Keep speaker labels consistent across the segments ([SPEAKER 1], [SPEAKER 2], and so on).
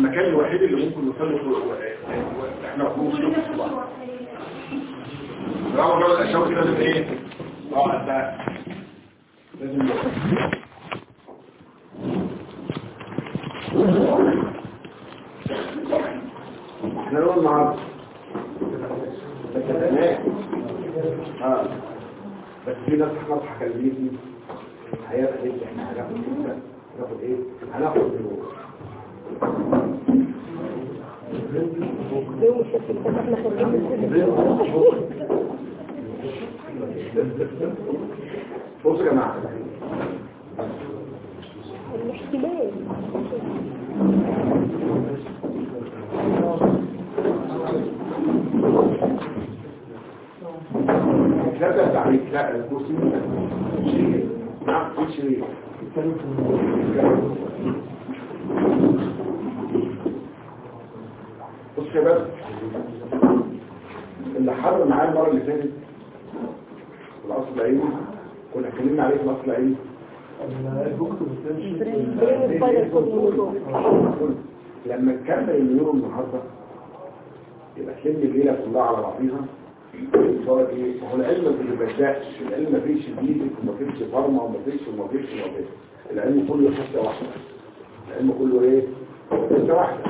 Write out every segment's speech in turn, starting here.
[SPEAKER 1] المكان الوحيد اللي ممكن نوصل له احنا مفهومش رغم جو الاشياء كده لازم ايه اه ده لازم احنا نقول النهارده بس تمام اه بس في ناس احمر حكلمتني هيبقى ايه احنا هناخد كده هناخد ايه هناخد دلوقتي
[SPEAKER 2] يوم السبت اللي فات احنا خارجين من
[SPEAKER 1] بصوا يا جماعه
[SPEAKER 2] الاحتمال
[SPEAKER 1] لا ده تعريف لا الكرسي شيء نعم في شيء بص يا شباب اللي حضر معايا المره اللي فاتت الاصل العيني كنا اتكلمنا عليه في الاصل العيني
[SPEAKER 2] برين سبايدر كود موضوع
[SPEAKER 1] لما نكمل النيورو النهارده يبقى تلم الليله كلها على بعضيها صار ايه هو العلم ما بيبداش العلم ما فيش دينك وما فيش فارما وما فيش وما فيش وما فيش العلم كله حته واحده العلم كله ايه حته واحده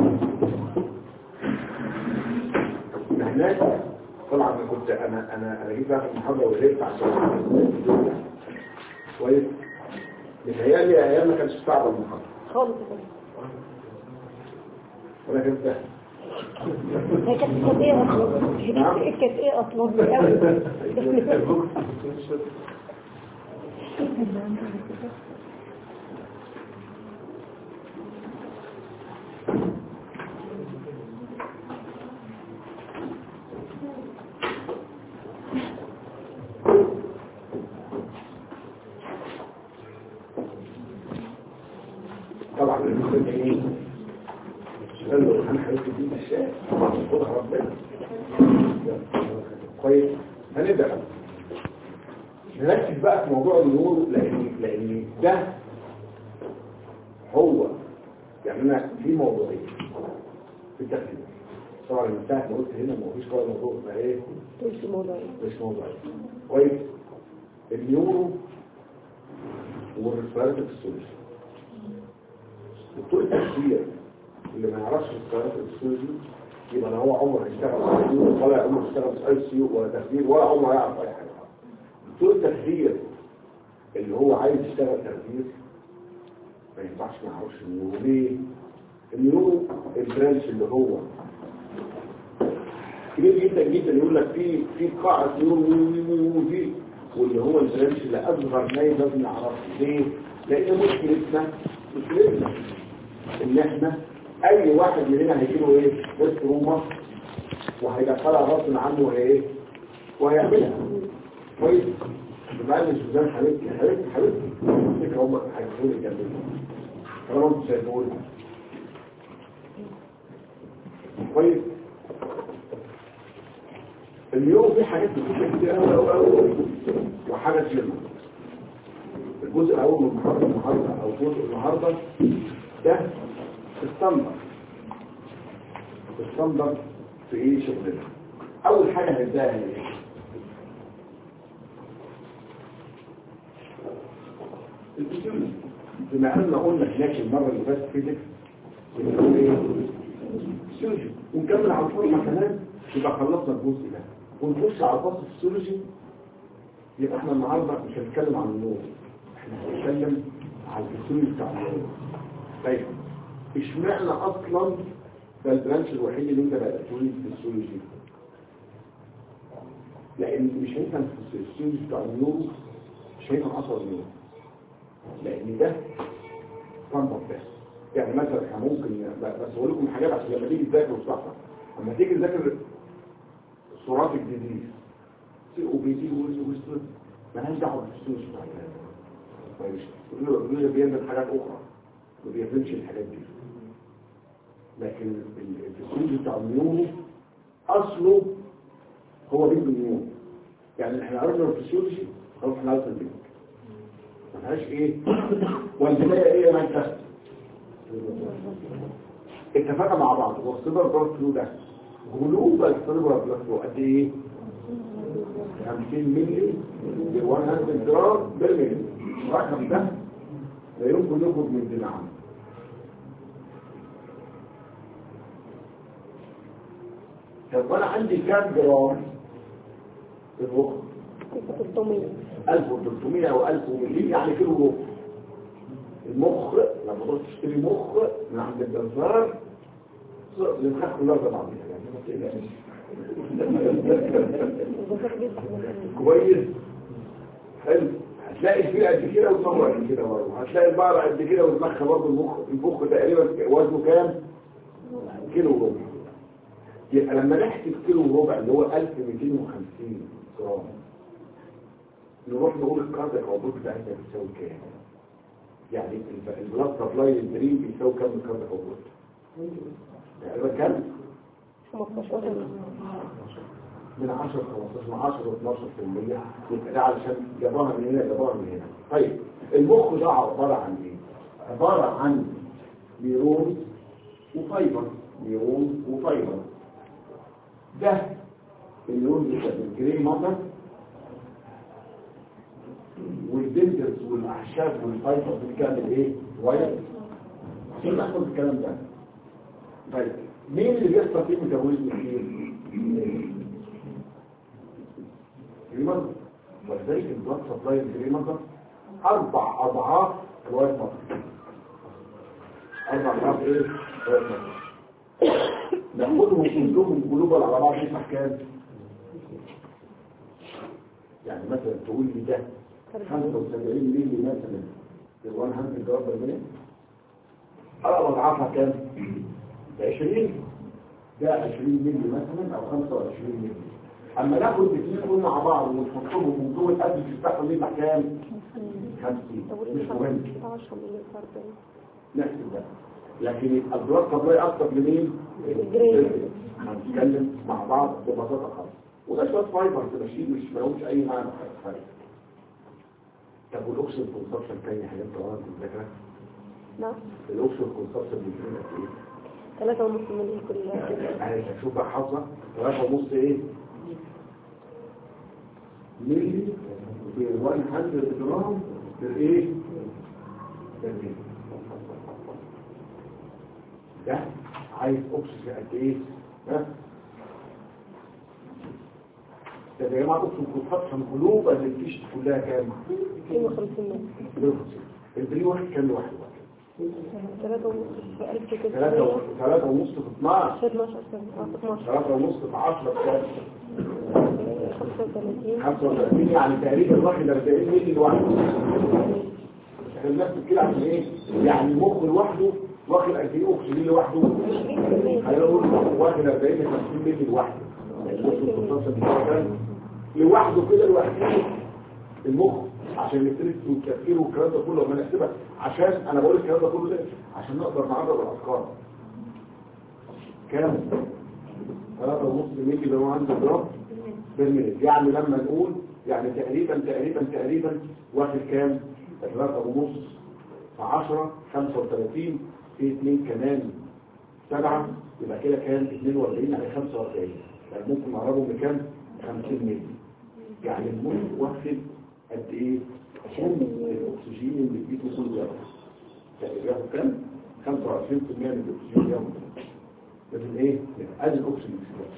[SPEAKER 1] هناك طبعا انا كنت انا انا انا جيت اخد محاضره وغيرت عشان كويس متهيألي ايام ما كانش صعب المحاضره
[SPEAKER 2] خالص يا فندم.
[SPEAKER 1] ولا كانت سهله
[SPEAKER 2] هي كانت كانت ايه اصلا
[SPEAKER 1] نعم.
[SPEAKER 2] كانت ايه اصلا من الاول
[SPEAKER 1] طبعا الانسان ايه قال له انا حبيت دي الشيء خدها ربنا كويس هنبدا نركز بقى في موضوع النور لان لان ده هو يعني انا في موضوعين في التخدير طبعا من ساعه ما قلت هنا ما فيش ولا موضوع ما ايه
[SPEAKER 2] تمشي موضوع
[SPEAKER 1] مش موضوع كويس النيورو والريسبيراتيف سوليوشن دكتور التخدير اللي ما يعرفش الريسبيراتيف سوليوشن يبقى لا هو عمره هيشتغل على النيورو ولا عمره هيشتغل في اي سي يو ولا تخدير ولا عمره يعرف اي حاجه دكتور التخدير اللي هو عايز يشتغل تخدير ما ينفعش ما يعرفش النيورو ليه؟ النيورو البرانش اللي هو كبير جدا جدا يقول لك في في قاعة نور وفي واللي هو البرانش اللي أصغر ما لازم نعرفه ليه؟ لأن مشكلتنا مشكلتنا إن إحنا أي واحد مننا هيجيله إيه؟ بس روما وهيدخلها غصب عنه وهي إيه؟ وهيعملها كويس؟ بمعنى مش سوزان حبيبتي حبيبتي حبيبتي فكرة هم هيكونوا جنبي طالما انتوا شايفوني كويس؟ اليوم في حاجات بتبقى كتير قوي قوي قوي وحاجه تهمك الجزء الاول من المحاضره النهارده او جزء النهارده ده الستاندر الستاندر في ايه شغلنا اول حاجه هنبداها هي ايه الفيزيولوجي بما ان قلنا هناك المره اللي فاتت فيزيكس بنقول ايه فيزيولوجي ونكمل على الفورمه كمان يبقى خلصنا الجزء ده ونخش على الباص الفسيولوجي يبقى احنا النهارده مش هنتكلم عن النور احنا هنتكلم على الفسيولوجي بتاع النور طيب اشمعنى اصلا ده البرانش الوحيد اللي انت بدأته لي في الفسيولوجي لان مش هيفهم في الفسيولوجي بتاع النور مش هيفهم اصلا النور لان ده تنبط ده يعني مثلا احنا ممكن بس اقول لكم حاجات عشان لما تيجي تذاكر صح لما تيجي تذاكر صورات الجديد سي او بي دي وست مالهاش دعوه بالفسيولوجي بتاع كويس الفسيولوجي بيعمل حاجات اخرى ما بيعملش الحاجات دي لكن الفسيولوجي بتاع النيورو اصله هو بيج النيورو يعني احنا عرفنا الفسيولوجي خلاص احنا عرفنا البيج ملهاش ايه والبدايه ايه يا مانكا اتفقنا مع بعض والسيلفر بلاد فلو ده جلوبال سيلفر بلاد فلو قد ايه 50 مللي ب 100 جرام بالملي الرقم ده لا يمكن يخرج من دماغنا طب وانا عندي كام جرام في المخ
[SPEAKER 2] 300
[SPEAKER 1] 1300 او 1200 يعني كيلو ونص المخ لما تروح تشتري مخ من عند الجزار الخاخ كلها زي بعضيها يعني ما تقلقش
[SPEAKER 2] الجزار بيفتح من
[SPEAKER 1] كويس حلو هتلاقي الفيل قد كده والمره قد كده برضه هتلاقي البقره قد كده ودماغها برضه المخ المخ تقريبا وزنه كام؟ كيلو وربع يبقى لما نحسب كيلو وربع اللي هو 1250 جرام نروح نقول الكاردياك عبور بتاعتنا بتساوي كام؟ يعني الب- البلاد سبلاي للدريم بيساوي كام الكاردياك عبور؟ تقريبا كام؟
[SPEAKER 2] 15
[SPEAKER 1] من 10 15 من 10 ل 12% يبقى ده علشان جابوها من هنا جابوها من هنا طيب المخ ده عباره عن ايه؟ عباره عن نيرون وفايبر نيرون وفايبر ده النيرون بيبقى بالجري ماتر والدنتس والاعشاب والفايبر بتكمل ايه؟ وايت عشان نحفظ الكلام ده طيب مين اللي بيحصل فيه ميتابوليزم كتير؟ الجريمر ولذلك البلاد سبلاي الجريمر ده اربع اضعاف الوايت مصر اربع اضعاف ايه الوايت مصر ناخدهم كلهم جلوبال على بعض يفتح كام يعني مثلا تقول لي ده 75 مللي مثلا في 100 جرام بالمية اربع اضعافها كام 20 ده 20 مللي مثلا او 25 مللي اما ناخد الاثنين دول مع بعض ونحطهم من جوه القلب تفتحوا ليه كام 50 مش مهم
[SPEAKER 2] 10 مليون فرد
[SPEAKER 1] نحسب ده لكن يبقى البلاد سبلاي اكتر لمين
[SPEAKER 2] الجريد.
[SPEAKER 1] هنتكلم مع بعض ببساطه خالص وده شويه فايبر ماشيين مش مالهمش اي معنى فرق طب والاكسجين كونسبشن تاني حاجات طبعا في الذاكره
[SPEAKER 2] نعم
[SPEAKER 1] الاكسجين كونسبشن بيكون قد ايه
[SPEAKER 2] 3 ونص مليون كل
[SPEAKER 1] يعني هشوف بقى حافظه ثلاثة ونص ايه ملي ب 100 جرام بالايه بالملي. ده عايز اكسجين قد ايه ها ده يا جماعه اكسجين كونسبشن قلوب اللي بتشت كلها كام
[SPEAKER 2] 52 مليون
[SPEAKER 1] البري واحد كام لوحده
[SPEAKER 2] 3 ونص في 1000
[SPEAKER 1] ثلاثة
[SPEAKER 2] كده
[SPEAKER 1] ثلاثة ونص في 12
[SPEAKER 2] في 12 سنة اه 12
[SPEAKER 1] ثلاثة ونص في 10 كام
[SPEAKER 2] 35
[SPEAKER 1] 35 يعني تقريبا واخد 40 مللي لوحده الناس كده عشان ايه يعني المخ لوحده واخد قد ايه اكسجين لوحده
[SPEAKER 2] 20%
[SPEAKER 1] هيقول واخد 40 ل 50 مللي لوحده المخ الخصاصة دي كده لوحده كده لوحده المخ عشان الاستريس والتفكير والكلام ده كله لما نحسبها عشان انا بقول الكلام ده كله ده عشان نقدر نعرض الافكار كام 3.5 مللي لو عنده جرام بالملي يعني لما نقول يعني تقريبا تقريبا تقريبا واخد كام 3 ونص في 10 35 في 2 كمان 7 يبقى كده كام 42 يعني 45 يعني ممكن نقربه بكام 50 مللي يعني المخ واخد قد ايه عشان الاكسجين اللي في جسمه كله ياخد تقريبا كام 25% من الاكسجين ياخد لكن ايه ادي الاكسجين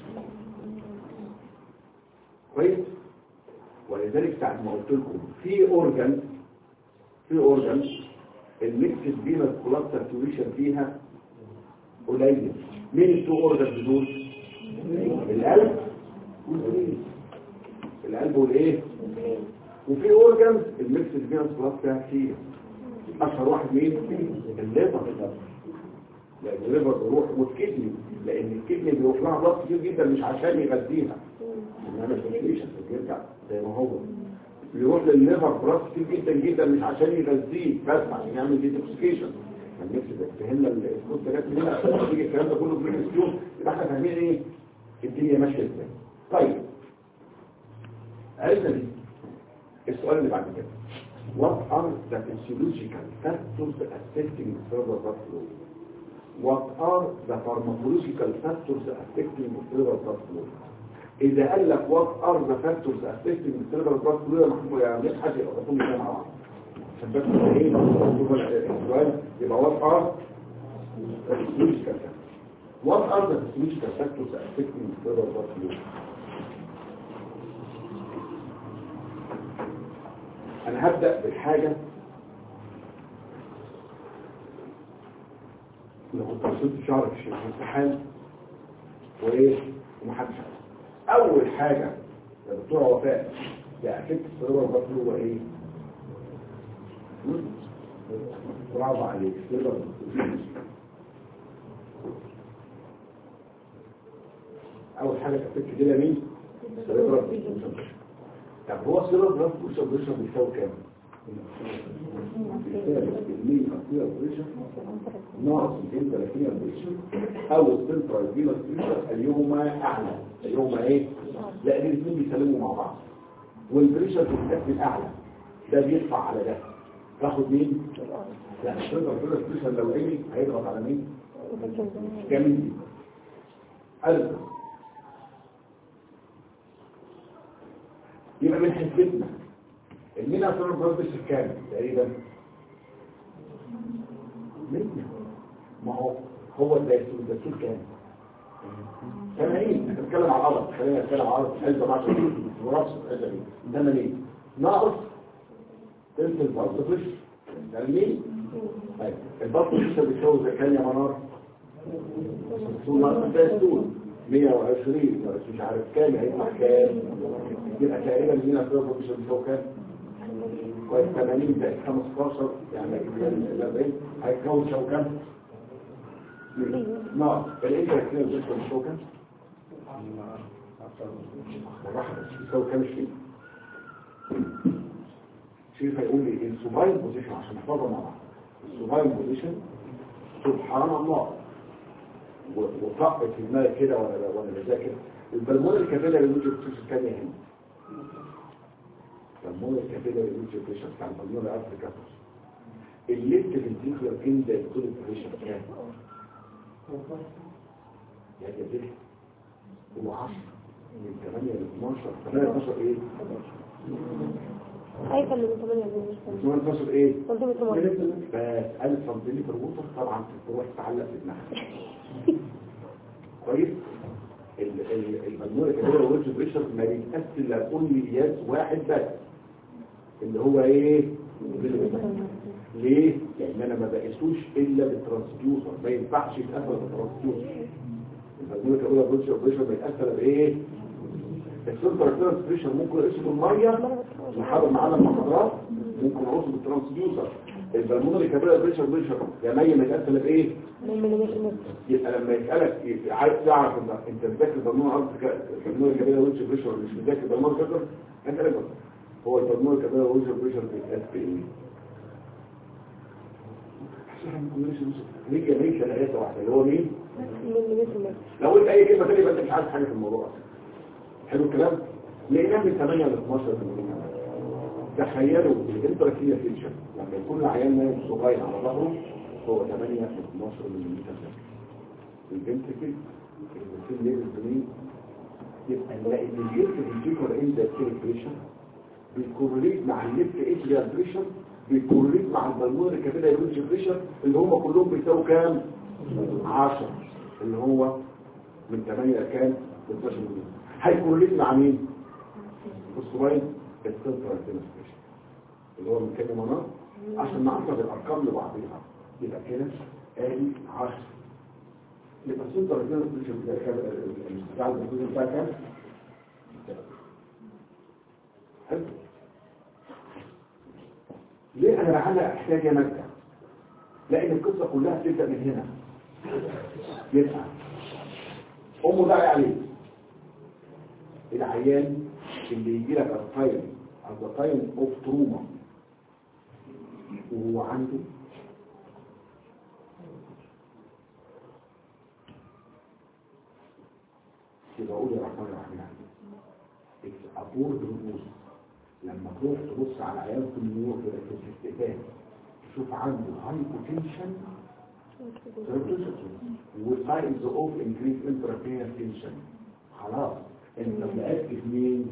[SPEAKER 1] كويس ولذلك ساعة ما قلت لكم في اورجان في اورجان الميكس بين الكلاب ساتوريشن فيها قليل مين التو اورجان دول القلب والبرين القلب والايه وفي اورجان الميكس بين الكلاب فيها كتير اشهر واحد مين الليفر لان الليفر بيروح والكدني لان الكدني بيروح لها ضغط كتير جدا مش عشان يغذيها انما ساتوريشن بيرجع زي ما هو بيروح للليفر براس كتير جدا جدا مش عشان يغذيه بس عشان يعمل ديتوكسيكيشن النفس ده فهمنا الاسكوت ده جت منين عشان تيجي الكلام ده كله في الاسكوت يبقى احنا فاهمين ايه الدنيا ماشيه ازاي طيب عرفنا دي السؤال اللي بعد كده What are the physiological factors affecting cerebral blood flow? what are the pharmacological factors affecting the cerebral blood flow اذا قال لك what are the factors affecting the cerebral blood flow يا محمود يا مدحت يبقى تقول لي مع بعض عشان بس ايه شوف السؤال يبقى what are the physiological factors what are the physiological factors affecting the cerebral blood flow انا هبدأ بالحاجة لو كنت وصلت شعرك في الامتحان وايه ومحدش عارف اول حاجة يا دكتور وفاء بأفكت السيرور البطن هو ايه برافو عليك السيرور اول حاجة تأفكت كده مين السيرور طب هو السيرور البطن بيساوي كام المين أصلية بريشر ناقص 230 بريشر أو السنترال فينوس بريشر اليوما أعلى اليوما إيه؟ لأن الاثنين بيسلموا مع بعض والبريشر بيتكفل أعلى ده بيدفع على ده تاخد مين؟ لا السنترال فينوس بريشر لو عالي هيضغط على مين؟ جميل دي أرجع يبقى من حسبتنا المينا سنترال فينوس بريشر كام تقريبا؟ مية ما هو هو الدستور الدستور كام 80 بنتكلم على العرض خلينا نتكلم على العرض 1017 ورأس الحته دي 80 ناقص تلت البطن فش 80 طيب البطن فش بيساوي زي كام يا منار طول ناقص الدستور 120 بس مش عارف كام هيطلع كام يبقى تقريبا هنا البطن فش بيساوي كام كويس 80 زائد 15 يعني ال 40 هيتكون شو كام؟ نعم الانتر كده بيكون شو كام؟ واحد يساوي كام شيء؟ شيء هيقول لي السوباين بوزيشن عشان نحفظها مع بعض السوباين بوزيشن سبحان الله وطقت في دماغي كده وانا وانا بذاكر البلمون الكابيلاري اللي بيجي بتشوف الثانيه هنا البلمون الكابيلاري اللي بيجي بريشر بتاع البلمون الافريكا الليفت فنتيكولار اند يكون بريشر كام؟ يا جديد هو 10 من 8 ل 12 8 12 ايه؟
[SPEAKER 2] أي كان من 8 بالنسبة
[SPEAKER 1] 12 ايه؟
[SPEAKER 2] سنتيمتر مرة
[SPEAKER 1] بس 1000 سنتيمتر ووتر طبعا تروح تعلق في دماغك كويس البلمونة كبيرة والوجه بريشر ما بيتقاس الا كل واحد بس اللي هو ايه ليه؟ لان انا ما بقيسوش الا بالترانسديوسر ما ينفعش يتقاس بالترانسديوسر البلمونة كبيرة والوجه بريشر ما يتقاس الا بايه؟ السنتر كيرنس بريشر ممكن اقيسه بالميه نحاول معانا المحاضرات ممكن اقيسه بالترانسديوسر البلمونري كابيلاري بريشر بريشر يا مية متقسم بايه
[SPEAKER 2] من مليمتر متر
[SPEAKER 1] يبقى لما يسالك يبقى عايز تعرف ان انت مذاكر البلمونري ارض البلمونري كابيلاري بريشر بريشر مش مذاكر البلمونري كابيلاري انت لك هو البلمونري كابيلاري بريشر بريشر بيتقاس بايه هي هي ثلاثه واحده اللي هو مين
[SPEAKER 2] من مليمتر متر
[SPEAKER 1] لو قلت اي كلمه ثانيه يبقى انت مش عارف حاجه في الموضوع اصلا حلو الكلام لقيناه من 8 ل 12 تخيلوا الانتراكية فيتشر لما يكون العيان نايم صغير على ظهره هو 8 ل 12 ملم الفنتركل الفين ليفل بنين يبقى نلاقي ان الليفت فينتيكولار اند بريشر بيكورليت مع الليفت اتريال بريشر بيكورليت مع البلمونري كابيلاري بريشر اللي هم كلهم بيساووا كام 10 اللي هو من 8 لكام 12 ملم هيكورليت مع مين الصغير السنترال ديمونستريشن اللي هو من كام مناطق عشان نعرف الارقام لبعضها يبقى كده ادي 10 يبقى السنترال ديمونستريشن بتاع كام الاستفاعه الجزء بتاع كام حلو ليه انا بعلق احتاج يا مادة لان القصه كلها بتبدا من هنا يبقى امه داعي عليه العيان اللي يجي لك التايم at the time of trauma وهو عنده يبقى قول يا رحمن الرحيم أبور بالنص لما تروح تبص على عيال في النور كده في الاستقبال تشوف عنده هاي بوتنشن وساينز اوف انكريز انترابينال تنشن خلاص انت متاكد مين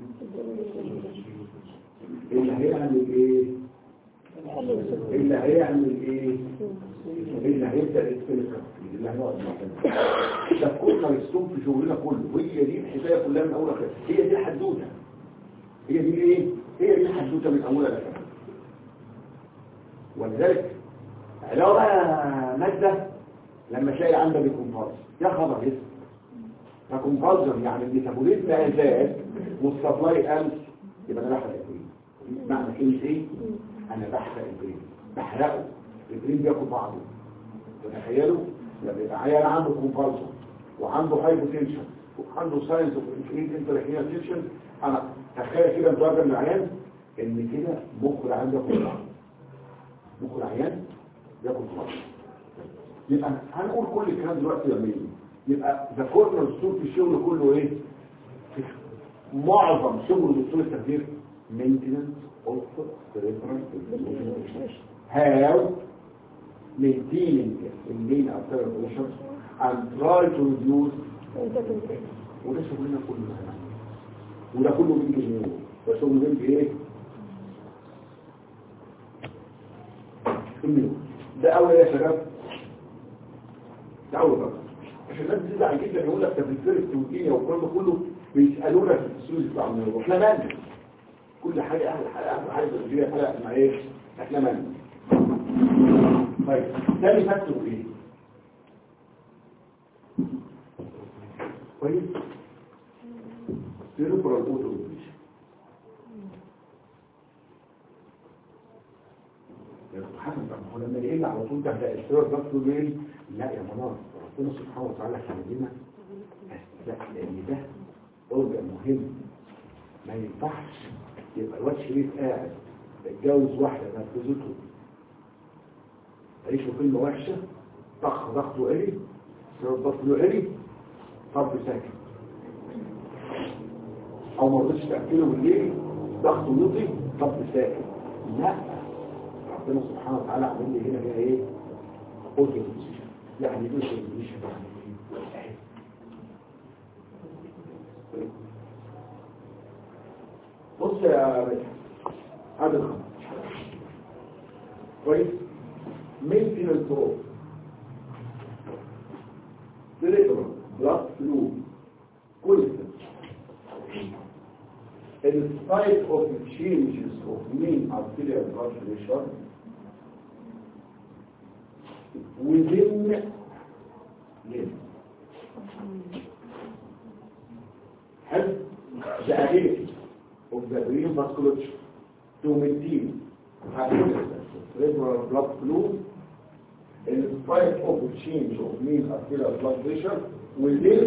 [SPEAKER 1] اللي هيعمل ايه اللي هيعمل ايه اللي هيبدا يتكلم اللي هيقعد معانا ده كل السوق في شغلنا كله وهي دي الحكايه كلها من اولها لاخرها هي دي الحدوته هي دي ايه هي دي الحدوته من اولها لاخرها ولذلك لو بقى ماده لما تلاقي عندك الكومبارس يا خبر اسم فكومبارس يعني الميتابوليزم زاد والسبلاي قل يبقى انا بحرق الجرين معنى كلمه ايه انا بحرق الجرين بحرقه الجرين بياخد بعضه تتخيلوا لما يبقى عيال عنده كومبارس وعنده هايبوتنشن وعنده ساينس اوف انكريز انتركينال تنشن انا تخيل كده متواجد العيان ان كده مخ العيان بياخد بعضه مخ العيان بياخد بعضه يبقى هنقول كل الكلام دلوقتي لما يجي يبقى ذا كورنر ستور في الشغل كله ايه معظم شغل دكتور التخدير maintenance of cerebral how maintaining the main arterial pressure and try to reduce وده شغلنا كله وده كله بيجي جنيه ده شغل بيجي ايه الميون ده اول يا شباب تعالوا بقى عشان الناس بتزعل جدا يقول لك طب الفيرست والدنيا والكلام ده كله بيسالونا في الفلوس بتاع النور احنا مالنا كل حاجه اهل حاجه اهل حاجه الدنيا حاجه مع ايه احنا مالنا طيب تاني فاكتور ايه كويس سيربرال اوتوميشن حسن طب هو لما يقل على طول ده ده السيربرال ده تقول ايه لا يا منار ربنا سبحانه وتعالى خلينا لا لان ده أرجع مهم ما ينفعش يبقى الواد شريف قاعد اتجوز واحدة نفذته عيش له كلمة وحشة طخ ضغطه قلي ضغطه له قلي طب ساكت او ما رضيتش تأكله بالليل ضغطه يطي طب ساكت لا ربنا سبحانه وتعالى عمل لي هنا هنا ايه اوتو يعني ايه اوتو يعني بص يا باشا هذا الخمر كويس maintenance of cerebral blood flow constant in spite of the changes of mean arterial blood pressure within limb has the ability of the brain vasculature to maintain cerebral blood flow in spite of the change of mean arterial blood pressure within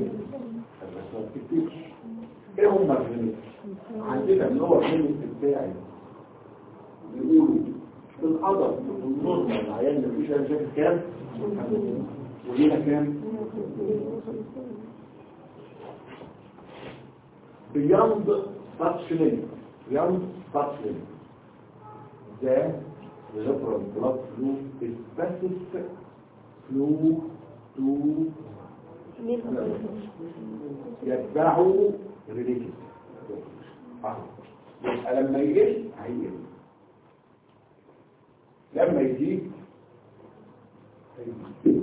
[SPEAKER 1] ايه هم الجنين عندنا اللي هو الجنين بتاعي بيقولوا بالقدر بالنظم العيان اللي مفيش اي شكل كام ولينا كام beyond such limit beyond such limit the cerebral blood flow is passive flow to يتبعه ريليتد يبقى لما يقل هيقل لما يزيد هيزيد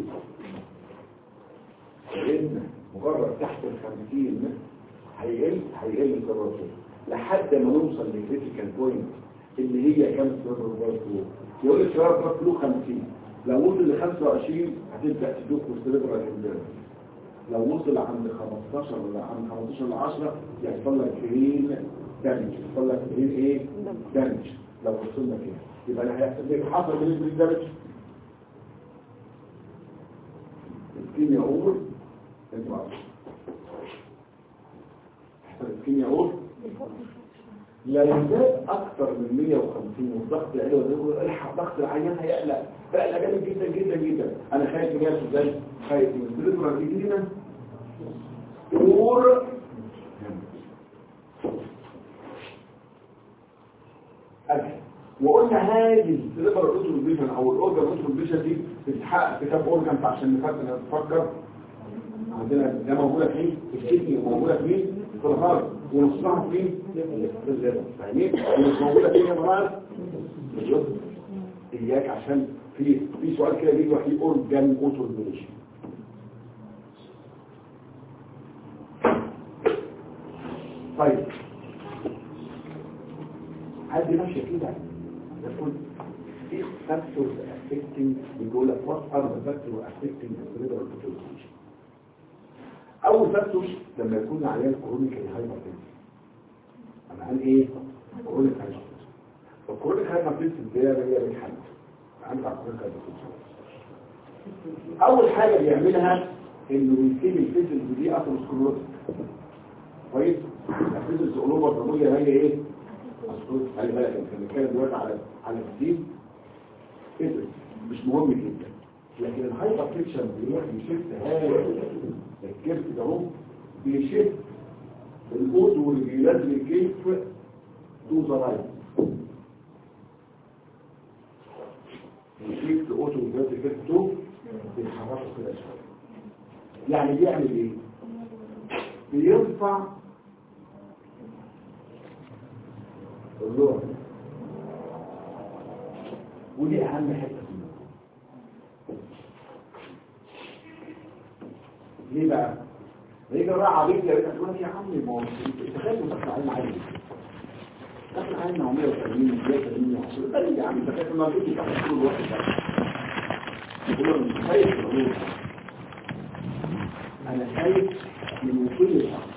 [SPEAKER 1] لان مجرد تحت الخمسين هيقل هيقل الكراسي لحد ما نوصل للكريتيكال بوينت اللي هي كام سيرفر فلو يقول لك سيرفر فلو 50 لو وصل ل 25 هتبدا تدوق والسيرفر هتبدا لو وصل عند 15 ولا عند 15 ل 10 يحصل لك جرين دامج يحصل لك جرين ايه دامج لو وصلنا كده يبقى اللي هيحصل لك حصل جرين دامج الكيمياء عمر انت عارف يحصل الكيمياء عمر لا يزداد اكثر من 150 والضغط العلوي الحق ضغط العيان هيقلق فقلق جامد جدا جدا جدا انا خايف من نفسه ازاي خايف من السيرفر الجديده امور اجل وقلنا هذه السيرفر الاوتوميشن او الاورجن الاوتوميشن دي بتحقق كتاب اورجانز عشان نفكر نفكر عندنا ده موجوده فين في الكدني وموجوده فين في الهارت ونصها فين في الليفر فاهمين ومش موجوده فين يا جماعه بالظبط اياك عشان في في سؤال كده بيجي في اورجان اوتوريجيشن طيب هل دي ماشيه كده ده كل في فاكتورز افكتنج بيقول لك وات ار ذا فاكتور افكتنج السيريبرال اوتوريجيشن اول فاكتور لما يكون عيان كرونيكالي هايبرتنسيف انا قال ايه كرونيك هايبرتنسيف فالكرونيك هايبرتنسيف ده هي بالحل عندك كرونيك هايبرتنسيف اول حاجه بيعملها انه بيسيب الفيزلز دي اثروسكلوروتيك كويس الفيزلز قلوبها الضميه هي ايه أسكلوروتيك. خلي بالك انت بنتكلم دلوقتي على على الدين فيزلز مش مهم جدا لكن الهايبر تنشن بيروح يشفت هذا الكيرف ده اهو بيشفت الأذن اللي بينزل الكيف تو ذا رايت يشفت أوتو بينزل الكيف تو بيتحركوا كده شوية يعني بيعمل ايه؟ بيرفع اللون ودي أهم حتة فيه ليه بقى؟ يجي الراعي عبيد يا بيتك تقول لك يا عمي ما هو انت خايف من دخل عين عالي دخل عين 180 180 110 ده ليه يا عم انت خايف ما تجيش تحت طول الوقت ده يقول له مش خايف من الروح انا خايف من وصول الحق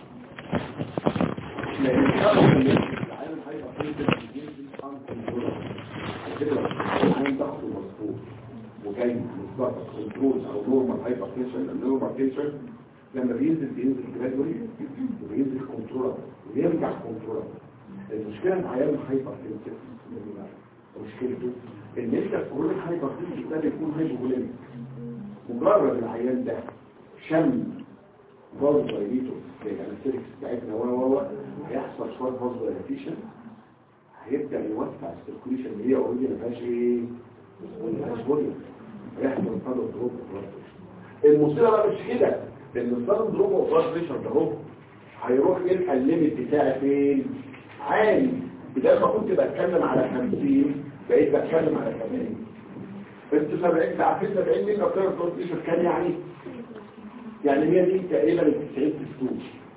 [SPEAKER 1] لان الشخص اللي العالم هيبقى فيه الجنس على فكره العين ضغطه مظبوط وجاي مصدر كنترول او نورمال هايبر تنشن النورمال تنشن لما بينزل بينزل جرادولي وبينزل كنترول ويرجع كنترول المشكله مع عيال الهايبر تنشن مشكلته ان انت كل هايبر تنشن ده بيكون هايبوغليميك مجرد العيان ده شم فاز دايليتور زي الانستيكس بتاعتنا و و و هيحصل شويه فاز دايليتيشن هيبدا يوسع السيركوليشن اللي هي اوريدي ما فيهاش ايه الأسبوعية يحصل صدر دروب المصيبة بقى مش كده لأن الصدر دروب وفراش بريشر ده هو هيروح يلقى الليمت بتاعي فين عالي بدل ما كنت بتكلم على 50 بقيت بتكلم على 80 انت 70 انت عارفين 70 مين اكتر الفراش بريشر كان يعني يعني هي دي تقريبا ال 90 سنين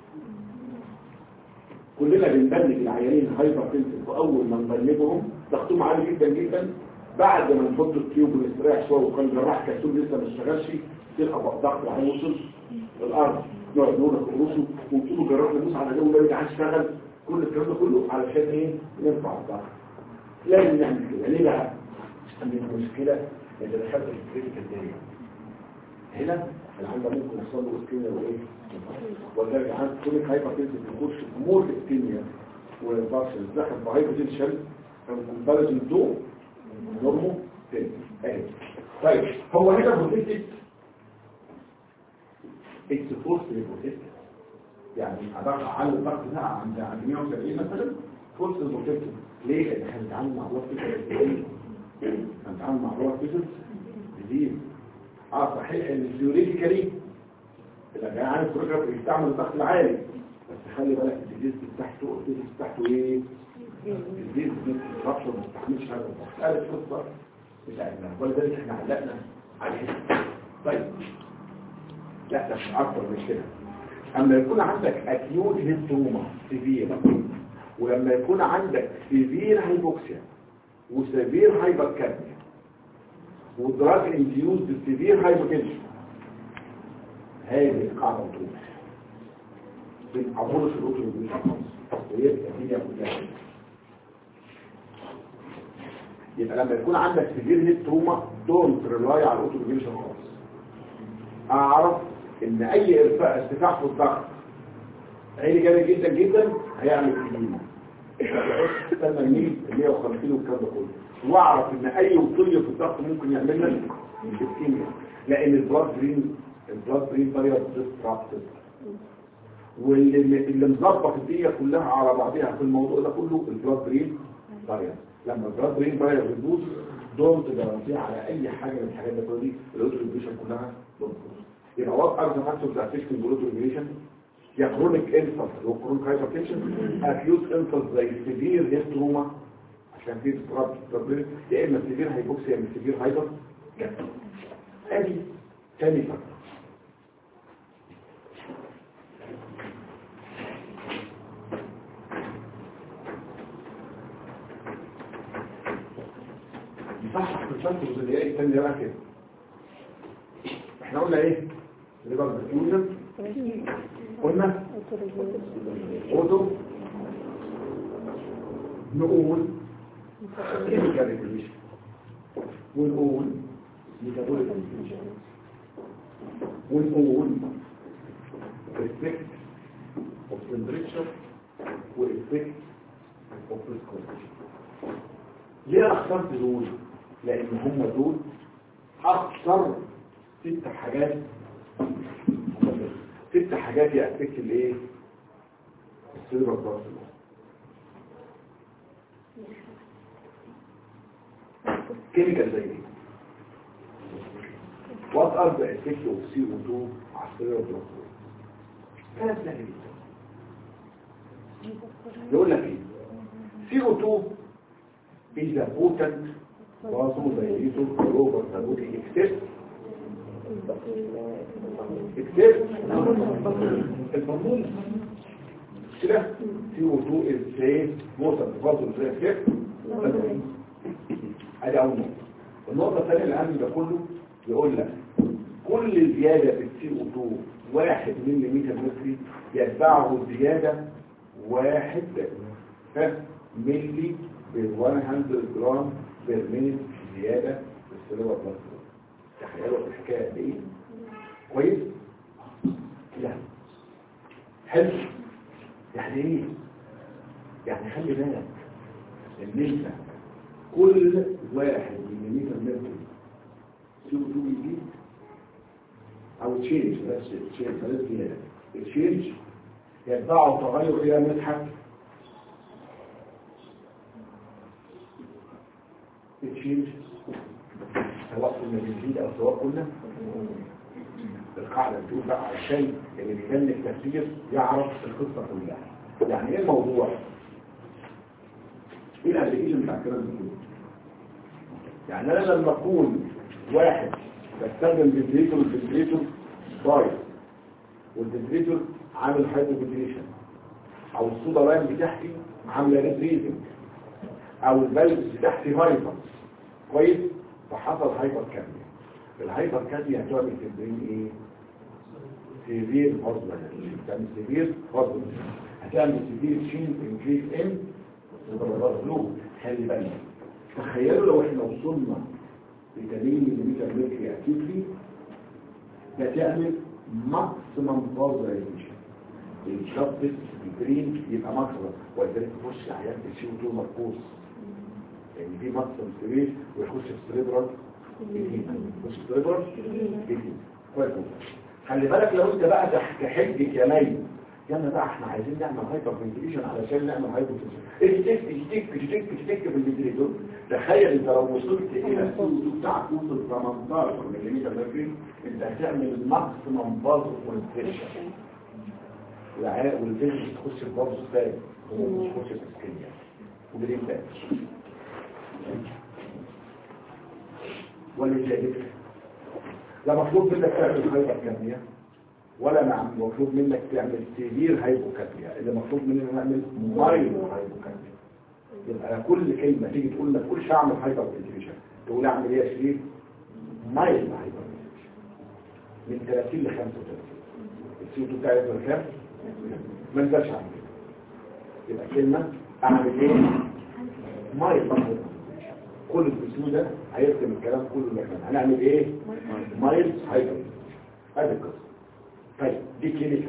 [SPEAKER 1] كلنا بنبلغ العيانين هايبر تنسل واول ما نبلغهم ضغطهم عالي جدا جدا بعد ما نحط التيوب ونستريح شويه وكان جراح كسول لسه ما اشتغلش تلقى ضغط العين وصل الارض نقعد نقول لك رؤوسه وتقول له جراح نبص على جو ده عايز يشتغل كل الكلام ده كله علشان ايه نرفع الضغط لازم نعمل كده ليه بقى؟ عندنا مشكله ان دخلت في الكريتيكال دايره هنا العمل ممكن يحصل له اسكيميا وايه ولذلك عند كل هايبر تنسل بيخش في مور اسكيميا والبارشل دخل في هايبر تنشن كومباريزون تو نورمو تاني اهي طيب هو هنا بروتكتد اكس فورس بروتكتد يعني اضغط على الضغط ده عند عند 170 مثلا فورس بروتكتد ليه؟ لان احنا بنتعامل مع روح فيزيكال بنتعامل مع روح فيزيكال جديد اه صحيح ان ثيوريتيكالي اللي جاي عارف البروجرام بيستعمل الضغط العالي بس خلي بالك الديزيز بتاعته الديزيز بتاعته ايه؟ الدين رفض ما تستحملش هذا الضغط قال القصه بتاعتنا ولذلك احنا علقنا عليها طيب لا ده اكتر من كده اما يكون عندك اكيوت هيستوما سيفير ولما يكون عندك سيفير هايبوكسيا وسيفير هايبركابنيا ودراج انديوزد سيفير هايبوتنشن هذه القاعده بتروح بنعبرش الاوتوموبيل ويبقى هي كلها يبقى لما يكون عندك سيفير هيد تروما دونت ريلاي على الاوتوميشن خالص اعرف ان اي ارتفاع ارتفاع في الضغط عيني جامد جدا جدا هيعمل كليما استنى يميل 150 والكلام ده كله واعرف ان اي وصيه في الضغط ممكن يعمل لك اسكيميا لان البلاد برين البلاد برين بارير ديستراكتد واللي اللي مظبط الدنيا كلها على بعضها في الموضوع ده كله البلاد برين بارير لما البلاد برين بارير بيدوس دونت جارانتي على اي حاجه من الحاجات دي كلها دي الاوتو ريجوليشن كلها دونت يبقى وات ار ذا فاكتورز افكتنج الاوتو ريجوليشن يا كرونيك انفلس لو كرونيك هايبرتنشن اكيوت انفلس زي سيفير هيد تروما عشان في اضطراب يا اما سيفير هايبوكسيا يا اما سيفير هايبر ادي تاني فاكتور يصحح في الفاكتورز اللي هي الثانيه بقى كده احنا قلنا ايه اللي بقى الفيوجن قلنا اوتو نقول كيميكال ريجوليشن ونقول ميتابوليك ريجوليشن ونقول effect of temperature و effect of viscosity ليه اخترت دول لان هم دول اكثر ست حاجات ست حاجات يأتيك الايه السيرة الضغط كيميكال زي ايه وات ار ذا افكت اوف سي او 2 على السيرة الضغط كانت سهله جدا يقول لك ايه سي او 2 is a potent vasodilator over the body except except الهرمون كده CO2 is safe potent vasodilator ادي اول نقطه النقطه الثانيه الاهم ده كله يقول لك كل زياده في السي او 2 واحد ملم متر يتبعه زياده واحد ملي ب 100 جرام بير مينيت زيادة في السلوى بلاستيك تخيلوا الحكاية دي ايه كويس لا حلو يعني ايه يعني خلي بالك ان انت كل واحد مليمتر متر سي او 2 يزيد او تشينج بس تشينج بلاش زيادة التشينج يتبعه تغير الى مدحك تشيل سواء كنا بنزيد او سواء كنا القاعدة بتقول بقى عشان اللي بيجن التفسير يعرف القصة كلها يعني ايه الموضوع ايه الابليكيشن بتاع الكلام ده كله يعني انا لما اكون واحد بستخدم فنتريتور الفنتريتور بايظ والفنتريتور عامل هايبوفنتريشن او الصودا لاين بتاعتي عامله ريزريزنج او البلد بتاعتي هايبر كويس فحصل هايبر كامية الهايبر كامية هتعمل تمرين ايه سيفير فضلا هتعمل سيفير فضلا هتعمل سيفير شين انكريس ان وضربات لو خلي بالك تخيلوا لو احنا وصلنا ل 80 ملم متر اكيوتلي ده تعمل ماكسيمم فازرايزيشن الشط الجرين يبقى ماكسيمم ولذلك تخش عيان السي او 2 مركوز يعني دي ماكسيمم ستريس ويخش في السريبرال يخش في السريبرال كويس خلي بالك لو انت بقى تحجك يا مي يلا بقى احنا عايزين نعمل هايبر فنتيليشن علشان نعمل هايبر فنتيليشن اشتك اشتك اشتك اشتك في الفنتيليتور تخيل انت لو وصلت الى السي بتاعك وصل 18 ملم متر انت هتعمل ماكسيمم باز كونتريشن والعراق والفيش تخش في باز ثاني تخش في السكينيا وبدين تاني ولذلك لا مطلوب منك تعمل هايبر كامية ولا نعم مطلوب منك تعمل سيفير هايبوكامية اللي مطلوب مننا نعمل مايل هايبوكامية يبقى كل كلمة تيجي تقول لك كل اعمل هايبر كامية تقول اعمل ايه يا شريف مايل هايبر كامية من 30 ل 35 السيوتو بتاعي يفضل كام؟ ما نزلش عن كده يبقى كلمة اعمل ايه مايل كل الاسلوب ده هيخدم الكلام كله اللي احنا هنعمل ايه مايل هايبر هذه القصه طيب دي كلمه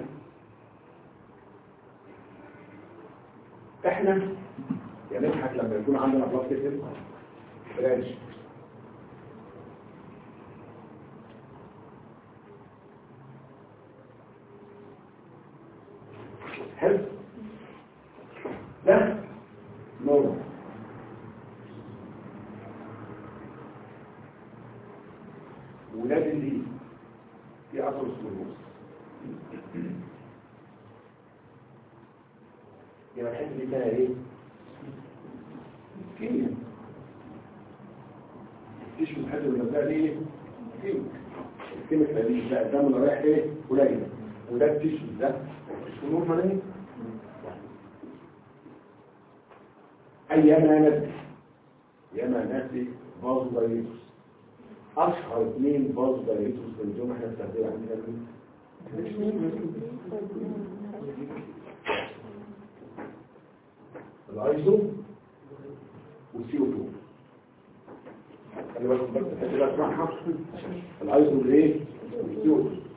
[SPEAKER 1] احنا يا نضحك لما يكون عندنا بلاستيك برانش حلو ده نورمال دي في اثر السلوك يبقى الحته دي فيها ايه؟ كيمياء تشوف الحته اللي مبدأ ليه؟ كيمياء الكيمياء دي لا الدم اللي رايح ايه؟ قليل وده التشو ده التشو نورمال ايه؟ ايما نفسي ياما نفسي باظ دايليتوس اشهر اثنين باظ دايليتوس في اليوم احنا بنستخدمها عندنا مين؟ الايزو والسي او 2 خلي بالكم بس الحته اللي اسمعها الايزو والايه؟ والسي او 2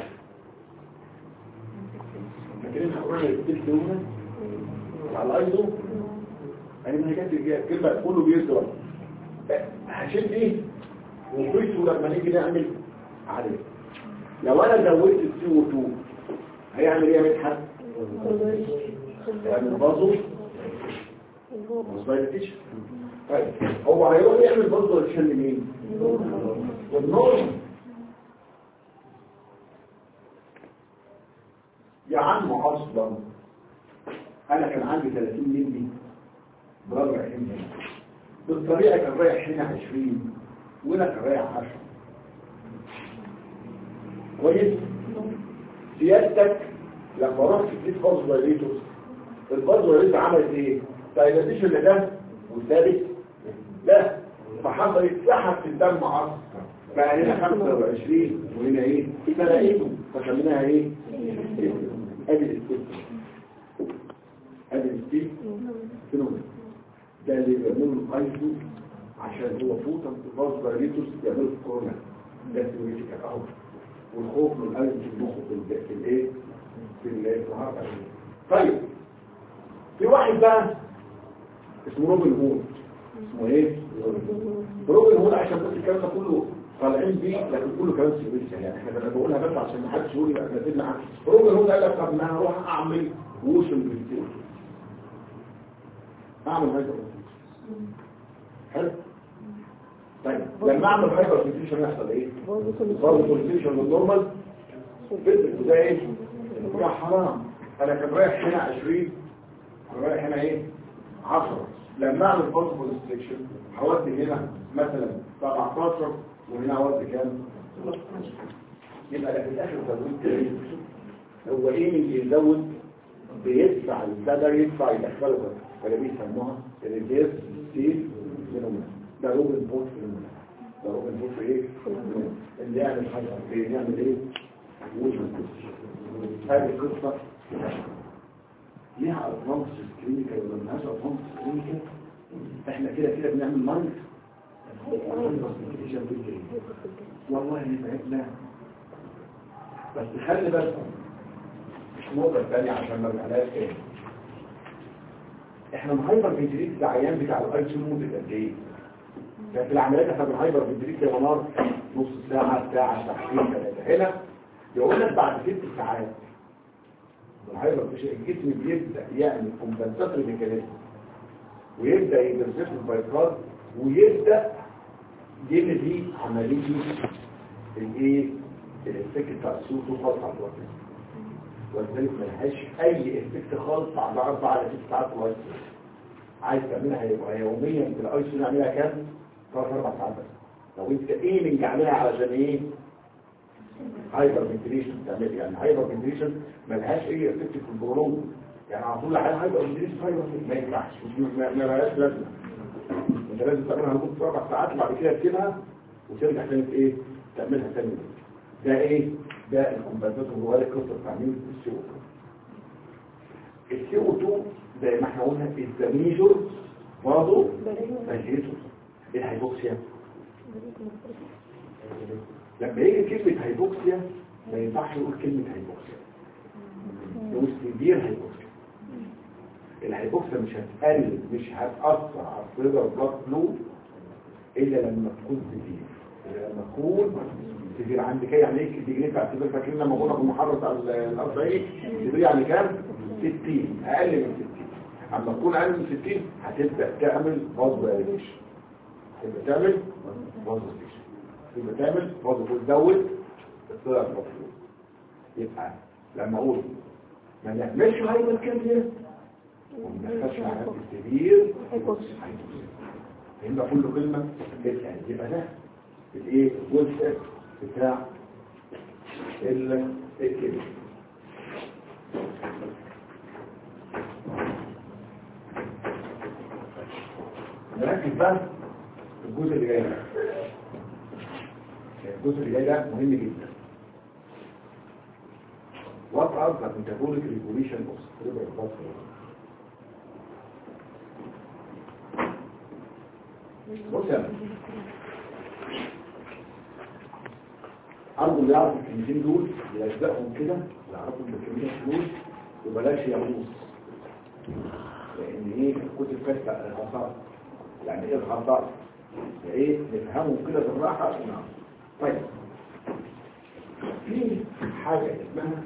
[SPEAKER 1] فاكرين حضرتك التلت هنا على الايزو يعني ما هي كانت كلمه كله بيضرب هشيل دي وقيته لما نيجي نعمل عليه لو انا زودت السي او 2 هيعمل ايه يا مدحت؟ هيعمل بازو مصبايلتيش طيب هو هيروح يعمل بازو للشن لمين؟ والنور يا عم اصلا انا كان عندي 30 مللي برابع هنا بالطريقه كان رايح هنا 20 وهنا كان رايح 10 كويس سيادتك لما رحت تجيب باز فايليتوس الباز فايليتوس عملت ايه؟ دايلاتيشن لده والثالث لا فحصل اتسحب في الدم عصر بقى هنا 25 وهنا ايه؟ فلقيته فسميناها ايه؟ ادي الستيب ادي الستيب فينومين ده اللي بيعملوا الايزو عشان هو فوتا باز فايليتوس بيعملوا كورونا ده سيميتيكال اهو والخوف من الايزو في المخ في ال- في الايه؟ في الظهر طيب في واحد بقى اسمه روبن هود اسمه ايه؟ روبن هود عشان بس الكلام ده كله طالعين بيه لكن كله كلام سيبيشن يعني احنا انا بقولها بس عشان ما حدش يقول يبقى نازلنا عنه روبن هود قال لك طب ما انا هروح اعمل ووشن بالستيل اعمل هايبر حلو طيب لما اعمل هايبر فيتيشن يحصل ايه؟ برضه فيتيشن النورمال فيزيك ده ايه؟ يا حرام انا كان رايح هنا 20 كان رايح هنا ايه 10 لما اعمل بوزيتيف ريستريكشن هودي هنا مثلا 17 وهنا هودي كام 13 يبقى ده في الاخر تزويد ايه هو ايه اللي يزود بيدفع البدر يدفع يدخله بس فده بيسموها الريفيرس ستيل فينومينا ده روبن بوت فينومينا ده روبن بوت ايه اللي يعمل حاجه يعمل ايه وجه هذه القصة ليها أدفانس كلينيكال ولا ملهاش أدفانس كلينيكال احنا كده كده بنعمل مايند والله تعبنا بس خلي بالك مش النقطة الثانية عشان ما نعملهاش تاني احنا الهايبر فينتريت ده عيان بتاع الاي سي مدة قد ايه؟ ده في العمليات احنا بالهايبر فينتريت يا منار نص ساعة ساعة ساعتين ثلاثة هنا يقول لك بعد ست ساعات الهايبر الجسم بيبدا يعمل كومبنساتوري ميكانيزم ويبدا يدرسف البايكار ويبدا يلغي عمليه الايه الافكت بتاع السوتو خالص على الوقت ولذلك ما لهاش اي افكت خالص بعد اربع على ست ساعات لغايه عايز تعملها يبقى يوميا في الاي سي نعملها كام؟ ثلاث اربع ساعات بس لو انت ايه من تعملها علشان ايه؟ هايبر فنتريشن تعمل يعني هايبر فنتريشن ملهاش اي افكت في البرولوج يعني على طول على هايبر فنتريشن هايبر ما ينفعش مش ما ما لهاش لازمه انت لازم تعملها لمده اربع ساعات وبعد كده تسيبها وترجع تاني في ايه تعملها تاني ده ايه ده الكومبنساتور هو ده القصه بتاع مين السي او 2 السي او 2 زي ما احنا قلنا الزميجر برضه فاجيته الهيبوكسيا لما يجي كلمة هيبوكسيا ما ينفعش يقول كلمة هيبوكسيا يقول سيفير هيبوكسيا الهيبوكسيا مش هتقلل مش هتأثر على الصدر بلاد فلو إلا لما تكون سيفير إلا لما تكون سيفير عندك ايه يعني ايه الديجري بتاع السيفير فاكرين لما قلنا في المحاضرة بتاع الأربعين سيفير يعني كام؟ 60 أقل من 60 أما تكون أقل من 60 هتبدأ تعمل باز فايليشن هتبدأ تعمل باز فايليشن يبقى تعمل برضه وتزود الطلع المطلوب يبقى لما اقول ما نعملش هايبر كده وما ندخلش على الكبير هنا كل كلمة بالآن يبقى ده الايه الجزء بتاع ال- الكلمة نركز بقى في الجزء اللي جاي ده الجزء اللي جاي ده مهم جدا What are the metabolic regulation of cerebral vascular بص يا ابني. أرجو اللي يعرف الكلمتين دول يلزقهم كده يعرفوا ان الكلمتين دول وبلاش يغوص لان ايه الكتب كاتبه الغطاء يعني ايه الغطاء ايه نفهمهم كده بالراحه ونعم طيب في حاجه اسمها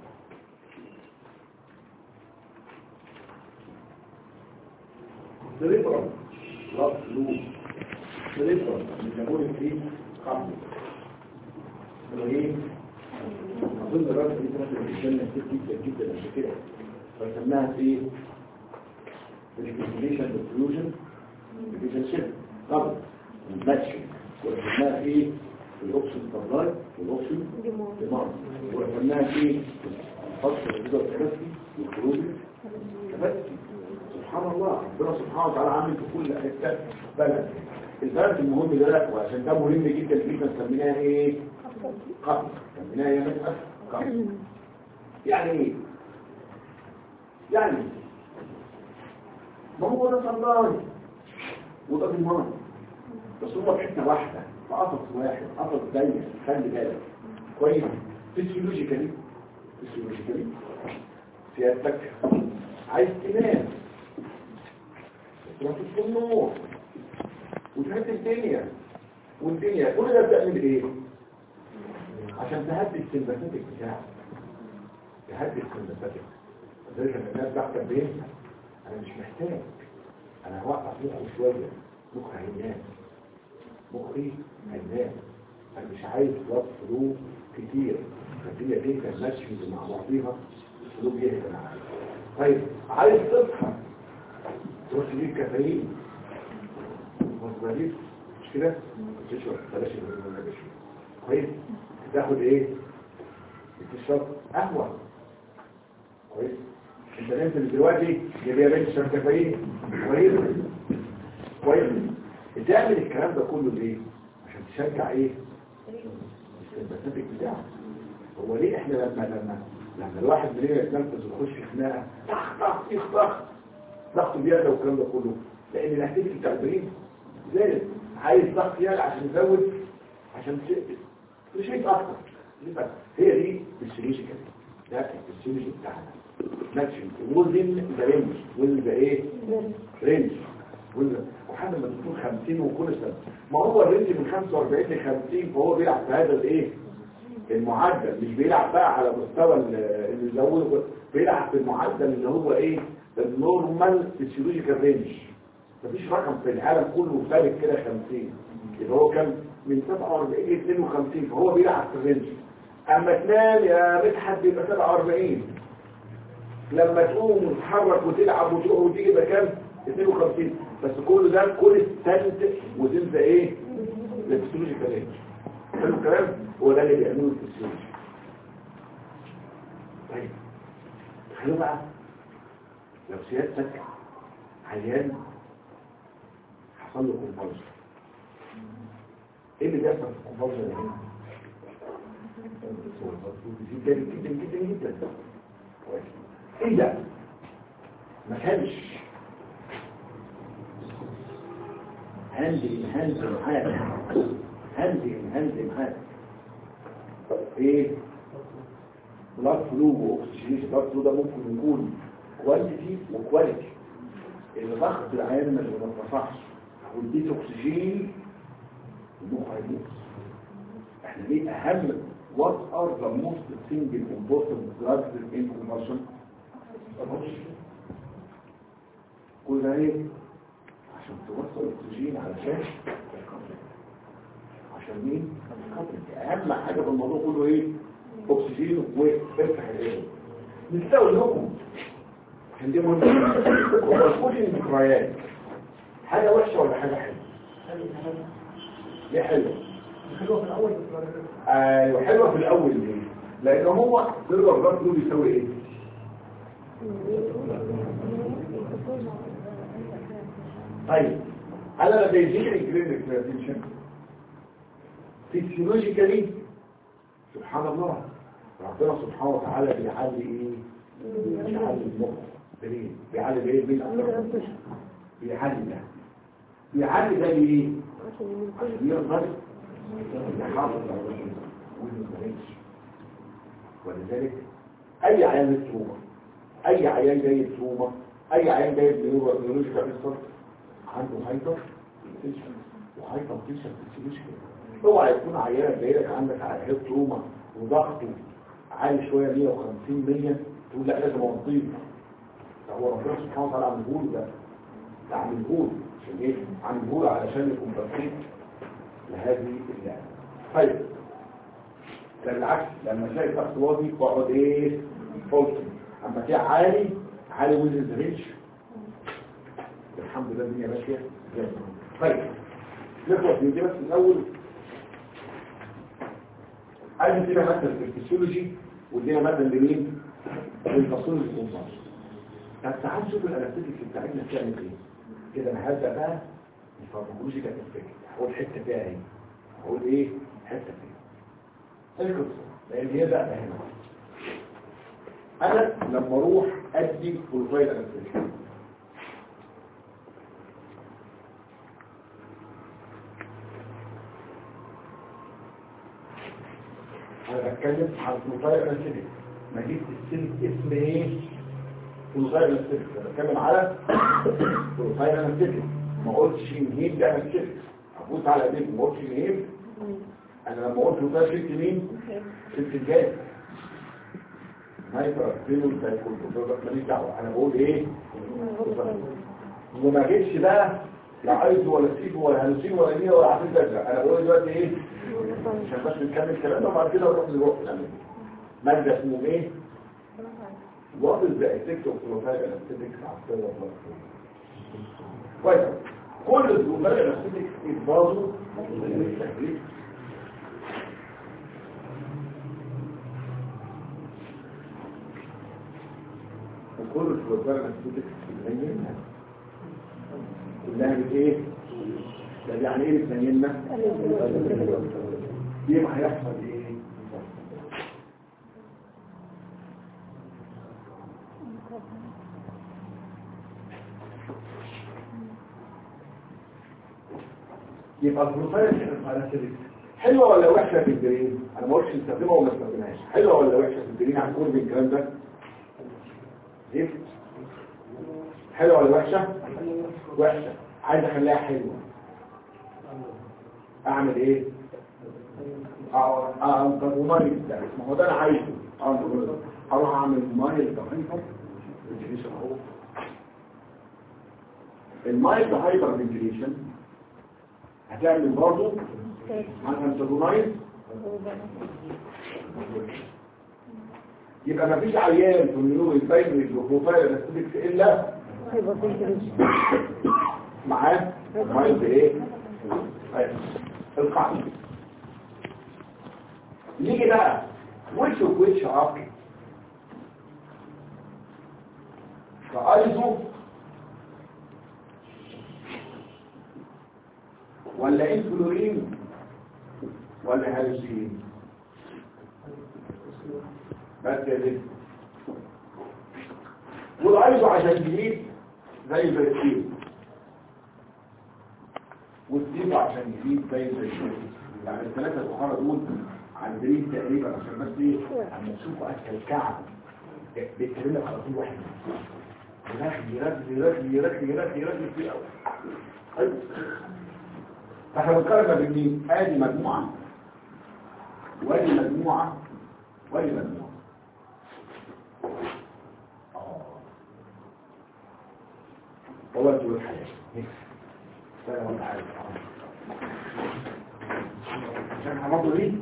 [SPEAKER 1] سريبرال لا لوب سريبرال بنقول فيه قبل ايه اظن الراجل دي كانت بتتكلم كتير جدا جدا قبل كده فسماها ايه الانفليشن ديفيوجن ديفيوجن شيب قبل الماتشنج وسماها ايه الاوبشن سبلاي والاوبشن ديماند وسماها ايه الفصل الجدول الكبسي والخروج كبسي سبحان الله ربنا سبحانه وتعالى عامل في كل حته بلد البلد المهم ده لا وعشان ده مهم جدا جدا سميناها ايه قبل سميناها يا مسألة قبل يعني ايه يعني ما هو ده صلاي وده ضمان بس هو في حته واحده في قفص واحد قفص ضيق خلي بالك كويس فيسيولوجيكالي فيسيولوجيكالي سيادتك عايز تنام تروح في النور وتهدي الدنيا والدنيا كل ده بتعمل ايه عشان تهدي السمباتيك بتاعك تهدي السمباتيك لذلك لما الناس بحكم بينها انا مش محتاج انا هوقف مخه شويه مخ هينام مخي هينام انا مش عايز وقت فلوس كتير فالدنيا دي كان ماشي مع بعضيها الفلوس يهدى معايا طيب عايز تصحى تروح تجيب كافيين مصدرين مش كده تشرب بلاش الهرمون ده كويس تاخد ايه بتشرب قهوه كويس انت نمت من دلوقتي جايب يا بنت تشرب كافيين كويس كويس بتعمل الكلام ده كله ليه عشان تشجع ايه السمباتيك بتاعك هو ليه احنا لما لما لما الواحد مننا يتنفس ويخش في خناقه طخ طخ طخ طخ ضغط بيعلى والكلام ده كله لان الاكتيفيتي بتاع البرين زادت عايز ضغط يعلى عشان يزود عشان مش هيك اكتر يبقى هي دي السيولوجي كده ده السيولوجي بتاعنا ماتشنج وزن ذا رينج وزن ذا ايه رينج وزن وحد لما تكون 50 وكل سنه ما هو الرينج من 45 ل 50 فهو بيلعب في هذا الايه المعدل مش بيلعب بقى على مستوى اللي هو بيلعب في المعدل اللي هو ايه النورمال فيسيولوجيكال رينج مفيش رقم في العالم كله ثابت كده 50 يبقى هو كان من 47 ل 52 فهو بيلعب في الرينج اما تنام يا مدحت بيبقى 47 لما تقوم وتتحرك وتلعب وتروح وتيجي يبقى كام 52 بس كل ده كل ستانت وتنسى ايه الفيسيولوجيكال رينج حلو الكلام هو ده اللي بيعمله الفيسيولوجي طيب تخيلوا بقى لو سيادتك عيان حصل له كونفرجن ايه اللي بيحصل في الكونفرجن هنا جدا جدا جدا جدا كويس ايه ده ما كانش هاند ان هاند معاك هاند ان هاند معاك ايه بلاد فلو واكسجين بلاد فلو ده ممكن يكون كوانتيتي وكواليتي اللي ضغط العيان اللي ما اترفعش واديت اكسجين المخ هيموت احنا ليه اهم what are the most single important drugs in conversion كل ده ايه عشان توصل الاكسجين علشان عشان مين اهم حاجه في الموضوع كله ايه اكسجين وافتح الايه نساوي لكم عشان دي مهمه هو الكوشن ذكريات حاجه وحشه ولا حاجه حلوه ليه حلوه
[SPEAKER 3] حلوة في الأول بس
[SPEAKER 1] ايوه حلوه في الاول ليه لان هو تقدر بقى تقول يساوي ايه طيب انا لما يجي لي جرين ريتنشن فيسيولوجيكالي سبحان الله ربنا سبحانه وتعالى بيعلي ايه بيعلي المخ ليه بيعلي ايه بيعلي ده بيعلي ده ليه عشان يقدر يحافظ على الرجل ويمكنش ولذلك اي عيان التروما اي عيان جاي التروما اي عيان جاي بنيورولوجيكال ريسورس عنده هايبر تنشن وهايبر تنشن فيسيولوجيكال اوعى يكون عيان جاي لك عندك عيان تروما وضغطه عالي شويه 150 100 تقول لا لازم اوطيه ده هو ربنا سبحانه وتعالى عامله له ده ده عامله له عشان ايه عامله له علشان يكون بسيط لهذه اللعبه طيب ده بالعكس لما تلاقي الضغط واطي تقعد ايه فولت اما تلاقي عالي عالي ويز ريتش الحمد لله الدنيا ماشيه زي الفل. طيب نخلص من دي بس الاول ادي دينا مثلا في الفسيولوجي ودينا مثلا لمين للفاصولوجي الانسان طب تعال نشوف الانستيتكس بتاعتنا بتعمل ايه كده انا هبدا بقى الفارماكولوجيكال افكت هقول حته فيها ايه هقول ايه حته فيها القصه لان هي بقى هنا انا لما اروح ادي فولفايل انستيتكس انا بتكلم عن فولفايل انستيتكس ما جبت السلك اسم ايه فولفايل انستيتكس انا بتكلم على فولفايل انستيتكس ما قلتش انهيب ده انستيتكس ابوس على ايديك ما قلتش انهيب انا لما قلت فولفايل شلت مين شلت الجاز هايبر فينول سايكول ماليش دعوه انا بقول ايه وما جيتش بقى لا ايزو ولا سيفو ولا هلوسين ولا مين ولا عفيف ازرق انا بقول دلوقتي ايه عشان بس نكمل كلامنا وبعد كده نروح للوقت الامامي مادة اسمه ايه؟ What is the effect of profile anesthetics after the blood flow? كويس كل البروفايل anesthetics إجبازه للتهديد وكل البروفايل anesthetics بتبينها كلها بت ايه؟ ده يعني ايه بتبيننا؟ يبقى هيحصل ايه؟ يبقى البروفايل الانستيتكس حلوه ولا وحشه في الدرين انا ما قلتش نستخدمها ولا ما نستخدمهاش حلوه ولا وحشه في الدرين هنقول بالكلام ده ايه حلوه ولا وحشه وحشه عايز اخليها حلوه اعمل ايه انقذ مايل ده ما هو ده انا عايزه أنقذ. اروح اعمل مايل ضعيفه فنتيليشن اهو المايل ده هايبر فنتيليشن هتعمل برضه هنسيتونايز يبقى ما فيش عيان في النيورو يبين البروفايل انستيكس الا معاه مايل بايه طيب القاعده نيجي بقى which of which are فايزو ولا انفلورين ولا هالوسين بس يا زين والايزو عشان جديد زي البرسيل والسيبو عشان جديد زي البرسيل يعني الثلاثة الأخرى دول عندين تقريبا عشان بس ايه عم تشوفوا أكل الكعب بيتكلم على طول واحد يرخي يرخي يرخي يرخي يرخي يرخي فيه أوي فاحنا بنقارن بين مين ادي مجموعه وادي مجموعه وادي مجموعه هو انتوا الحياه سلام عليكم عشان حفظوا دي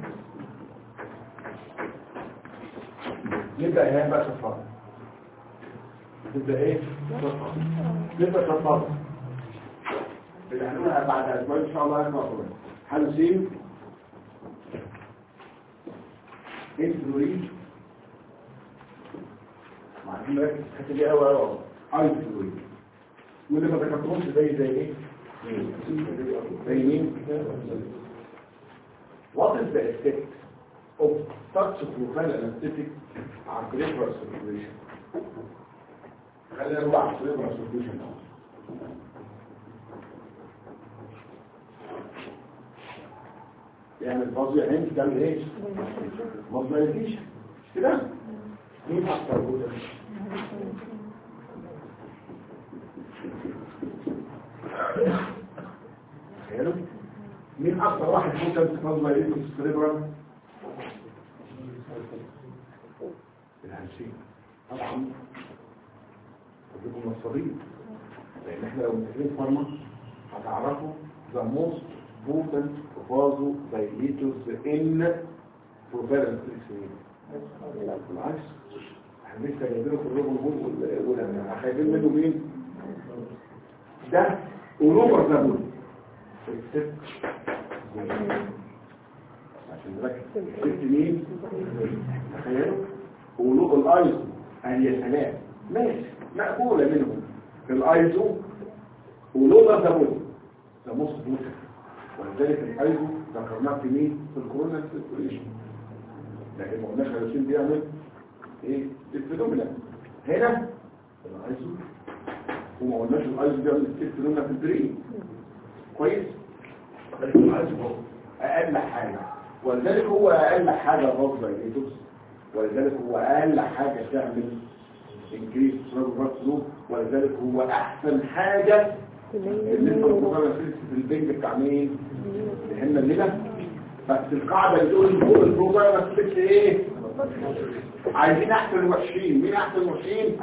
[SPEAKER 1] نبدأ ايهاب بقى شفاط نبدأ ايه شفاط نبدأ شفاط اللي هنقولها بعد اسبوع ان شاء الله هنسمع كلنا هنسيب انفلوريد معلومة مركز الحته دي قوي قوي انفلوريد واللي ما ذكرتهمش زي زي ايه زي مين What is the effect of such a profile anesthetic on cerebral circulation? خلينا نروح على cerebral circulation now. يعمل فاضي عين تعمل ايه؟ ما تضايقيش مش كده؟ مين اكتر جزء؟ تخيلوا مين اكتر واحد ممكن تفضل يريد في السريبرال الهنسين طبعا تجيبوا نصابين لان احنا لو مسكين فارما هتعرفوا the most potent vasodilators in propeller بالعكس احنا لسه جايبينه في الروبن بول ولا خايفين منه مين ده ولوبر زابول الست عشان نركز الست مين تخيلوا ولوب الايزو ان يا سلام ماشي مقبولة منهم الايزو ولوبر زابول ده مصر بوتر ولذلك الايزو ذكرناه في مين في الكورونا سيركوليشن لكن ما قلناش الروتين بيعمل ايه الفينومينا هنا الايزو وما قلناش الايزو بيعمل الفينومينا في الدريم كويس ولكن الايزو هو اقل حاجه ولذلك هو اقل حاجه غصب الايدوس ولذلك هو اقل حاجه تعمل انكريس فلو ولذلك هو احسن حاجه اللي انت بتقرا في البنج بتاع مين اللي الليله بس القاعده بتقول فوق البروجرام ما تسيبش ايه عايزين احسن وحشين مين احسن وحشين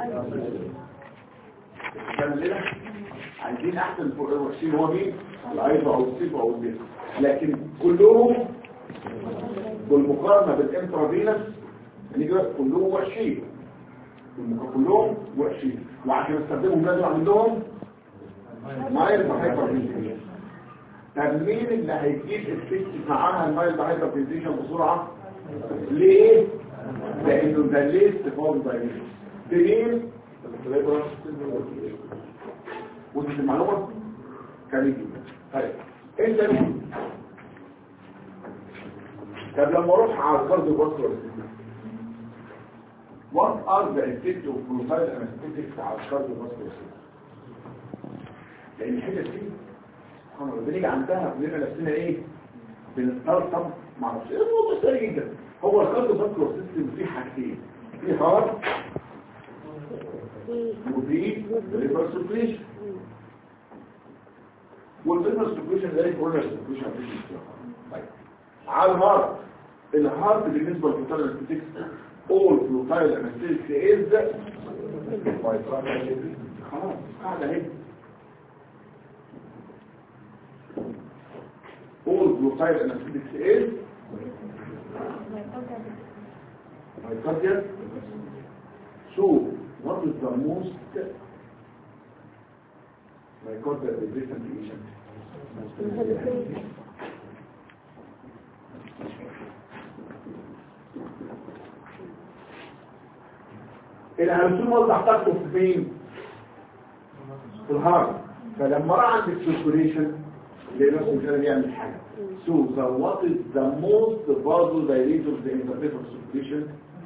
[SPEAKER 1] كان الليله عايزين احسن وحشين هو مين العيضة او الصيف او البيت لكن كلهم بالمقارنه بالانترافينس يعني كلهم وحشين كلهم وحشين وعشان استخدمهم لازم عندهم مايل هايبرتنشن طب مين اللي هيجيب الست معاها المايل هايبرتنشن بسرعه ليه لانه ده ليست فول دايميشن مين وصلت المعلومه كان يجي طيب انت مين طب لما اروح على الكارديو فاسكولار What are the effects of profile anesthetics على الكارديو فاسكولار لان الحته دي سبحان الله بنيجي عندها بنبقى نفسنا ايه بنستلطم ما اعرفش ايه الموضوع سهل جدا هو الكارديو فاسكولار سيستم فيه حاجتين في هارت وفي ليفر سيركيشن والليفر سيركيشن زي الكورونا سيركيشن مفيش مشكله طيب على الهارت الهارت بالنسبه للفوتال انستيكس all فلوتايل انستيكس از خلاص قاعده اهي all fluctile anesthetics is myocardial so what is the most myocardial resistant agent الهرسوم وضع تحته في فين في الهارت فلما راح عند السيركوليشن اللي نفسه مش قادر يعمل حاجه so the what is the most vasodilator of the interface of circulation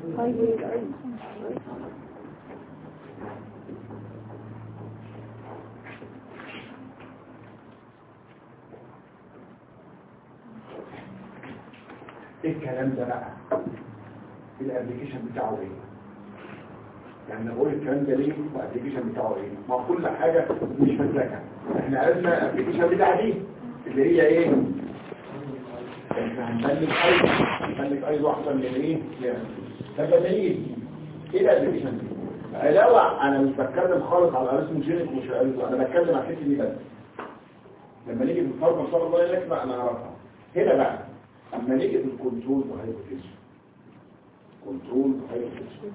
[SPEAKER 1] ايه الكلام ده بقى الابلكيشن بتاعه ايه يعني نقول الكلام ده ليه والابلكيشن بتاعه ايه ما كل حاجه مش مدركه احنا عرفنا الابلكيشن بتاع دي اللي هي ايه احنا هنبلغ ايضا هنبلغ ايضا احسن من ايه ده بدليل ايه الابلكيشن دي علاوه انا مش بتكلم خالص على الارسموجينيك ومش انا بتكلم على الحته دي بس لما نيجي في الفرق ان شاء الله لك بقى انا اعرفها هنا بقى اما نيجي في الكنترول وهايبوتنشن كنترول وهايبوتنشن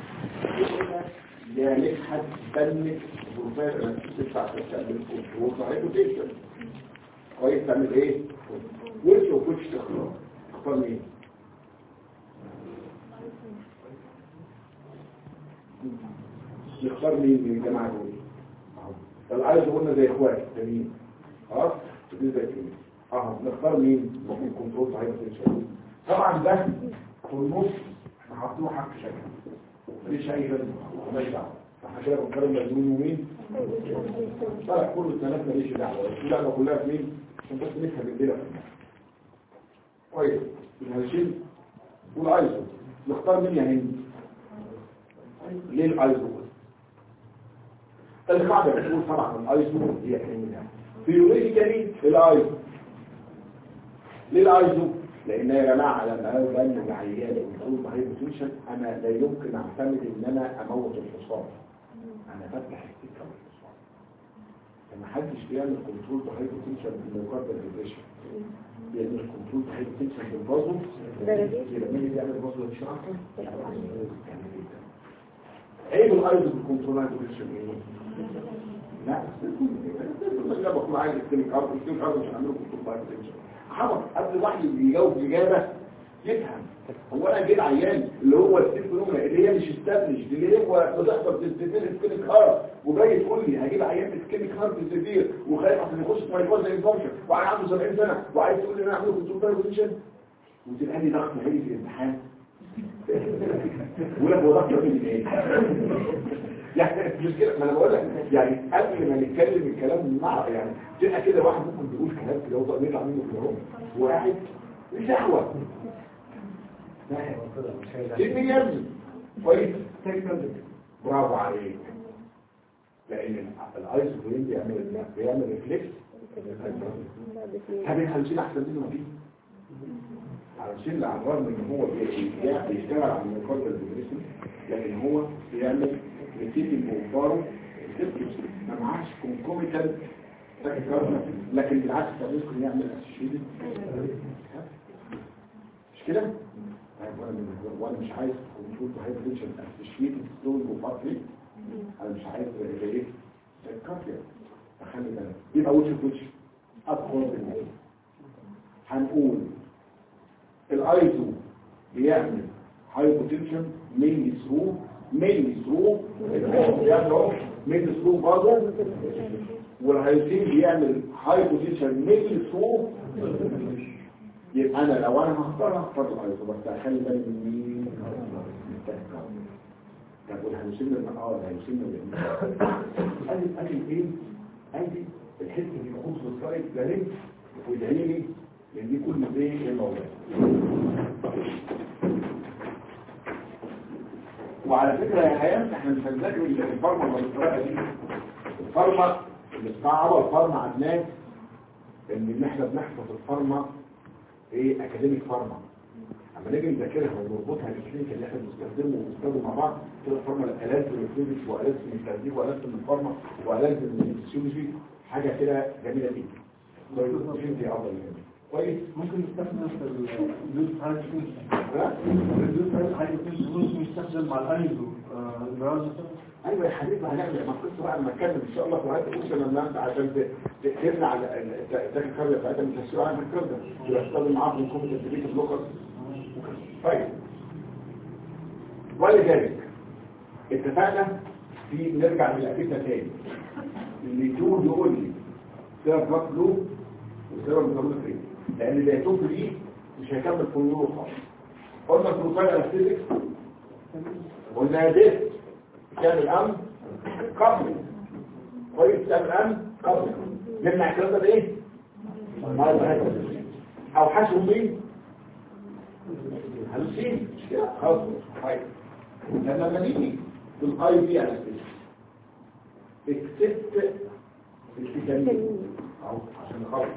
[SPEAKER 1] يا مدحت بنك بروفيسور انا تدفع تعمل كنترول وهايبوتنشن كويس تعمل ايه؟ وش وكوتش تختار تختار مين؟ نختار مين من الجماعة دول العايز قلنا زي اخوات تانيين خلاص دي زي كده اه نختار مين ممكن كنترول صحيح تنشر طبعا ده في النص احنا حاطينه حق شكل مفيش اي لازمه ماليش دعوه فاحنا كده بنقارن مجنون ومين طلع كل الثلاث ماليش دعوه اللعبه كلها في مين عشان بس نفهم الدنيا في المعنى. كويس هنشيل والايزو نختار مين يا هند ليه الايزو القاعدة بتقول طبعا الايزو هي كلمة بيولوجيكالي الايزو ليه الايزو؟ لان يا جماعة لما انا بنج عيان وتقول ما هي بوتنشن انا لا يمكن اعتمد ان انا اموت الحصان انا بفتح السكة والحصان فما حدش بيعمل كنترول بهاي بوتنشن بالمقدر الريشن بيعمل كنترول بهاي بوتنشن بالبازو يبقى مين اللي بيعمل البازو ده مش عارفه؟ عيب الايزو بالكنترول هاي بوتنشن ايه؟ لا جابك معايا الكليك ارض الكليك ارض مش هعمله كنترول بهاي بوتنشن حرف قبل واحد يجاوب اجابه يفهم هو انا جيت عيان اللي هو السيمبتوم اللي هي مش استبلش دي اللي هو بتحضر تستفيد الكلينيك هارت وجاي تقول لي هجيب عيان في الكلينيك هارت سيفير وخايف عشان يخش في مايكوزا انفكشن وعيان عنده 70 سنه وعايز تقول لي انا اعمل كنترول بوزيشن وتبقى لي ضغط عالي في الامتحان ولا هو ضغط من ايه يعني مش كده ما انا بقول لك يعني قبل ما نتكلم الكلام مع يعني تبقى كده واحد ممكن بيقول كلام كده وطق يطلع منه في الهرم وقاعد شهوه كلمه يرمي كويس برافو عليك لان الايزوفرين بيعمل بيعمل ريفلكس هل هنشيل احسن منه فيه علشان على الرغم ان هو بي- بيشتغل على المقدر الدبريسي لكن هو بيعمل ريتيتنج اوفاره ما معاش كونكوميتال لكن بالعكس ده ممكن يعمل اسوشيتد مش كده؟ طيب وانا من- وانا مش عايز كنترول هايبريشن اسوشيتد ستون وفاتري انا مش عايز زي ايه؟ الكافيه فخلي بالك يبقى وش في وش ادخل بالموضوع هنقول الايزو بيعمل هايبوتنشن مينلي ثرو مينلي ثرو بيعمل مينلي ثرو برضه والهايسين بيعمل هايبوتنشن مينلي ثرو يبقى انا لو انا هختار هختار الايزو بس هخلي بالي من مين من التهكم. طب والهايسين من اه الهايسين من ادي ادي ايه ادي الحته اللي بخص السايد ده ليه وادعي لي لان دي كل ده ايه الموضوع وعلى فكرة يا حيان احنا مش هنذاكر الفارما بالطريقة دي الفارما اللي استعرض الفارما عدنان ان ان احنا بنحفظ الفارما ايه اكاديميك فارما اما نيجي نذاكرها ونربطها بالكلينيك اللي احنا بنستخدمه ونستخدمه مع بعض تبقى الفارما الالات من الفيزيكس والات من التهذيب والات من الفارما والات من الفسيولوجي حاجة كده جميلة جدا كويس فهمتي افضل مني كويس
[SPEAKER 3] ممكن نستخدم في الريدوس هايدروجين
[SPEAKER 1] ها؟
[SPEAKER 3] الريدوس هايدروجين ممكن يستخدم مع الايزو الجراج مثلا
[SPEAKER 1] ايوه يا حبيبي هنعمل ما قصه بقى لما نتكلم ان شاء الله في هذا الكورس لما انت عشان ت- تمنع ال- ال- الذاكره الخارجيه بتاعتها من تسويق عن الكلام ده يستخدم معاهم من كومنت التريك بلوكر طيب ولذلك اتفقنا في نرجع للأكيدة تاني اللي يجون يقول لي سيرف بلاك بلو وسيرف ميتابوليك لان اللي هيتوب دي مش هيكمل في النور خالص قلنا البروفايل الاستيتكس قلنا يا ديت تعمل امن قبل كويس تعمل امن قبل نمنع الكلام ده بايه؟ او حشو مين؟ هلوسين مش كده خلاص طيب لما نيجي بالقايم دي على اكتبت الفيتامين اهو عشان نخلص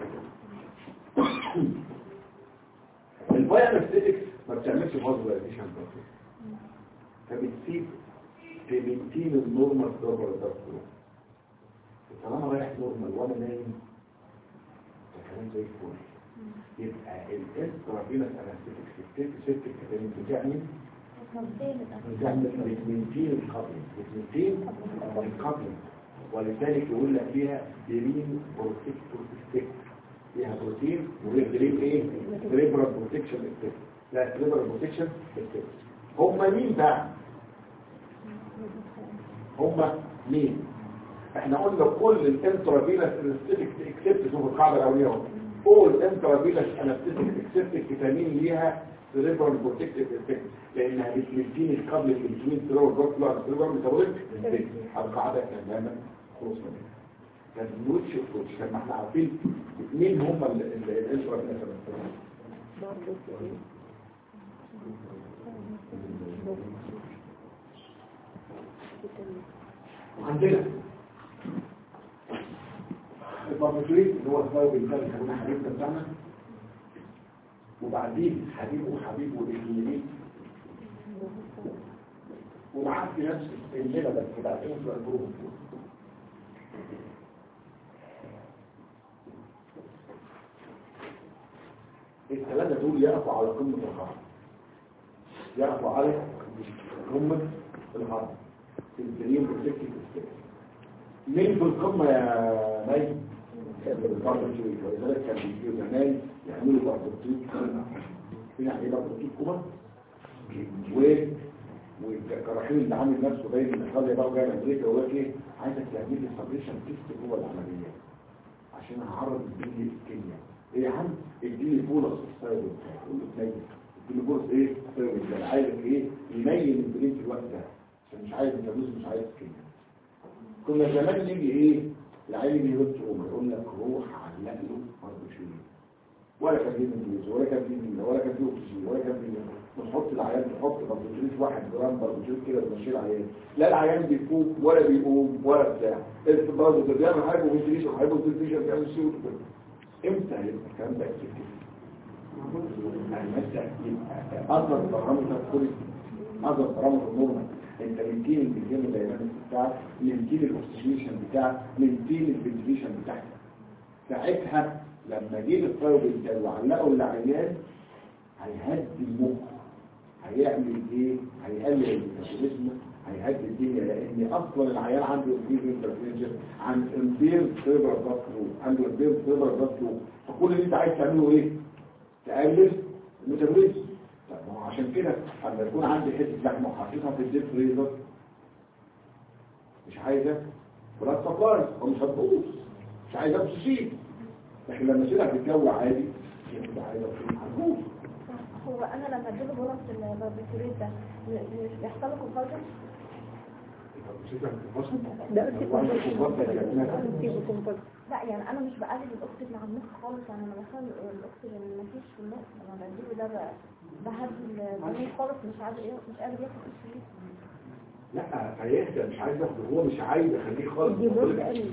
[SPEAKER 1] البايونستيتكس ما بتعملش فازولاريزيشن فبتسيب تمنتين النورمال ضربة الضغط طالما رايح نورمال وانا نايم ده كلام زي الفل يبقى الانترافينس انستيك سيستم كتابين بتعمل بتعمل بتمنتين القبل بتمنتين القبل ولذلك يقول لك فيها دريم بروتكتور ستيك فيها بروتين وغير دريم ايه دريبرال بروتكشن ستيك لا دريبرال بروتكشن ستيك هم مين بقى هم مين احنا قلنا كل الانترافينس انستيك اكسبت شوف القاعده الاوليه اهو كل الانترافينس انستيك اكسبت الفيتامين ليها سيريبرال بروتكتيف افكت لانها بتمثيل القبل الانسولين سيريبرال بروتكتيف سيريبرال ميتابوليك القاعده تماما خلص منها كان نوتش وفوتش كان احنا عارفين مين هم الانترافينس عندنا الباربيتوريت اللي هو الثايب الثاني كان حبيبنا بتاعنا وبعدين حبيبه وحبيبه الإنجليزي ومعاه في نفس الليلة بس بعدين في الجروب الثلاثة دول يقفوا على قمة الهرم يقفوا على قمة الهرم الدريم بروتكتيف ستيك مين في القمة يا مي؟ الباربيتوريت ولذلك كان بيجيبوا زمان يعملوا باربيتوريت في يعني باربيتوريت كوما و والكراحين اللي عامل نفسه باين ان ايطاليا بقى وجاي من امريكا ويقول لك ايه عايزك تعمل لي سبريشن تيست جوه العمليه عشان هعرض الدنيا الكيمياء ايه يا عم اديني بولس السايد يقول له تنين اديني بولس ايه السايد ده عايزك ايه ينين البرين في الوقت ده عشان مش عايز ميتابوليزم مش عايز كيمياء كنا زمان نيجي ايه العيل بيهد روما يقول لك روح علق له باربيتوريت ولا كان فيه انجليزي ولا كان فيه مينا ولا كان فيه اكسجين ولا كان فيه بنحط العيان بنحط باربيتوريت واحد جرام باربيتوريت كده بنمشي العيان لا العيان بيفوق ولا بيقوم ولا بتاع البرازو ده بيعمل حاجه وفنتيليشن حاجه وفنتيليشن بيعمل سيوت امتى هيبقى الكلام ده اكتيفيتي يعني مثلا يبقى اصلا بارامتر كل اصلا بارامتر نورمال انت مدين البنزين الدايناميك بتاعك مدين الاكسجينيشن بتاعك مدين الفنتيليشن بتاعك ساعتها لما جه الطيب ده وعلقه العيان هيهدي المخ هيعمل ايه هيقلل الميتابوليزم هيهدي الدنيا لان اصلا العيان عنده انفير انترفينجر عن انفير سيربر ضغطه عنده انفير سيربر ضغطه فكل اللي انت عايز تعمله ايه تقلل الميتابوليزم طب ما هو عشان كده لما يكون عندي حته لحمه وحطيتها في الديب فريزر مش عايزه بلاد سبلاي ومش هتبوظ مش عايزه اكسجين لكن لما اشيلها في الجو عادي يبقى عايزه اكسجين هتبوظ
[SPEAKER 2] هو انا لما اديله بولس الباربيتوريت ده مش بيحصل له كونفرجن لا يعني انا مش بقلل الاكسجين مع المخ خالص يعني انا بخلي الاكسجين ما فيش في المخ انا بديله ده بقى بهدي البنين خالص مش عايز ايه مش قادر ياخد اكسجين
[SPEAKER 1] لا هيهدى مش عايز ياخده هو مش عايز يخليه خالص
[SPEAKER 2] الجلوس قليل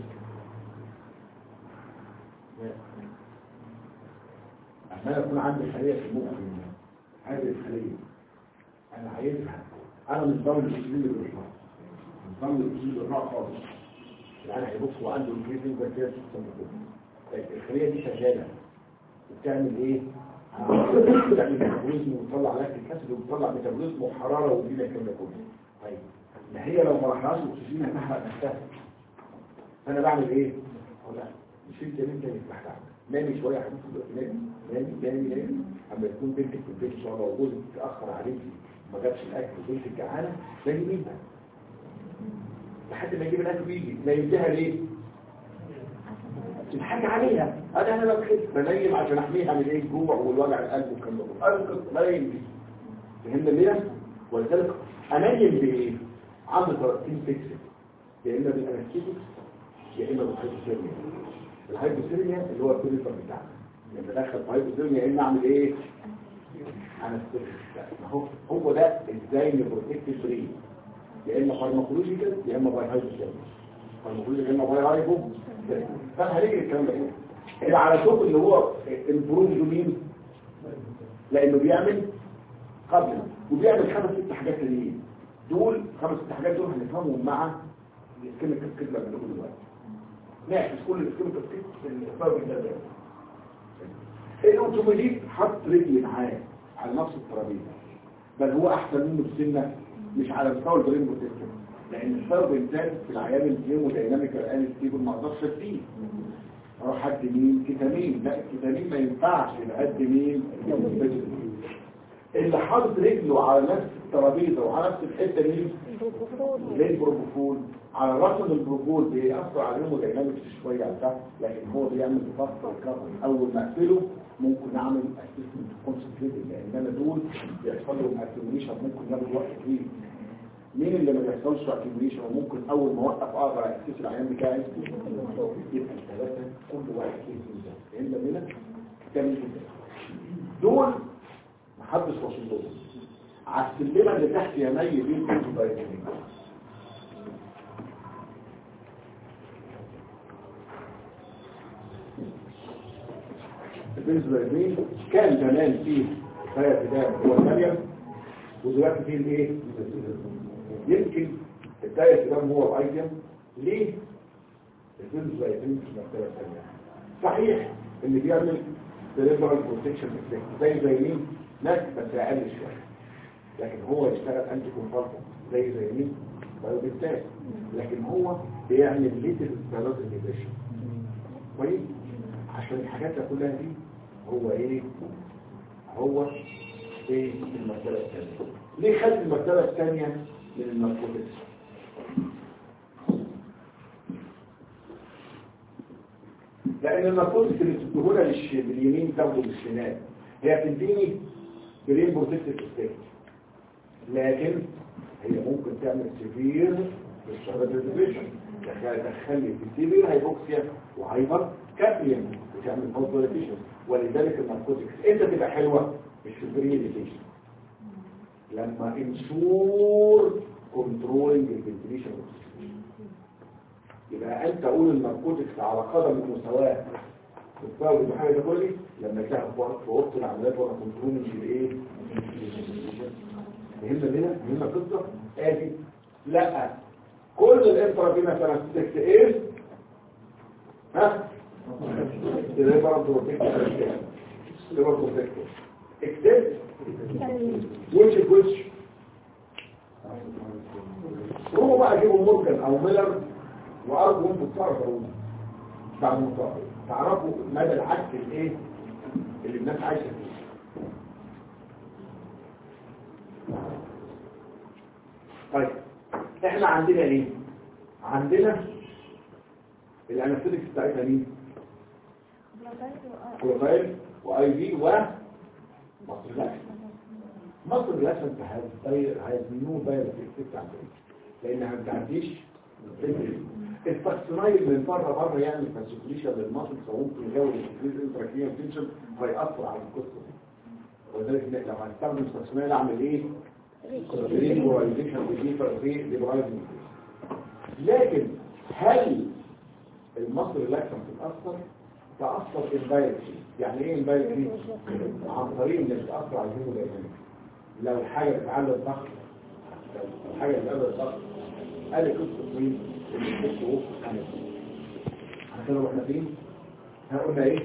[SPEAKER 1] عشان يكون عندي خلية في المخ هذه الخلية انا عايزها انا مش ضامن الاكسجين اللي بيطلع مش ضامن الاكسجين اللي بيطلع خالص يعني هيبص وعنده الكريتين بكتيريا الخلية دي شغالة بتعمل ايه؟ بتعمل ميتابوليزم وبتطلع لاكتيك اسيد وبتطلع ميتابوليزم وحرارة والدنيا الكلام ده كله طيب ما هي لو ما راحلهاش الاكسجين هتحرق نفسها فانا بعمل ايه؟ أقول لا مش انت انت اللي تحت نامي شويه يا حبيبتي دلوقتي نامي نامي نامي نامي اما تكون بنتك في البيت شويه لو جوزك اتاخر عليكي ما جابش الاكل وبنتك جعانه تلاقي منها لحد ما يجيب الاكل ويجي نيمتها ليه؟ تضحك عليها انا انا ببخل بنيم عشان احميها من ايه الجوع والوجع القلب والكلام ده انقذ بنيم دي فهمنا ليه؟ ولذلك انيم بايه؟ عندي طريقتين فيكسد يا اما بالانستيتكس يا اما بالهايبوثيرميا الهايبوثيرميا اللي هو البريفر بتاعنا لما دخل في هايبوثيرميا يا اما اعمل ايه؟ انستيتكس اهو هو ده ازاي نبروتكت برين يا اما فارماكولوجيكال يا اما باي هايبوثيرميا فارماكولوجيكال يا اما باي هايبو فهنيجي الكلام ده ايه؟ اللي على طول اللي هو البروجومين لانه بيعمل قبل وبيعمل خمس ست حاجات تانيين دول خمس ست حاجات دول هنفهمهم مع الاسكيميك كاسكيت اللي بنقوله دلوقتي نعكس كل الاسكيميك كاسكيت في الاسباب ده الاوتوماتيك حط رجل معاه على نفس الترابيزه بل هو احسن منه بسنه مش على مستوى البرين بروتكتور لان السبب انتاج في العيان الهيمودايناميك الان ستيبل ما اقدرش اديه اروح ادي مين كتامين لا الكتامين ما ينفعش يبقى ادي مين اللي حاطط رجله على نفس الترابيزه وعلى نفس الحته مين زي البروبوفول على رقم البروبوفول بيأثر على الهيموداينامكس شويه على تحت لكن هو بيعمل بفصل الكفر اول ما اقفله ممكن اعمل اسيستنت كونسنتريتد لان انا دول بيحصل لهم اكيوميشن ممكن ياخد وقت طويل مين اللي ما بيحصلش اكيوميشن وممكن اول ما اوقف اقدر اسيس العيان بتاعي يبقى الثلاثه كل واحد فيه ميزان الا منك كام ميزان دول محدش واصل لهم على السلمه اللي تحت يا مي دي كنتوا باينين بالنسبه لمين كان زمان فيه كفايه بدايه هو مريم ودلوقتي فيه الايه يمكن الداية الكلام هو الايتم ليه بالنسبه لمين في المرتبه الثانيه صحيح اللي بيعمل ديليفرال بروتكشن زي زي مين ناس بس اقل شويه لكن هو يشتغل انتي كونفورتم زي زي مين بايوبيتاس لكن هو بيعمل ليتل ستارات انيبيشن كويس عشان الحاجات دي كلها دي هو ايه هو ايه المرتبه الثانيه ليه خد المرتبه الثانيه من الناركوتكس لان الناركوتكس اللي بتديهولها للش- باليمين تاخده بالشمال هي بتديني برين بروتكتيف افكت لكن هي ممكن تعمل سيفير ديبريشن تخلي في سيفير هايبوكسيا وهايبر كابريم وتعمل فوزوليتيشن ولذلك الناركوتكس انت تبقى حلوه مش في البريديتيشن لما انشور كنترولنج الفنتريشن يبقى انت قول الناركوتكس على قدم المساواه تتفاوض بحاجه ده كله لما تاخد وقت في اوضه العمليات ولا كنترولنج الايه فهمنا لنا فهمنا قصه ادي لا كل الانترافينا ترانسفيكس ايه ها ديليفر بروتكتور ديليفر بروتكتور اكسبت ويتش ويتش روحوا بقى جيبوا مورجان او ميلر وارجو انتوا تعرفوا بعد ما تعرفوا مدى العكس الايه اللي الناس عايشه فيه طيب احنا عندنا ايه عندنا الانستيكس بتاعتنا مين كلوفايل واي في و مصر لا مصر لا انت هيزمنوه باير بتاع لانها ما بتعديش الفاكسونايل من بره بره يعمل فاسيكوليشن للمصل فممكن يزود الفريز انتراكينيال تنشن فيأثر على القصه دي ولذلك لو هنستخدم الفاكسونايل اعمل ايه؟ ريبولايزيشن في ليبرايزنج لكن هل المصل لاكسن تتأثر؟ تأثر امبايرتي يعني ايه امبايرتي؟ عن طريق ان تتأثر على الهيمودايناميك لو الحاجة بتعلي الضغط لو الحاجة بتعلي الضغط قال قصة مين؟ اللي بتحط وسط احنا كده واحنا فين؟ ها قلنا ايه؟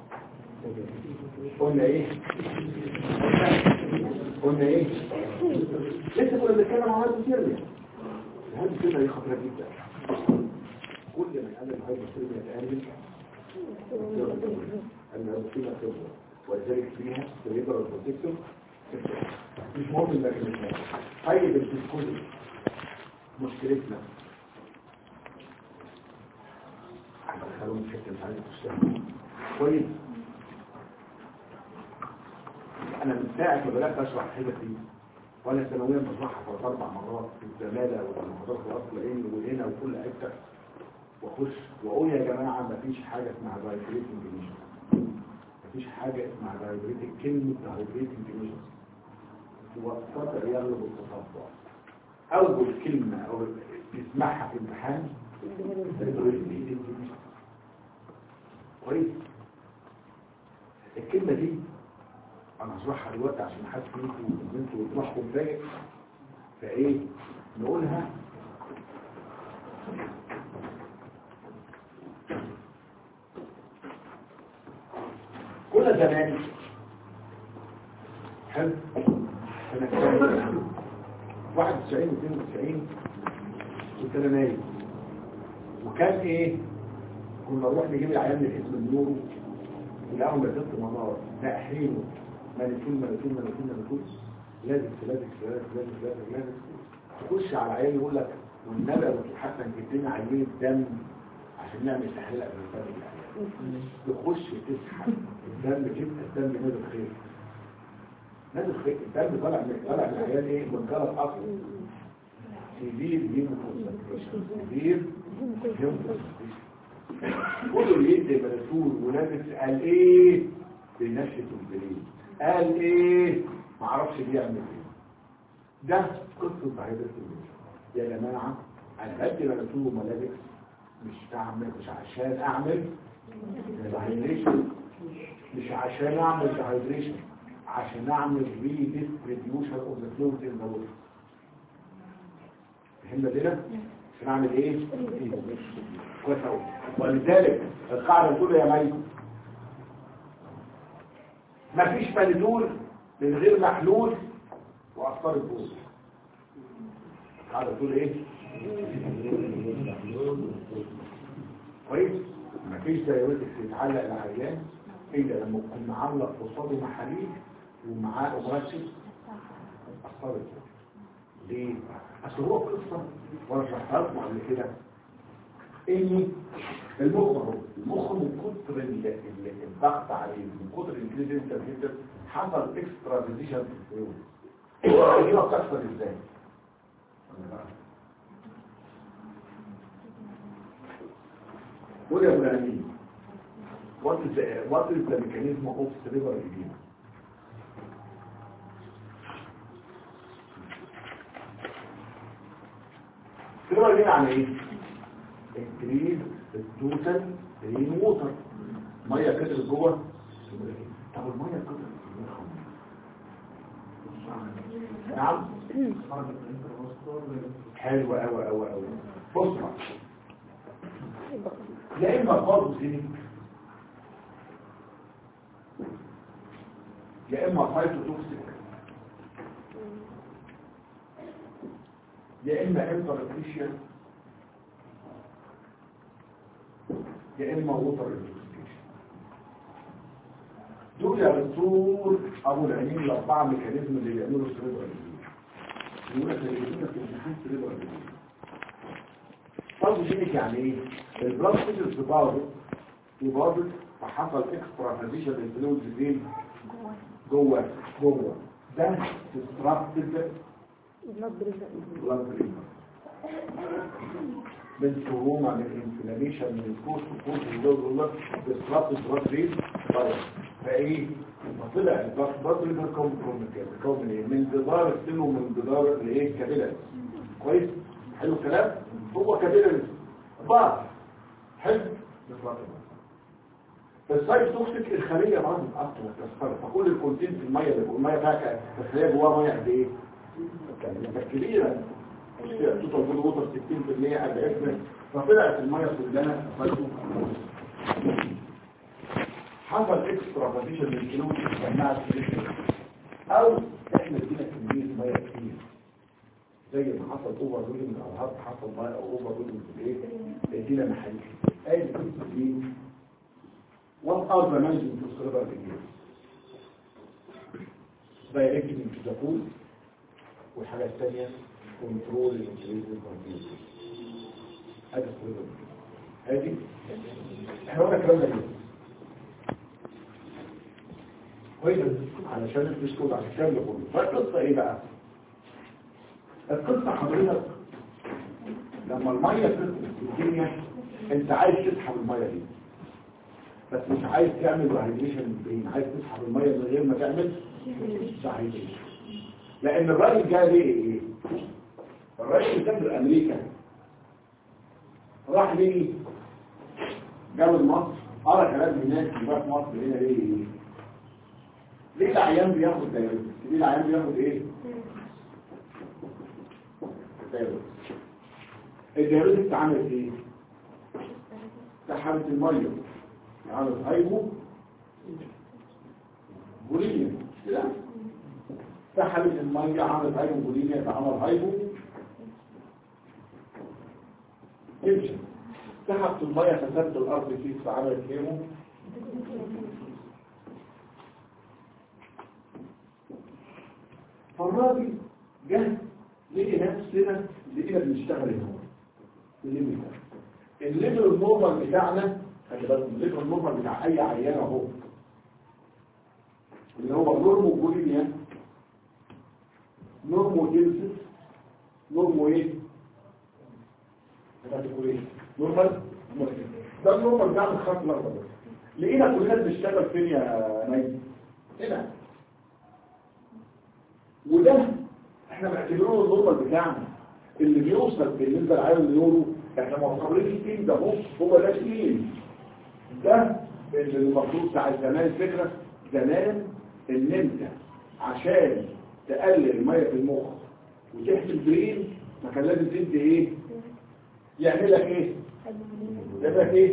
[SPEAKER 1] قلنا ايه؟ قلنا ايه؟ لسه كنا بنتكلم عن هايبو سيرميا الهايبو سيرميا دي خطيرة جدا كل ما يقلل الهايبو سيرميا تقلل ان الهايبو خبرة ولذلك فيها سريبر البروتكتور مش مهم الميكانيزم طيب الديسكوزي مشكلتنا هندخلهم الحته مش عايز تشتغل كويس انا من ساعه ما بدات اشرح الحته دي وانا سنويا بشرحها ثلاث اربع مرات في الزماله والمحاضرات في اصل العلم وهنا وكل حته واخش واقول يا جماعه ما فيش حاجه اسمها فايبريتنج ميجر مفيش حاجه اسمها فايبريتنج كلمه فايبريتنج ميجر هو الصدر يغلب التصفع اول كلمه او تسمعها في امتحان كويس الكلمه دي انا هشرحها دلوقتي عشان حد فيكم ان انتوا تروحوا فايق فايه نقولها كل كنا زمان حلو سنة كام 91 92 كنت انا نايم وكان ايه كنا نروح نجيب العيال من اسم النور ونلاقيهم لازم منار ناحينه ملكين ملكين ملكين ملكين لازم لازم لازم لازم لازم لازم تخش على العيال يقول لك والنبي يا دكتور حسن جبت لنا عينين دم عشان نعمل تحليل قبل الفرد العيال تخش تسحب الدم جبت الدم نازل خير نازل خير الدم طالع من طالع من العيال ايه من جرس اصلا سيفير هيموكونسنتريشن سيفير هيموكونسنتريشن كله بيدي مرسول ونفس قال ايه بنشة البريد قال ايه معرفش بيعمل ايه ده قصة ضعيفة يا جماعة انا بدي مرسول وملابس مش تعمل مش عشان اعمل دهيدريشن مش عشان اعمل دهيدريشن عشان اعمل ري ديستريبيوشن اوف ذا فلويد ان ذا ووتر فهمنا كده عشان اعمل ايه كويس قوي ولذلك القاعده بتقول يا مي مفيش مندول من غير محلول واثار الجوز القاعده بتقول ايه كويس مفيش دايوريتك يتعلق العيان الا لما يكون معلق قصاده محاليل ومعاه مرشد اثار الجوز ليه؟ اصل هو قصه وانا شرحتها لكم قبل كده ان المخ اهو المخ من كتر ال- ال- الضغط عليه من كتر الانجليزي انت حصل اكسترا فيزيشن في الفيول دي بتحصل ازاي؟ قول يا ابو الامين what is the, what is the mechanism of cerebral edema cerebral edema يعني ايه increase التوتال رين ووتر ميه كترت جوه طب الميه كترت نعم حلو قوي قوي قوي بص بقى يا اما فرض زينك يا اما فايتوتوكسيك يا اما انترفيشن يا اما ووتر انتوكسيكيشن دول يا دكتور ابو العينين الاربعه ميكانيزم اللي بيعملوا السريبرال يقول لك اللي يجينا في امتحان سريبرال فرض جينيك يعني ايه البلاد سيلز باظت وباظت فحصل اكسترا فيزيشن للفلويدز فين جوه جوه ده ديستراكتيف
[SPEAKER 2] بلاد بريشر
[SPEAKER 1] بلاد بريشر من تروما من انفلاميشن من كوست كوست الجو والله ديستراكتيف بلاد بريشر فايه طلع البلاد بريشر كوم كوم كوم من ايه من جدار السن ومن جدار الايه كابيلاري كويس حلو الكلام هو كابيلاري بعض حلو السايت توكسيك الخليه برضه اكتر تسخر فكل الكونتين في الميه اللي الميه فيها الخليه جواها ميه قد ايه كانت كبيره توتال بول ووتر 60% قد فطلعت الميه كلها سايت حصل اكسترا بوزيشن للفلوس جمعت او احنا ادينا كميه ميه كتير زي ما حصل اوفر دولينج او هارد حصل ميه او اوفر دولينج في الايه ادينا محل اي قصه دي What are the management of cerebral disease? Directing into the pool والحاجة الثانية control الانتريزم كونتيوز هذا cerebral disease هذه احنا قلنا الكلام ده ليه؟ كويس علشان الفسكول عشان الكلام ده كله فالقصة ايه بقى؟ القصة حضرتك لما المية تدخل في الدنيا انت عايز تسحب المية دي بس مش عايز تعمل رهيديشن بين عايز تسحب المية من غير ما تعمل رهيديشن لان الراجل جاي ليه ايه الراجل سافر امريكا راح ليه جاب مصر قرا كلام هناك يبقى في مصر هنا ليه ايه ليه العيان بياخد دايركت ليه العيان بياخد ايه دايركت الدايركت عملت ايه سحبت الميه عملت هايبو سحبت الميه عملت هايبوبوليميا فعمل هايبو تنشن سحبت الميه فسدت الارض فيه فعملت هيمو فالراجل جه لقي نفسنا لقينا بنشتغل هنا الليفل ده الليفل النورمال بتاعنا خلي بالك الليفل النورمال بتاع اي عيان اهو اللي هو نورمو بوليميا نورمو جنسس نورمو ايه؟ هتقول ايه؟ نورمال ده النورمال بتاع الخط الاخضر ده. لقينا كلنا بنشتغل فين يا نايم هنا وده احنا معتبرينه النورمال بتاعنا اللي بيوصل بالنسبه للعالم اليورو احنا معتبرين التيم ده بص هو ده تيم ده اللي المفروض بتاع زمان الفكره زمان ان انت عشان تقلل الميه في المخ وتحمي البرين ما كان لازم تدي ايه يعمل لك ايه يعمل لك ايه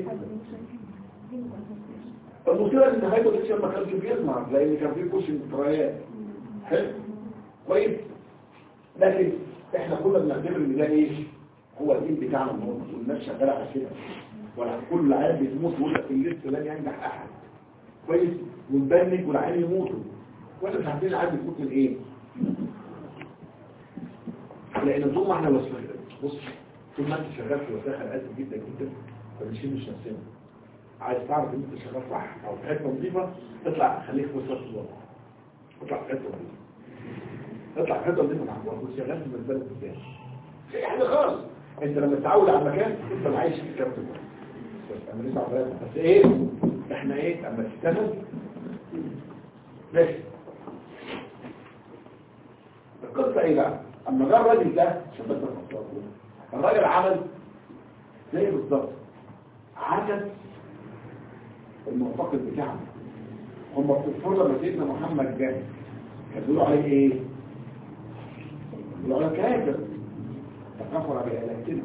[SPEAKER 1] المشكله ان الهايبوتنشن ما كانش بيظهر لان كان فيه كوش انترايات حلو كويس لكن احنا كنا بنعتبر ان ده ايه هو الدين بتاعنا النهارده والناس شغاله على كده ولا كل عيال بتموت ويقول لك الليست لن ينجح احد كويس ونبنك والعيال يموتوا واحنا مش عارفين العيال بتموت من ايه لان طول ما احنا وصلنا بص طول ما انت شغال في وسائل خلقات جدا جدا ما بنشيلش نفسنا عايز تعرف ان انت شغال صح او في حته نظيفه اطلع خليك في وسط الوضع اطلع في حته نظيفه اطلع في حته نظيفه مع الوضع وشغال في مزبله ازاي في حاجه خالص انت لما تتعود على المكان انت عايش في الكابتن بس انا لسه عمال بس ايه احنا ايه اما تشتغل ماشي القصه ايه بقى اما جه الراجل ده عشان بس أفكركم. الراجل عمل زي بالظبط عكس المعتقد بتاعنا هم الكفار لما سيدنا محمد جه كانوا بيقولوا عليه ايه؟ بيقولوا عليه كافر تكفر بآلهتنا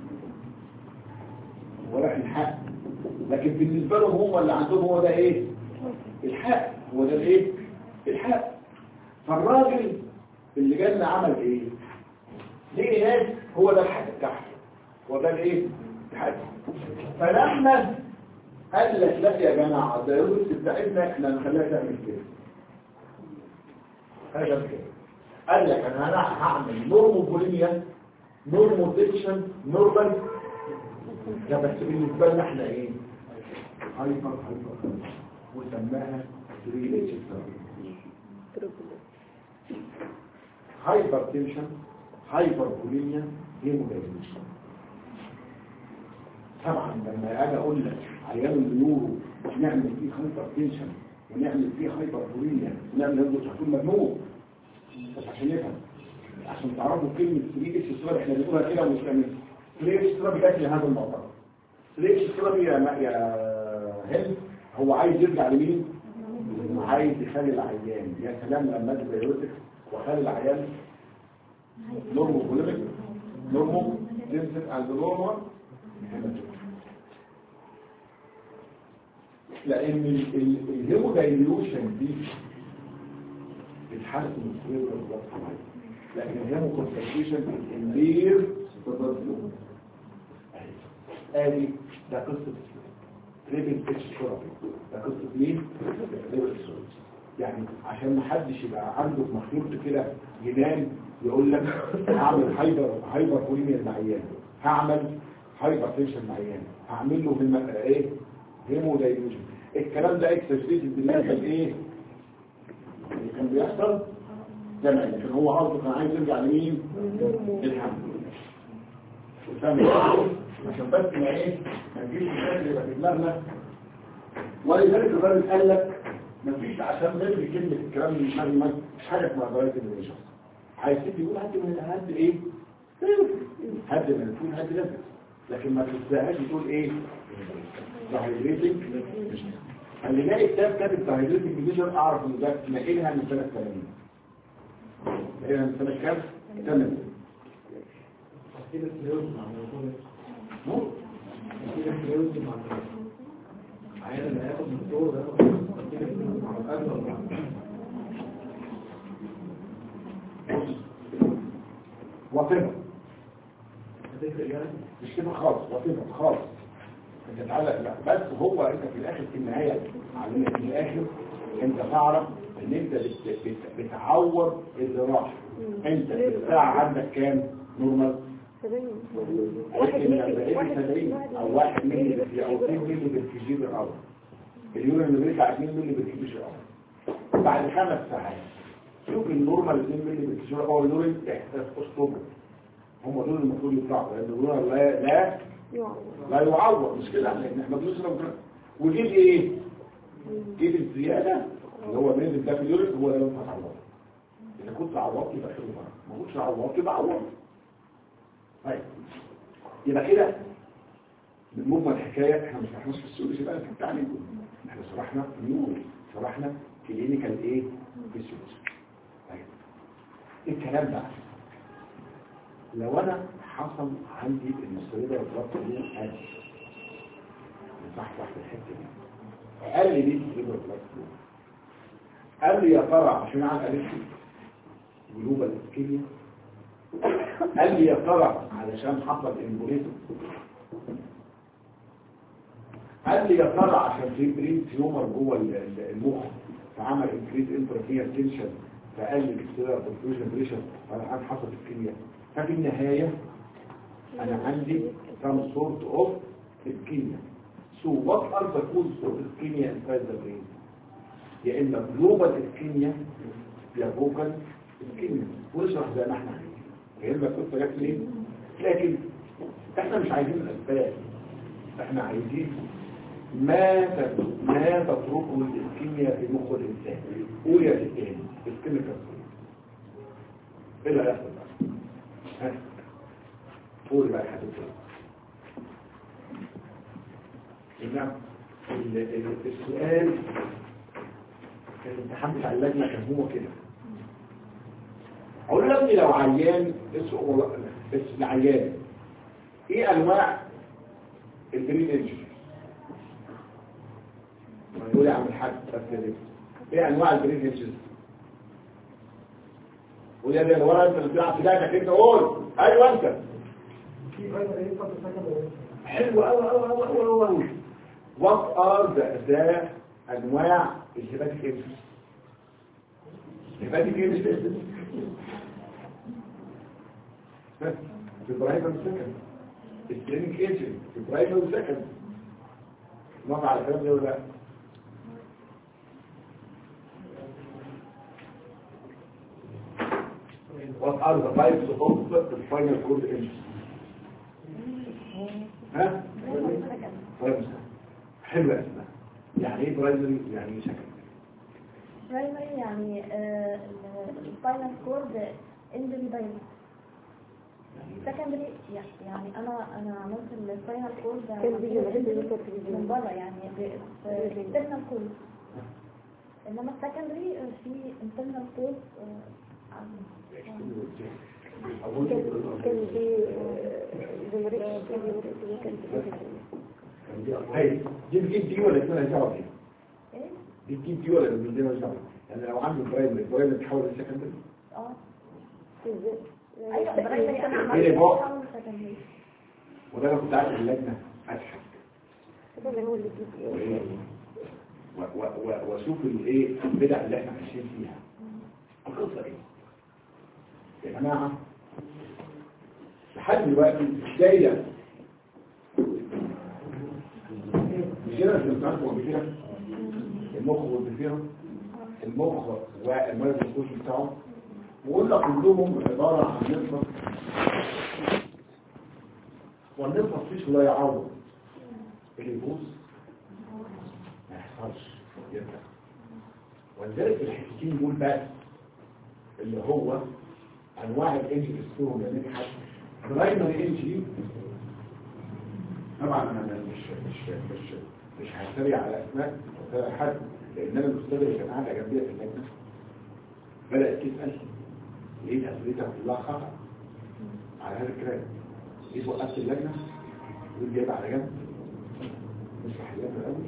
[SPEAKER 1] ولا الحق لكن بالنسبة لهم هم اللي عندهم هو ده ايه الحق هو ده الايه الحق فالراجل اللي جالنا عمل ايه ليه ناس هو ده الحق بتاعهم هو ده الايه الحق فلما قال لك لا يا جماعه ده الرز بتاعتنا احنا نخليها تعمل كده هذا كده قال لك انا انا هعمل نورمو بوليميا نورمو ديكشن نورمال ده بس بالنسبه لنا احنا ايه هايبر هايبر وسماها 3 اتش هايبر تنشن هايبر بوليميا هيموداينيشن طبعا لما اجي اقول لك عيان النيورو نعمل فيه هايبر تنشن ونعمل فيه هايبر بوليميا ونعمل هيدروس هتكون مجنون بس عشان يفهم عشان تعرفوا كلمة 3 اتش ستراب احنا بنقولها كده ومش كامل 3 اتش ستراب جات لهذا الموضوع 3 اتش ستراب يا يا هند هو عايز يرجع لمين؟ عايز يخلي العيان يا سلام لما ادي بايوتكس وخلي العيان نورمو بوليميك نورمو جنسك عند نورمال لان الهيمودايليوشن دي بتحسن السوير والضغط لكن الهيمو كونسنتريشن بتنبير بالضغط ادي ده قصه ريبن اتش ثيرابي ده قصه مين؟ ريبن يعني عشان ما حدش يبقى عنده في مخيلته كده ينام يقول لك هعمل هايبر هايبر بوليميا معيان هعمل هايبر تنشن معيان هعمل له في الم... ايه هيمودايليوشن الكلام ده اكسسبيت بالنسبه لايه اللي كان بيحصل زمان لكن هو عرضه كان عايز يرجع لمين الحمد وسامي عشان بس ما ايه ما نجيش الحاجه اللي يبقى في دماغنا ولذلك الراجل قال لك مفيش عشان نلغي كلمه الكلام من دماغي ما مش حاجه اسمها ضرايب الريشن عايز تدي يقول هات من هات ايه هات من الفول هات لازم لكن ما تنساهاش تقول ايه دايهيدريتنج اللي جاي كتاب كاتب دايهيدريتنج ميجر اعرف ان ده نقلها من سنه 80 نقلها من سنه كام 80 وطنه مش كده خالص وطنه خالص انت تعالى لا بس هو انت في الاخر في النهايه علمنا في الاخر انت تعرف ان انت بت- بت- بتعوض اللي راح انت الساعه عندك كام نورمال
[SPEAKER 4] واحد
[SPEAKER 1] من
[SPEAKER 4] ملي
[SPEAKER 1] 40
[SPEAKER 4] واحد
[SPEAKER 1] 70 او 1 ملي بالكي او 2 ملي بالكي بالأول اليورين اللي بيطلع 2 ملي بالكي بالأول بعد خمس ساعات شوف النورمال 2 ملي بالكي بالأول اليورين احساس اسطوبه هم دول المفروض يطلعوا لان اليورين لا لا لا يعوض مش كده لان احنا بنشرب ده. وجيب ايه جيب الزياده اللي هو نزل ده في اليورين هو ده اللي انت هتعوضه اذا كنت عوضت يبقى خير وبركه ما كنتش عوضت يبقى عوضت طيب يبقى كده بالمجمل الحكايه احنا ما شرحناش في السيولوجي بقى في التعليم احنا شرحنا نيورو شرحنا كلينيكال ايه فيسيولوجي طيب الكلام ده لو انا حصل عندي المستوى الضغط دي قل صح صح الحته دي قال لي ليه السيلفر بلاك قال لي يا ترى عشان اعمل قالت لي جلوبال اسكيميا قال لي يا ترى علشان حصل امبوليزم قال لي يا ترى عشان في برين تيومر جوه ال- ال- المخ فعمل انكريز انترافير تنشن فقال لي السيلر برفيوجن بريشر فالان حصل الكيمياء ففي النهايه انا عندي some sort of ischemia so what are the causes of ischemia inside the brain يا اما global ischemia يا vocal ischemia ونشرح زي ما احنا عايزين يا اما القصه جت منين لكن احنا مش عايزين الاسباب احنا عايزين ما تت- ما تتركه الاسكيميا في مخ الانسان قول يا ستاني الكيميكال ايه اللي هيحصل بقى ها قول بقى يا حبيبي نعم ال- ال- السؤال الامتحان بتاع اللجنه كان هو كده اقول له ابني لو عيان اسمه والله بس العيان ايه انواع البرين انجري يقول يا عم الحاج بس يا بيه. ايه انواع البرين انجري قول يا بيه ورا انت اللي بتلعب في لعبك انت قول ايوه انت حلو قوي قوي قوي قوي قوي وات ار ذا ذا انواع الهيباتيك انجري الهيباتيك انجري في برايمر سكند الكلينيك ايجنت في برايمر سكند موافق على الكلام ده ولا لا What are the types of the spinal cord injury? ها؟ برايمر حلو يا اسماء يعني ايه برايمري يعني ايه سكند
[SPEAKER 2] برايمري يعني السباينال كورد انجري دايما سكندري يعني انا انا عملت السباينال كورد من بره يعني انترنال كورد انما السكندري في انترنال كورد
[SPEAKER 4] كان في جمهورية كان
[SPEAKER 1] هاي دي بتجيب دي ولا اسمها دعوه دي
[SPEAKER 2] ايه
[SPEAKER 1] دي بتجيب دي ولا مش دي مالهاش دعوه يعني لو عندي برايمري برايمري تحول لسكندري
[SPEAKER 2] اه
[SPEAKER 4] في
[SPEAKER 2] ايوه برايمري انا
[SPEAKER 1] إيه
[SPEAKER 2] عملت
[SPEAKER 1] بقى؟
[SPEAKER 2] حول سكندري
[SPEAKER 1] وده انا كنت قاعد في اللجنه اضحك
[SPEAKER 4] هذا هو اللي بيجي
[SPEAKER 1] و- و- و- واشوف الايه البدع اللي احنا عايشين فيها القصه ايه يا جماعه لحد دلوقتي دايره مش كده اللي بتعرفوا قبل كده المخ والضفيره المخ والمرض الكوشي بتاعه وقلنا كلهم عباره عن نصف والنصف فيش لا يعوض اللي يبوظ ما يحصلش يرجع ولذلك الحتتين دول بس اللي هو انواع الانجي السورم اللي نجحت برايمري انجي طبعا انا مش مش مش مش هتريق على اسماء ولا حد لان انا الاستاذ اللي كان قاعده جنبي في اللجنه بدات تسال لقيت اسئلتها كلها خطا على هذا الكلام جيت وقفت اللجنه وقلت جايبها على جنب مش حياتي الاول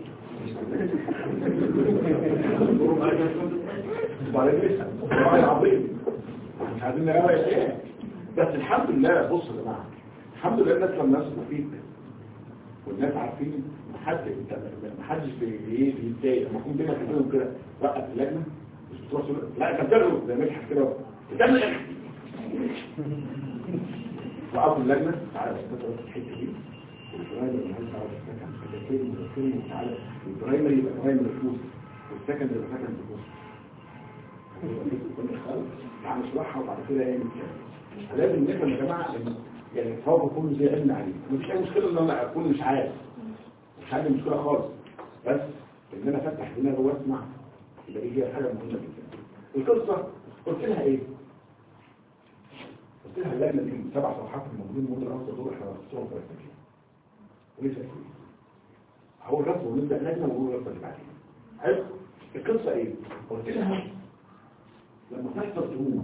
[SPEAKER 1] وبعدين لسه والله العظيم مش عايزين نغرق ايه بس الحمد لله بص يا جماعه الحمد لله الناس لما يثقوا فيك والناس عارفين محد انت محدش بي- بي- بيتضايق لما يكون بينك وبينهم كده وقف اللجنه مش بتروح تقول لا انت بتغلط زي مدحت كده بتعمل ايه؟ وقفوا اللجنه تعالى بس تقعد في الحته دي البرايمري مالهاش دعوه بالسكن كده كلمه كلمه تعالى البرايمري يبقى برايمري فلوس والسكن يبقى سكن فلوس يعني اشرحها وبعد كده ايه نتكلم لازم نفهم يا جماعه ان يعني الفوضى كله زي علم عليه مفيش اي مشكله ان انا اكون مش عارف مش عندي مشكله خالص بس ان انا افتح دماغي واسمع يبقى دي هي حاجه مهمه جدا القصه قلت لها ايه؟ قلت لها اللجنه دي سبع صفحات الموجودين مدة الأوسط دول احنا هنخصهم في التكليف وليس كتير هو الرسم ونبدأ لجنة ونقول الرسم اللي بعدين حلو القصة ايه؟ قلت لها لما تحصل تروما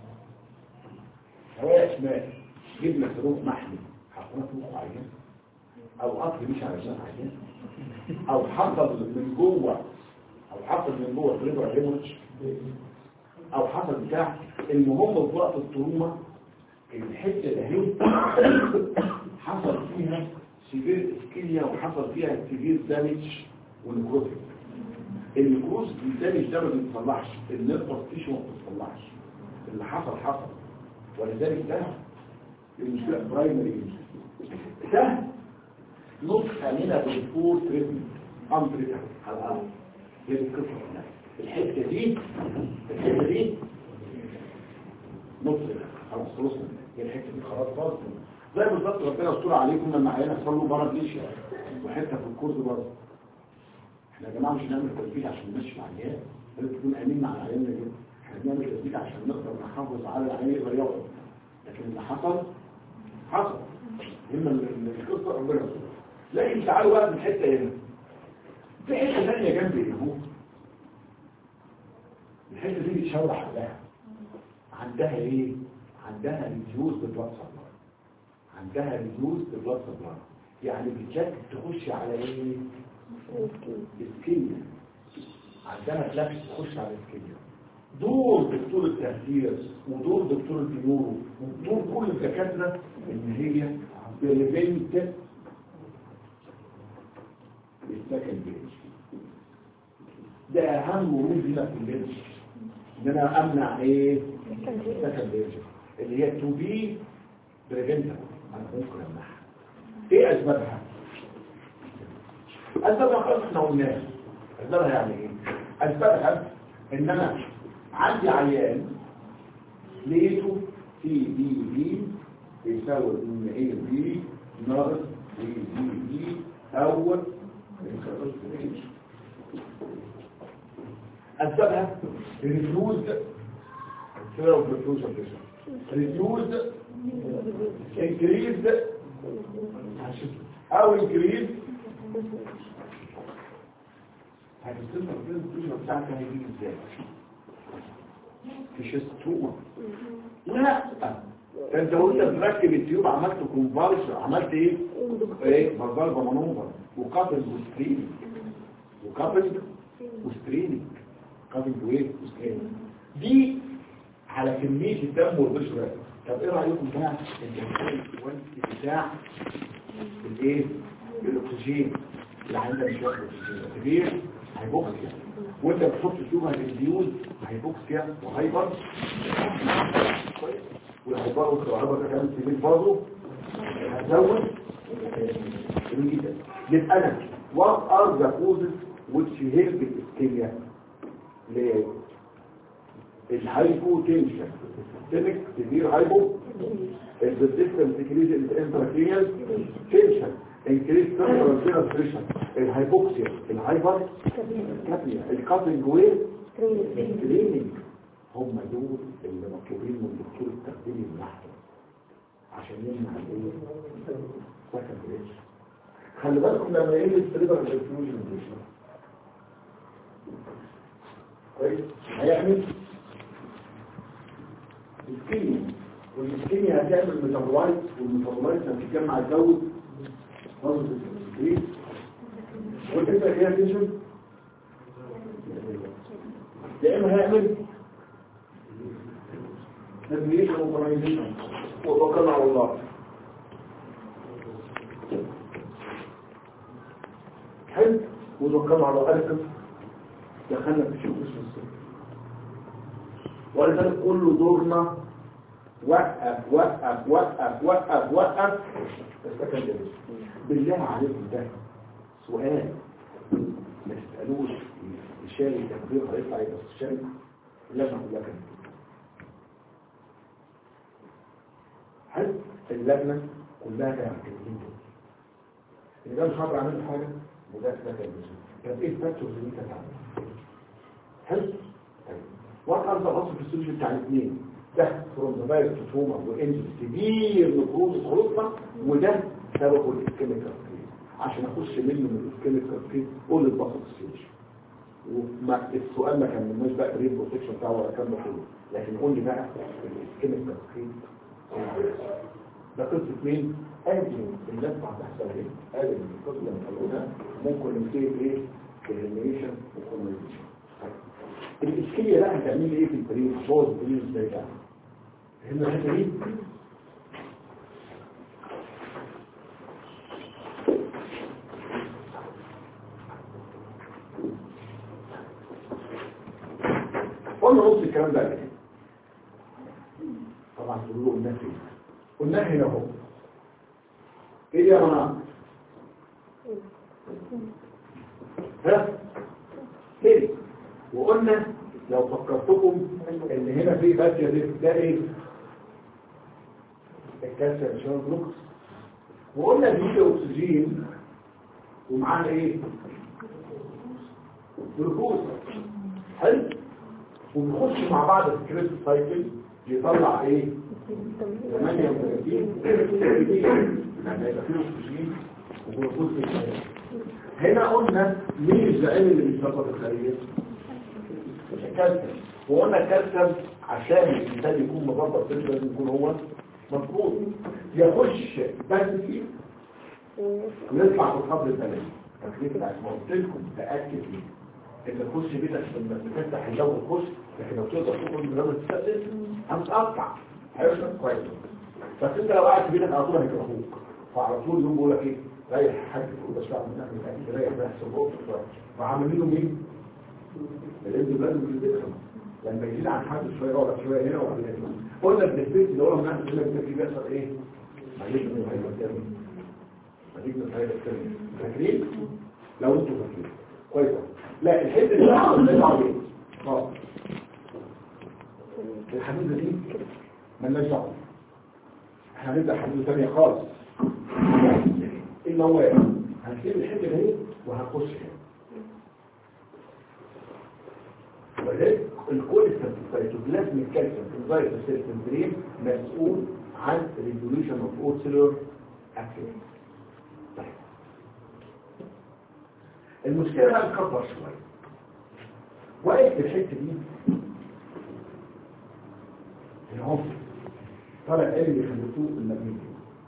[SPEAKER 1] سواء اسماء جبنا سلوك محمي حطينا فوق عيان او قطر مش علشان عيان او حصل من جوه او حصل من جوه تريبر هيموتش او حصل بتاع المهم في وقت التروما الحته ده هي حصل فيها سيفير اسكيليا وحصل فيها سيفير دامج ونكروتيك النكروز الدامج ده ما بيتصلحش النيرفس تيشو ما بيتصلحش اللي حصل حصل ولذلك ده المشكله برايمري ده نسخه منها بالفور تريتمنت امبريكا على الارض هي دي القصه كلها الحته دي الحته دي نص خلاص خلصنا هي الحته دي خلاص خالص زي بالظبط ربنا يستر عليكم لما عيال يحصل له مرض ليشيا وحته في الكورس برضه احنا يا جماعه مش هنعمل تثبيت عشان نمشي العيان لازم تكون امين مع العيان ده جدا احنا بنعمل تثبيت عشان نقدر نحافظ على العيان يقدر يقعد لكن اللي حصل حصل هنا القصه ربنا يستر لكن تعالوا بقى من الحته هنا في حته ثانيه جنب اهو الحته دي بتشاور عليها عندها ايه عندها ريديوز بلاد سبلاي عندها ريديوز بلاد سبلاي يعني بتشك تخش على ايه اسكيميا عندها فلاكس تخش على اسكيميا دور دكتور التهدير ودور دكتور الديورو ودور كل الدكاتره ان هي بريفنت السكند بيج ده اهم ورود هنا في البيج ان انا امنع ايه سكند بيج اللي هي تو بي بريفنتبل انا ممكن امنعها ايه اسبابها اسبابها خلاص احنا قلناها اسبابها يعني ايه اسبابها ان انا عندي عيان لقيته في بي بي بيساوي ان ايه بي ناقص بي بي بي اول اسبابها ريديوز سيرو برفيوجن ريديوز انكريز او انكريز هتستنى البرفيوجن بتاعك هيجي ازاي في شستوما لا ده انت وانت بتركب التيوب عملت كونفالش عملت ايه ايه مزار بمنوبر وقابل وستريننج وقابل وستريننج قابل وايه وستريننج دي على كمية الدم والبشرة طب ايه رأيكم بقى انت هتلاقي الكوانتي بتاع الايه الاكسجين اللي عندك شوية اكسجين كبير هيبوكسيا وانت بتحط فيها الريديوز هيبوكسيا وهايبر والهايبر والهايبر ده كمان كبير برضه هتزود جميل جدا يبقى انا what are the causes which help ischemia ليه الهايبوتنشن سيستمك سيفير هايبو البرسيستم سكريز الانتراكرينيال تنشن انكريز سيرفر فينس بريشن الهايبوكسيا الهايبر كابيا الكابنج وير الكليننج هم دول اللي مطلوبين من دكتور التخدير المحتوى عشان يمنع الايه سكن بريش خلي بالكم لما يجي السليبر الانفيوجن بريشن كويس هيعمل الكيمياء والكيمياء هتعمل ميتابولايت والميتابولايت هتتجمع تزود برضه السكريت والفكره هي تنشن يا اما هيعمل نافيجيشن وكوميونيكيشن وتوكلنا على الله حلو وتوكلنا على الله ألف دخلنا في شيء اسمه السر ولذلك كل دورنا وقف وقف وقف وقف وقف السكن ده بالله عليكم ده سؤال ما تسألوش يشارك تكبير هيطلع عليه بس شارك اللجنة كلها كده هل اللجنة كلها كانت كاتبين كده اللي ده مش هقدر اعمل حاجة وده ده كان بيزيد طب ايه الفاكتورز اللي انت تعملها هل طيب وقع انت غصب في السوشيال بتاع الاثنين ده فروم ذا فايروس توما وانجل كبير نفوذ خلطة وده سببه الكيميكال عشان اخش منه من الكيميكال كيس قول البصل السيوش وما السؤال ما كان مناش بقى بريد بروتكشن بتاعه ولا كان ده كله لكن قول لي بقى الكيميكال كيس ده قصه مين؟ ادي الناس هتحصل ايه؟ ادي القصه اللي قالوها ممكن نسيب ايه؟ كلينيشن وكوميونيكيشن الاشكاليه بقى هتعمل ايه في البريد؟ هتبوظ البريد ازاي بقى؟ فهمنا الحته دي؟ قلنا نص الكلام ده ليه طبعا تقولوا قلنا فين قلنا هنا اهو ايه يا جماعه ها كده وقلنا لو فكرتكم ان هنا في بادية دي ده ايه الكالسيوم شنو جلوكوز وقلنا بيجي اكسجين ومعاه ايه جلوكوز حلو ونخش مع بعض في الكريست سايكل يطلع ايه 38 يعني يبقى فيه اكسجين وجلوكوز في الخلية هنا قلنا مين الزعيم اللي بيظبط الخلية الكالسيوم وقلنا الكالسيوم عشان الانسان يكون مظبط جدا لازم يكون هو مظبوط يخش بس فيه ويطلع في الخبر البلدي تكليف العزم قلت لكم تاكد ليه ان تخش بيتك لما بتفتح الجو تخش لكن لو تقدر تخرج من غير تستقبل هتقطع هيوصل كويس بس انت لو قاعد في بيتك على طول هيكرهوك فعلى طول يوم بيقول لك ايه ريح حاجه تقول بس بعد ما نعمل اكل ريح ريح صبوط شويه وعاملينه مين؟ الابن لازم يذكر لما يزيد عن حد شويه ولا شويه هنا ولا هنا قلنا بنسبه اللي هو من ناحيه اللي بيجي بيحصل ايه؟ معلش من هيبقى معلش من هيبقى فاكرين؟ لو انتوا فاكرين كويس لا الحته اللي بعد اللي عليه خلاص الحديثه دي مالناش دعوه احنا هنبدا حديثه ثانيه خالص الا هو هنسيب الحته دي وهنخش هنا ولذلك الكل السيتوبلازم الكالسيوم في الفيروس السيستمبرين مسؤول عن ريجوليشن اوف اول سيلولر اكتيفيتي طيب المشكله بقى تكبر شويه واقف في الحته دي العنف طالع ايه اللي خليتوه المبني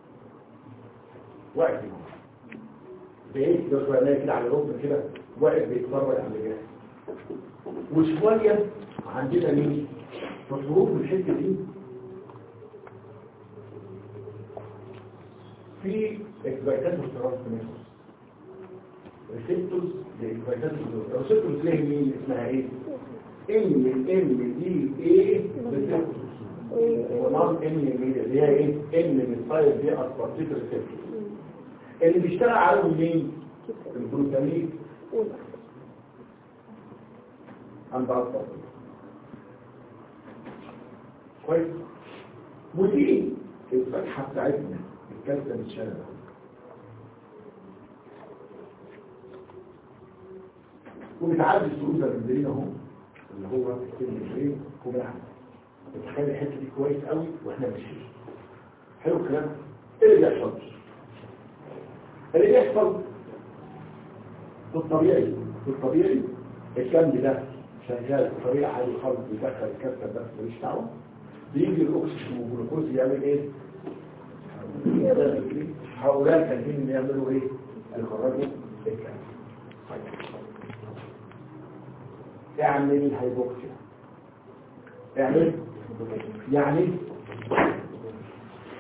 [SPEAKER 1] واقف هنا بعيد ده شويه كده على ركن كده واقف بيتفرج على اللي جاي وشوية عندنا مين فالظروف الحتة دي في اكبايتات والترانسميشنز ريسبتورز لاكبايتات الريسبتورز ليه مين اسمها ايه ام ام دي ايه ريسبتورز ونون ام اللي هي ايه ام بالسايز دي اسبارتيك ريسبتورز اللي بيشتغل عليهم مين الجلوتامين عند أكبر كويس ودي الفتحة بتاعتنا الكالسيوم الشارع وبتعدي السعودة البنزلين اهو اللي هو البنزلين وبنعمل بتخلي الحتة دي كويس قوي واحنا ماشيين حلو الكلام ايه اللي بيحصل اللي بيحصل في الطبيعي في الطبيعي الكم ده شغال بطريقه عادي خالص بيدخل الكبسه بس ماليش دعوه بيجي الاكسجين والجلوكوز يعمل ايه؟ هؤلاء الكاتبين يعملوا ايه؟ يخرجوا الكبسه اعمل هيبوكسيا اعمل يعني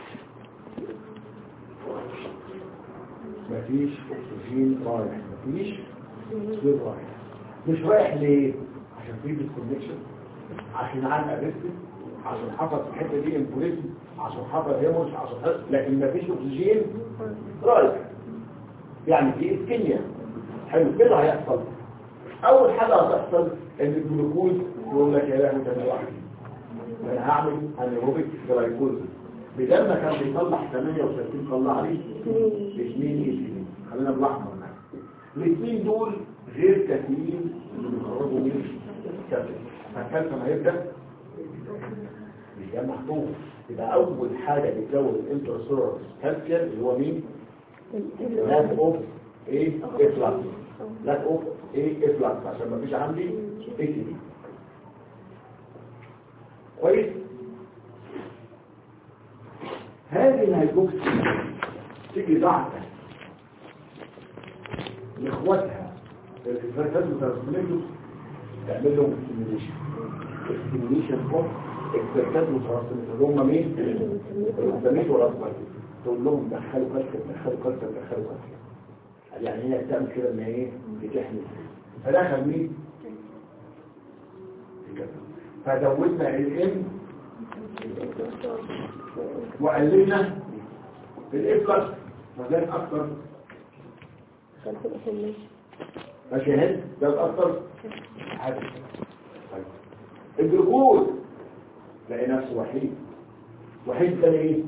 [SPEAKER 1] مفيش اكسجين رايح مفيش اكسجين رايح مش رايح ليه عشان في ديسكونكشن عشان عن ارستد عشان حصل في الحته دي امبوليزم عشان حصل هيموش عشان حصل لكن مفيش اكسجين رايح يعني في اسكيميا حلو كده هيحصل اول حاجه هتحصل ان الجلوكوز يقول لك يا لهوي ده أنا لوحدي انا هعمل انيروبيك جلايكوز بدل ما كان بيطلع 38 طلع لي 2 اثنين خلينا بالاحمر الاثنين دول غير كافيين اللي بيخرجوا من الكافيين فالكالسيوم هيبدا بيجمع طول يبقى اول حاجه بتزود الانترسولار كالسيوم اللي هو مين؟ لاك اوف ايه افلاكس لاك اوف ايه افلاكس عشان ما فيش عندي اي تي دي كويس هذه الهيبوكسي تيجي ضعفة لاخواتها الفرقات وترسمينتو تعمل لهم استيميليشن استيميليشن فوق اكسبرتات وترسمينتو اللي هم مين؟ الرسمينتو والأصبعين تقول لهم دخلوا كالسيوم دخلوا كالسيوم دخلوا كالسيوم يعني هي بتعمل كده ان هي بتحمي فدخل مين؟ فزودنا الام وقللنا الافلس فزاد اكتر ماشي هند زاد اكتر عادي طيب. الجلوكوز لقي نفسه وحيد وحيد تاني ايه؟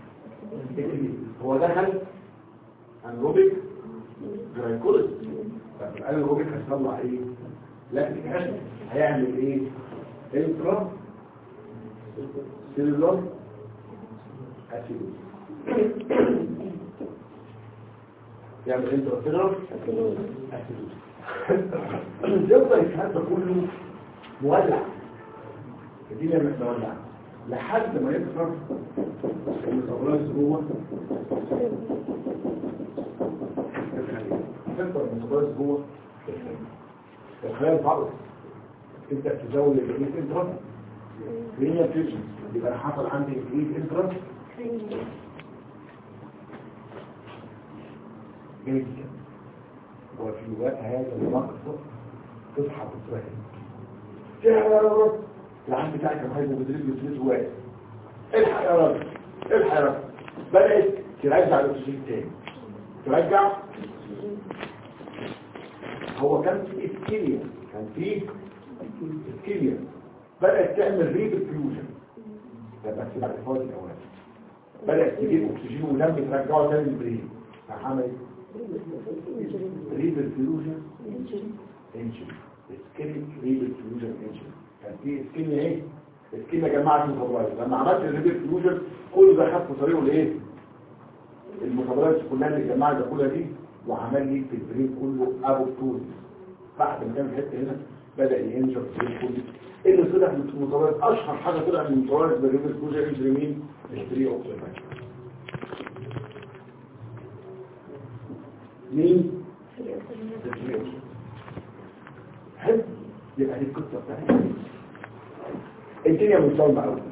[SPEAKER 1] هو دخل انروبيك جلايكوليز طب الانروبيك هيطلع ايه؟ لا الاسيد هيعمل ايه؟ انترا سيلولار اسيدوز يعمل انترا سيلولار اسيدوز يفضل الكلام ده كله مولع الدنيا مش مولعه لحد ما يكثر الميتابولايز جوه يكثر الميتابولايز جوه الخلايا بعض انت تزود الايد انترا لينيا فيوجن يبقى حصل عندي الايد انترا جيد وفي وقت هذا الوقت تصحى بتفهم يا رب العم بتاعك كان هيبقى بدريب يوتيليز واقف الحق يا راجل الحق يا راجل بدأت ترجع الاكسجين تاني ترجع هو كان في اسكيليا كان في اسكيليا بدأت تعمل ريبر فيوجن ده بس بعد فوز الاوان بدأت تجيب اكسجين ولم ترجعه تاني للبرين فعمل ريبر فيوجن انجن اسكيليا ريبر فيوجن انجن كان في سكين ايه السكين جماعه المتابعات لما عملت الريبير فيوجن كل ده خد في طريقه لايه المتابعات كلها اللي جماعه ده كلها دي وعمل لي في البرين كله ابو طول بعد ما كان الحته هنا بدا ينشر في البرين كله ايه اللي طلع من المتابعات اشهر حاجه طلع من المتابعات بالريبير فيوجن يجري مين البري اوكسيدايز مين البري اوكسيدايز حلو يبقى دي القصه بتاعتنا الدنيا مصالبه قوي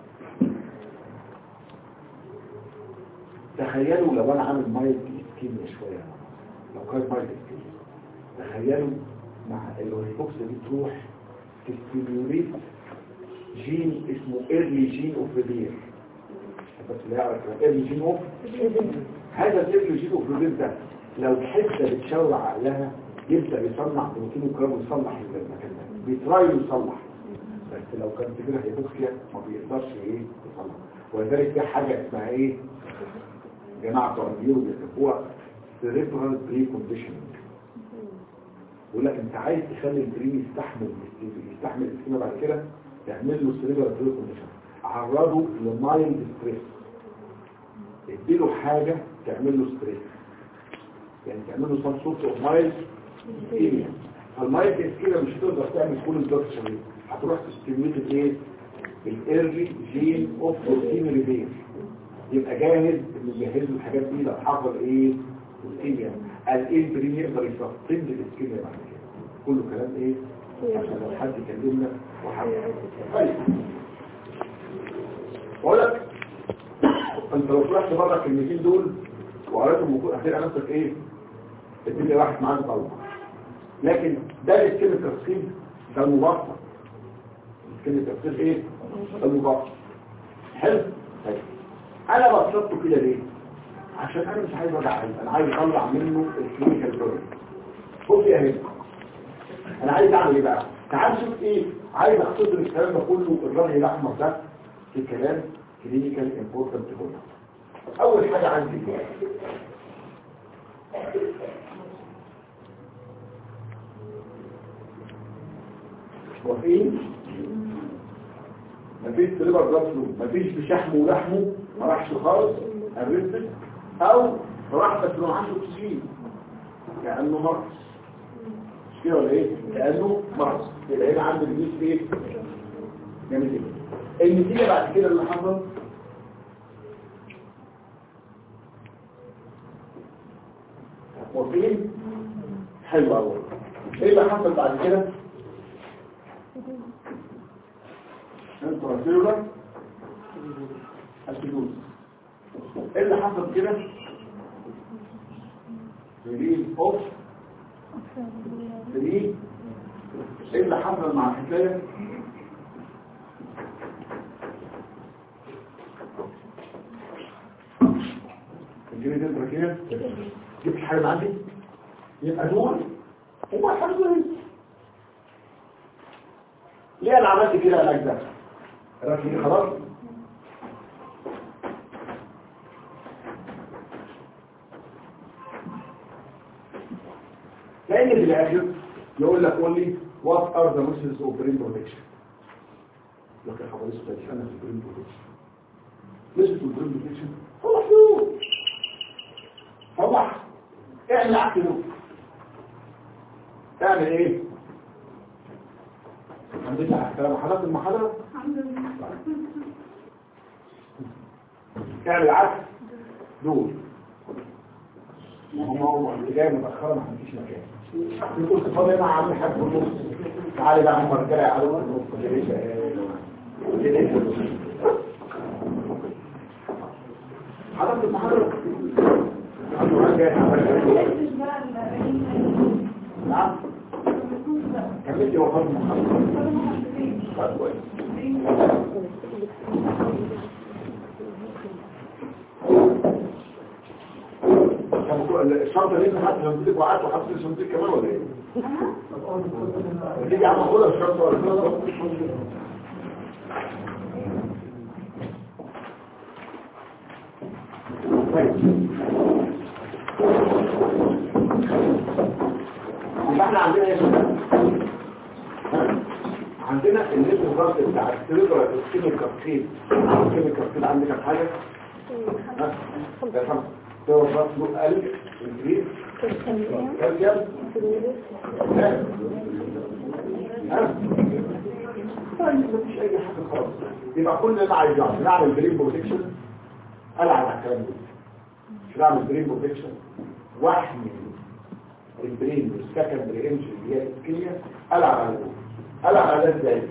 [SPEAKER 1] تخيلوا لو انا عامل مايل كيميا شويه لو كان مايل كيميا تخيلوا مع الهيبوكس دي تروح تستيميوليت جين اسمه ايرلي جين اوف ريبير بس لا يعرف ايرلي جين اوف هذا الايرلي جين اوف ريبير ده لو حته بتشاور عقلها يبدا يصنع بروتين وكرام ويصلح المكان ده بيتراي يصلح بس لو كان كده هيبوكسيا ما بيقدرش ايه يصلح ولذلك في حاجه اسمها ايه جماعه بتوع النيورو بيسموها سيريبرال بري كونديشننج يقول لك انت عايز تخلي البرين يستحمل يستحمل السكينه بعد كده تعمل له سيريبرال بري كونديشن عرضه لمايلد ستريس اديله حاجه تعمل له ستريس يعني تعمل له سم سورت اوف مايلد اسكيميا فالمايلد اسكيميا مش هتقدر تعمل كل الدكتور دي هتروح تستيميت ايه الايرلي جين اوف بروتين ريبير يبقى جاهز نجهز له الحاجات دي لو حصل ايه اسكيميا الايه البرين يقدر يسستند الاسكيميا بعد كده كله كلام ايه عشان لو حد كلمنا وحد طيب بقول لك انت لو طلعت بره الكلمتين دول وقريت المفروض هتلاقي نفسك ايه الدنيا راحت معاك طبعا لكن ده السكين التفصيل ده المبسط السكين التفصيل ايه المبسط حلو طيب انا بسطته كده ليه عشان انا مش عايز ارجع عليه انا عايز اطلع منه الكلينيكال بروجرام بص يا هند انا عايز اعمل ايه بقى تعال شوف ايه عايز اختصر الكلام ده كله الرمي الاحمر ده في كلام كلينيكال امبورتنت كله اول حاجه عندي واقفين مفيش سليبر بلاد فلو مفيش بشحمه ولحمه ما راحش خالص الريسك او راح بس ما معاش اكسجين كانه مرض مش كده ولا ايه كانه مرض يبقى هنا عندي الجيش ايه جميل جدا النتيجه بعد كده اللي حصل واقفين حلو قوي ايه اللي حصل بعد كده انتراسيلولار اسيدوز ايه اللي حصل كده ريليز اوف ريليز ايه اللي حصل مع الحكايه الجري ده البراكيه جبت حاجه من عندي يبقى دول وما حصل ليه انا عملت كده علاج ده ركني خلاص لان في الاخر يقول لك قول لي what are the methods of brain protection لك يا حوالي سؤال انا في brain protection methods of brain protection صلح له صلح اعمل عقله اعمل ايه الحمد لله على السلامة حضرت المحاضرة اعمل عكس دول وهم هو اللي جاي متأخرة ما عنديش مكان يقول تفضل مع عم حاج في النص تعالي بقى هم رجالة يقعدوا في النص يا باشا يا باشا. حضرت المحاضرة عبد الرحمن جاي حضرتك نعم كملتي وفاة المحاضرة طيب كويس طب هو الشنطة دي حتى لما تديك وقعت وحطت الشنطة كمان ولا ايه؟ تيجي عم اخدها الشنطة ولا الشنطة؟ طيب يبقى احنا عندنا ايه يا شباب؟ ها؟ عندنا الليفل ضغط بتاع السيريبرال الكيميكال كارتين الكيميكال كارتين عندك كام حاجه؟ ها؟ ده خمسه ده ضغط له قلب انكريز كالسيوم ها؟ ها؟ طيب مفيش اي حاجه خالص يبقى كل اللي عايز يعمل نعمل برين بروتكشن العب على الكلام ده مش نعمل برين بروتكشن واحمي البرين والسكندري انجن اللي هي الاسكيميا العب على دول العب على ده ازاي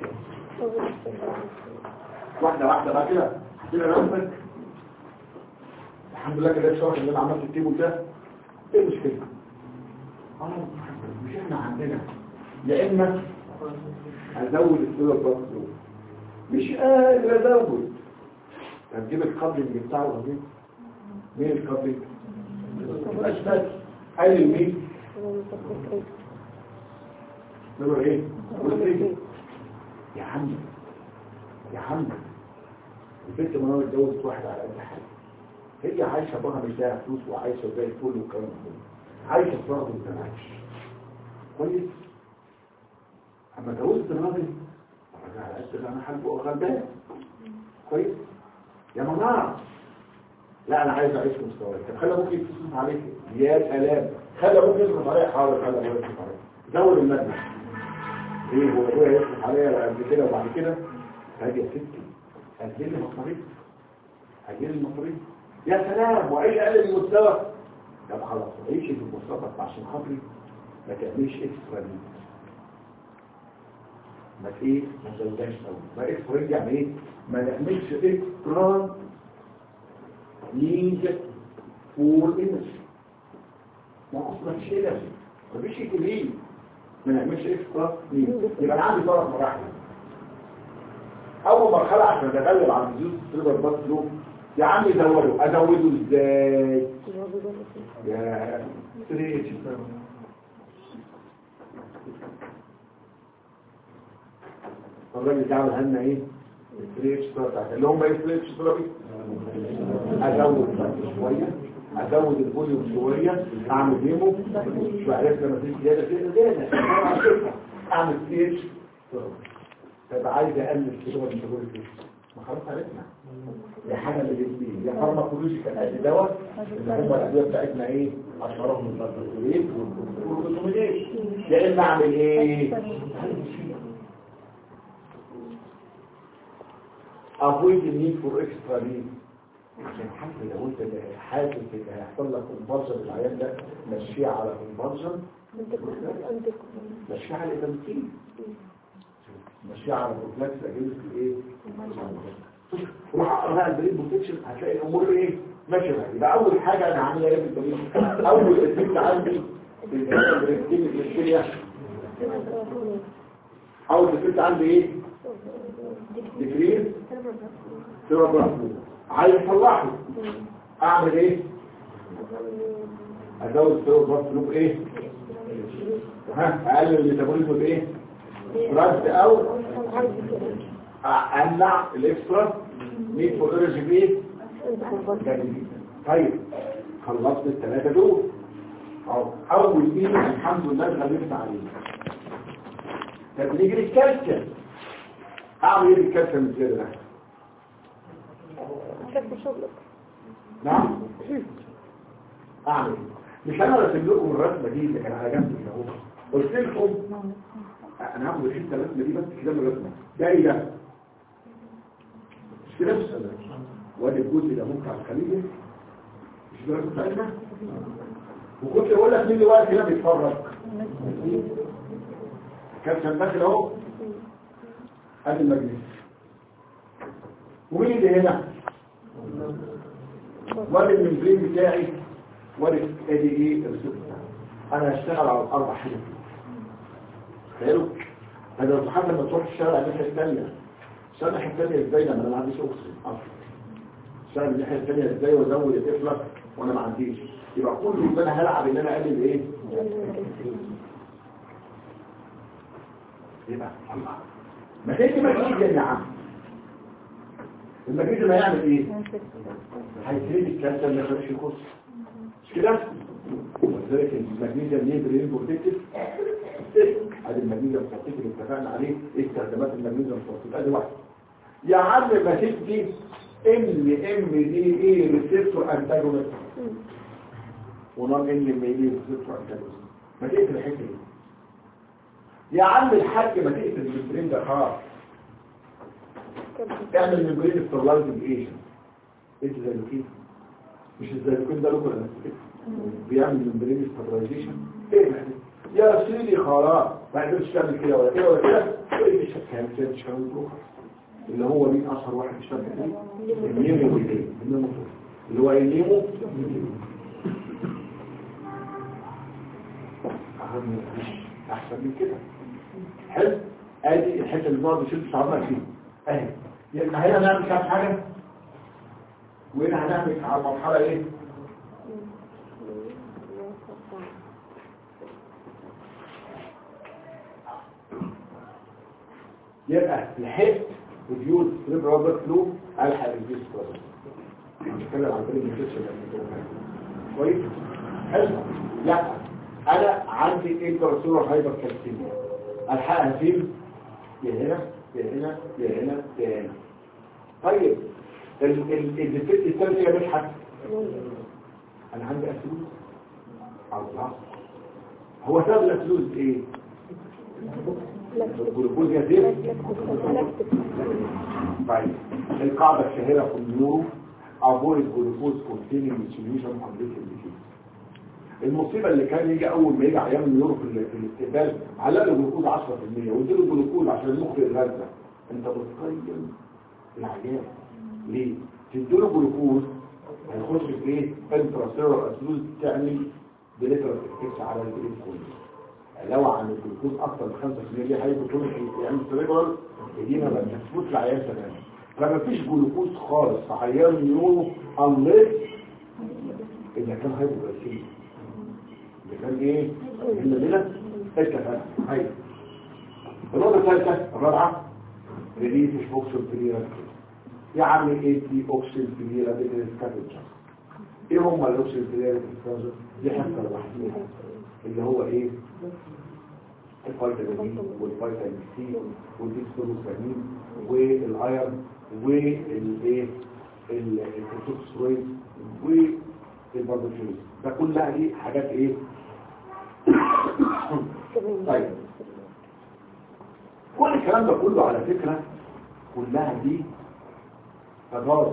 [SPEAKER 1] واحده واحده بقى كده كده نفسك الحمد لله كده الشرح اللي انا عملت التيبل ده ايه المشكله اه مش احنا عندنا يا اما ازود السولار باس دول مش قادر ازود هتجيب الكابلنج بتاعه رهيب مين الكابلنج الاشباك قال مين نمر ايه والسجن يا عم يا عم البنت منور اتجوزت واحد على قد حاجه هي عايشه بقى مش لاقيه فلوس وعايشه زي الفل والكلام ده كله عايشه في رغم ما عايش كويس اما اتجوزت راجل راجل على قد انا حلبه غلبان كويس يا منار لا انا عايز اعيش مستواي طب خلي ابوك يصرف عليك يا سلام خلي ابوك يصرف عليا حاضر خلي ابوك يصرف عليا زود المبلغ ايه هو ابويا يصرف عليا قبل كده وبعد كده هاجي يا ستي هتجيلي مصاريف هتجيلي المصاريف يا سلام وعيش اقل المستوى طب خلاص عيش في المستوى بس عشان خاطري ما تعملش اكسترا نيد ما ايه ما تزودهاش قوي ما اكسترا نيد يعني ايه ما نعملش اكسترا نيد فول انرجي ما اصلا مفيش انرجي مفيش اكلين ما نعملش اكسترا مين يبقى انا عندي ثلاث مراحل اول مرحله عشان اتغلب على الزيوت السيلفر باس لو يا عم زوده ازوده ازاي يا ستريتش الراجل ده عمل لنا ايه ستريتش بتاعت اللي هم ايه ستريتش ثيرابي ازود بس شويه ازود الفوليوم شويه اعمل ديمو شو عرفت لما تيجي زياده كده زياده اعمل ستريتش طب عايز اقلل كده ولا تقول ايه ما خلاص عرفنا يا حاجه من الاثنين يا فارماكولوجيكال ادي دواء اللي هم الادويه بتاعتنا ايه اشهرهم الباربيتوريت والكورتيزونيديت يا اما اعمل ايه avoid the need for extra leave عشان حتى لو انت اللي حاسس ان هيحصل لك كونفرجن العيان ده مشيه على كونفرجن مشيه على الامتين مشيه على بروفلاكس اجنس الايه روح اقرا البريد بروتكشن هتلاقي الامور ايه ماشيه معايا يبقى اول حاجه انا عاملها ايه في البريد اول افكت عندي في البريد اول افكت عندي ايه ديكريز سيربرال عايز اصلحه اعمل ايه ازود سيربرال فلوب ايه ها اقلل الميتابوليزم بايه رد او امنع الاكسترا ميت فور انرجي بايه طيب خلصت الثلاثه دول أو اول مين الحمد لله اتغلبت عليه طب نيجي للكالسيوم اعمل ايه بالكالسيوم الزياده ده
[SPEAKER 4] شكل شغلك
[SPEAKER 1] نعم اعمل إيه؟ مش انا رسم لكم الرسمه دي اللي كان على جنب كده اهو قلت لكم انا هاخد الحته الرسمه دي بس كده من الرسمه ده ايه ده مش كده وادي الجزء ده ممكن على الخليجه مش ده الرسمه بتاعتنا وكنت بقول لك مين اللي واقف هنا بيتفرج كان داخل اهو ادي المجلس ومين اللي هنا وادي الممبرين بتاعي وادي ادي ايه الرسوم انا هشتغل على الاربع حاجات حلو انا لو حد لما تروح تشتغل على الناحيه الثانيه اشتغل الناحيه الثانيه ازاي لما انا ما عنديش اكسجين اصلا اشتغل الناحيه الثانيه ازاي وازود الافلك وانا ما عنديش يبقى كل اللي انا هلعب ان انا اقلل ايه يبقى الله ما تيجي مجهود يا عم المجهود ما يعمل ايه هيسرد الكالسيوم ما يخرجش الكورس مش كده ولذلك المغنيسيوم ليه برين بروتكتيف ادي المغنيسيوم بروتكتيف اللي اتفقنا عليه ايه استخدامات المغنيسيوم بروتكتيف ادي واحد يا عم ما تدي ام ام دي ايه ريسبتور انتاجونست ونون ان ام دي ريسبتور انتاجونست ما تقفل الحته دي يا عم الحاج ما تقفل الممبرين ده خلاص اعمل ممبرين سترلايزنج ايجنت انت زي الكيف مش الزيلوكين ده لوكال انستيك بيعمل ممبرين سترلايزيشن ايه ده يا سيدي خلاص ما قدرتش تعمل كده ولا كده ولا كده ايه مش هتفهم كده مش هتفهم بروكر اللي هو مين اشهر واحد اشتغل فيه النيمو والايه النيمو اللي هو النيمو اهم مفيش احسن من كده حلو ادي الحته اللي بنقعد نشيل شعرنا فيه اهي يبقى هنا نعمل كام حاجه وهنا هنعمل على المرحله ايه يبقى لحقت ريديوز ريبرابر فلو الحق ريديوز بنتكلم عن كل المسلسل كويس حلو لا انا عندي انترسولار هايبر كالسيميا الحقها فين يا هنا يا هنا يا هنا يا هنا طيب الديفكت الثالث يا مدحت انا عندي اسلوب الله هو سبب الاسلوب ايه الجلوكوز يا زيت طيب القاعده الشهيره في النيورو avoid glucose containing solution on this indication المصيبة اللي كان يجي أول ما يجي عيان النيورو في, ال- في الاستقبال علق له جلوكوز 10% واديله جلوكوز عشان المخ يتغذى انت بتقيم العيان ليه؟ تديله جلوكوز هيخش في ايه انتراسيلولار اسيدوز تعمل بليترال افكت على الجليد كله لو عن الجلوكوز اكتر من 5% دي هيبوتونيك يعمل سيريبرال دي ما بتفوت العيان تماما فما فيش جلوكوز خالص في عيان نيورو انليس اذا كان هايبوغليسيميا اذا كان ايه الا كده اتفقنا هاي النقطه الثالثه الرابعه ريليز اوكسيد كليرنس يعني ايه دي اوكسيد كليرنس سكاتشر ايه هم الاوكسيد كليرنس سكاتشر دي حته لوحديها اللي هو ايه الفيتامين دي والفيتامين سي والديكستروفامين والايرون والايه الكورتيكوسترويد والباربيتولين ده كلها دي حاجات ايه طيب كل الكلام ده كله على فكرة كلها دي تجارب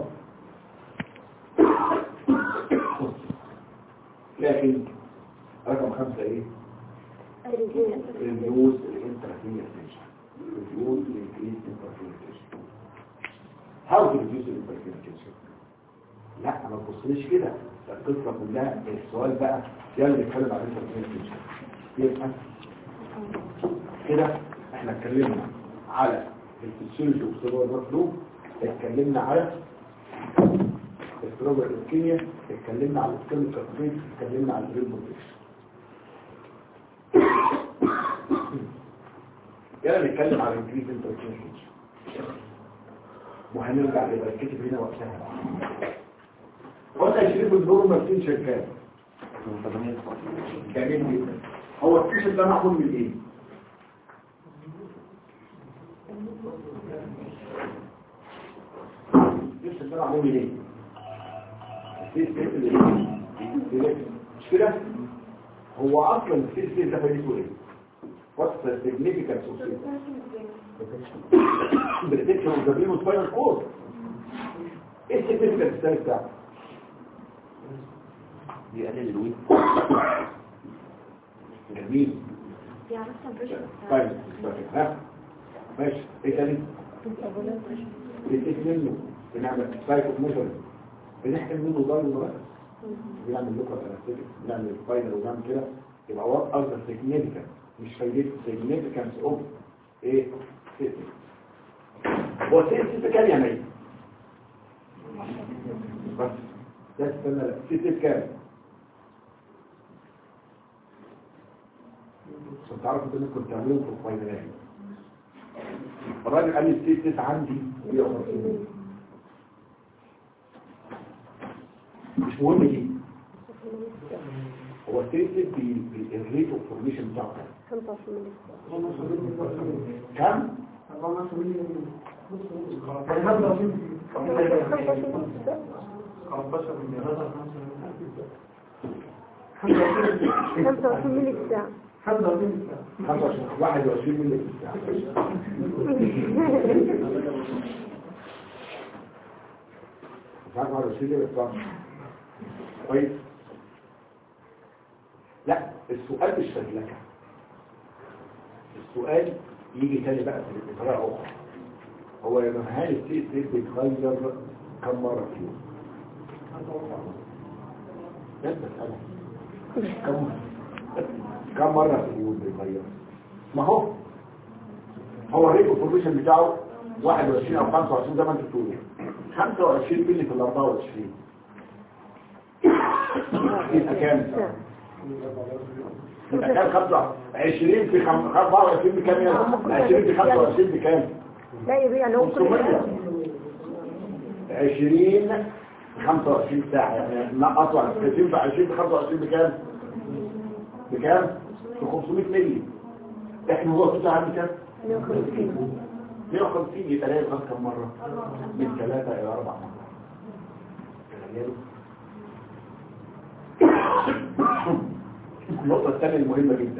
[SPEAKER 1] لكن رقم خمسة ايه الريوز الانترافينيتيشن الريوز الانكريز انترافينيتيشن هاو تو ريديوس الانترافينيتيشن لا ما تبصليش كده ده القصه كلها السؤال بقى يلا نتكلم عن الانترافينيتيشن يبقى كده احنا اتكلمنا على الفسيولوجي والسيرفر فلو اتكلمنا على السيرفر الكيمياء اتكلمنا على الكيميكال فيز اتكلمنا على الريل بروتكشن يلا نتكلم على الانجليزي انتركيشن وهنرجع لبقى الكتب هنا وقتها وقت 20 بالدور مارتين شغال جميل جدا هو الكشف ده معمول من ايه الكشف ده معمول من ايه السيس اللي مش كده هو اصلا السيس ده فايدته ايه what's the significance of it protection of the venous spinal cord ايه السيجنيفيكانس الثاني بتاعه
[SPEAKER 5] بيقلل الويت
[SPEAKER 1] جميل
[SPEAKER 2] يعني مثلا
[SPEAKER 1] طيب ها ماشي ايه تاني بنتك منه بنعمل سايكو موتور بنحقن منه ضل بس بنعمل لوكال انستيك بنعمل سباينال وبنعمل كده يبقى وات ار ذا سيجنيفيكانس مش فايدته سيجنيفيكانس اوف ايه سيستم هو سيستم كام يا مي بس ده استنى لا سيستم كام عشان تعرفوا ده كنت تعملوه في الفاينلات الراجل قال لي السي 6 عندي 150 مش مهم دي هو السي 6 بالريت اوف فورميشن بتاعه كام؟
[SPEAKER 4] 25
[SPEAKER 1] كام؟
[SPEAKER 4] خمسة ملي في الساعة
[SPEAKER 1] 25 21 ملي في الساعة مش عارف 21 ملي في الساعة كويس لا السؤال مش فهلكة السؤال يجي تاني بقى بطريقة أخرى هو يا جماعة هل السي اس بيتغير كم مرة في اليوم؟ ده المسألة كم كم مرة في اليوم بيتغير؟ ما هو هو الريت الفورميشن بتاعه 21 او 25 زي ما انت بتقول 25 مللي في ال 24 يبقى كام؟ يبقى كام 25 في 24 بكام يا 20 في 25 بكام؟
[SPEAKER 4] لا يبيع له كل
[SPEAKER 1] 500 20 25 ساعة يعني نقصوا على 30 في 20 في 25 بكام؟ بكام؟ ب 500 مللي احنا هو كده عندي كام؟
[SPEAKER 4] 150
[SPEAKER 1] 150 يبقى لازم غاز كم مرة؟ من ثلاثة إلى أربع مرات تخيلوا النقطة الثانية المهمة جدا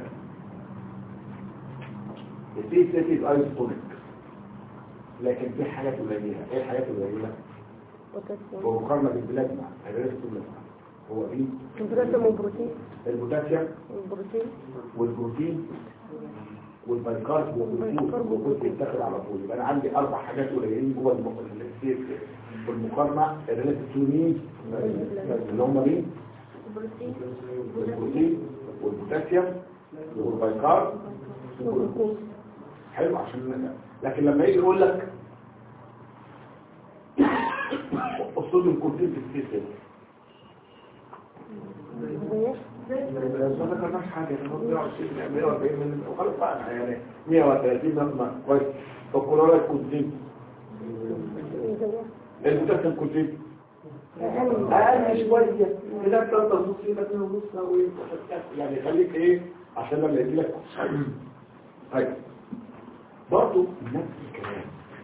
[SPEAKER 1] السي سيتي ايزوتونيك لكن في حاجات قليلة ايه الحاجات القليلة؟ هو مقارنة بالبلازما هيدرس البلازما هو ايه؟
[SPEAKER 4] بروتين وبروتين
[SPEAKER 1] البوتاسيوم
[SPEAKER 4] البروتين
[SPEAKER 1] والبروتين والبيكارب والجلوكوز والجلوكوز بيتاخد على طول يبقى انا عندي اربع حاجات قليلين جوه الم- السيف والمقارنه الريليتيف تو مين اللي هم مين
[SPEAKER 2] البروتين
[SPEAKER 1] البروتين والبوتاسيوم والبيكار
[SPEAKER 4] والجلوكوز
[SPEAKER 1] حلو عشان لكن لما يجي يقول لك الصوديوم كونتين في السيستم
[SPEAKER 4] زي
[SPEAKER 1] ما ذكرناش حاجه يعني هو 120 140 من وخلاص بقى يعني 130 مبنى كويس فالكلورات كونتين
[SPEAKER 4] زي
[SPEAKER 1] البوتاسيوم كونتين
[SPEAKER 4] أقل
[SPEAKER 1] اقل شويه هناك ثلاثة ونص هنا اثنين ونص و- يعني خليك ايه عشان لما يجي لك طيب برضه نفس الكلام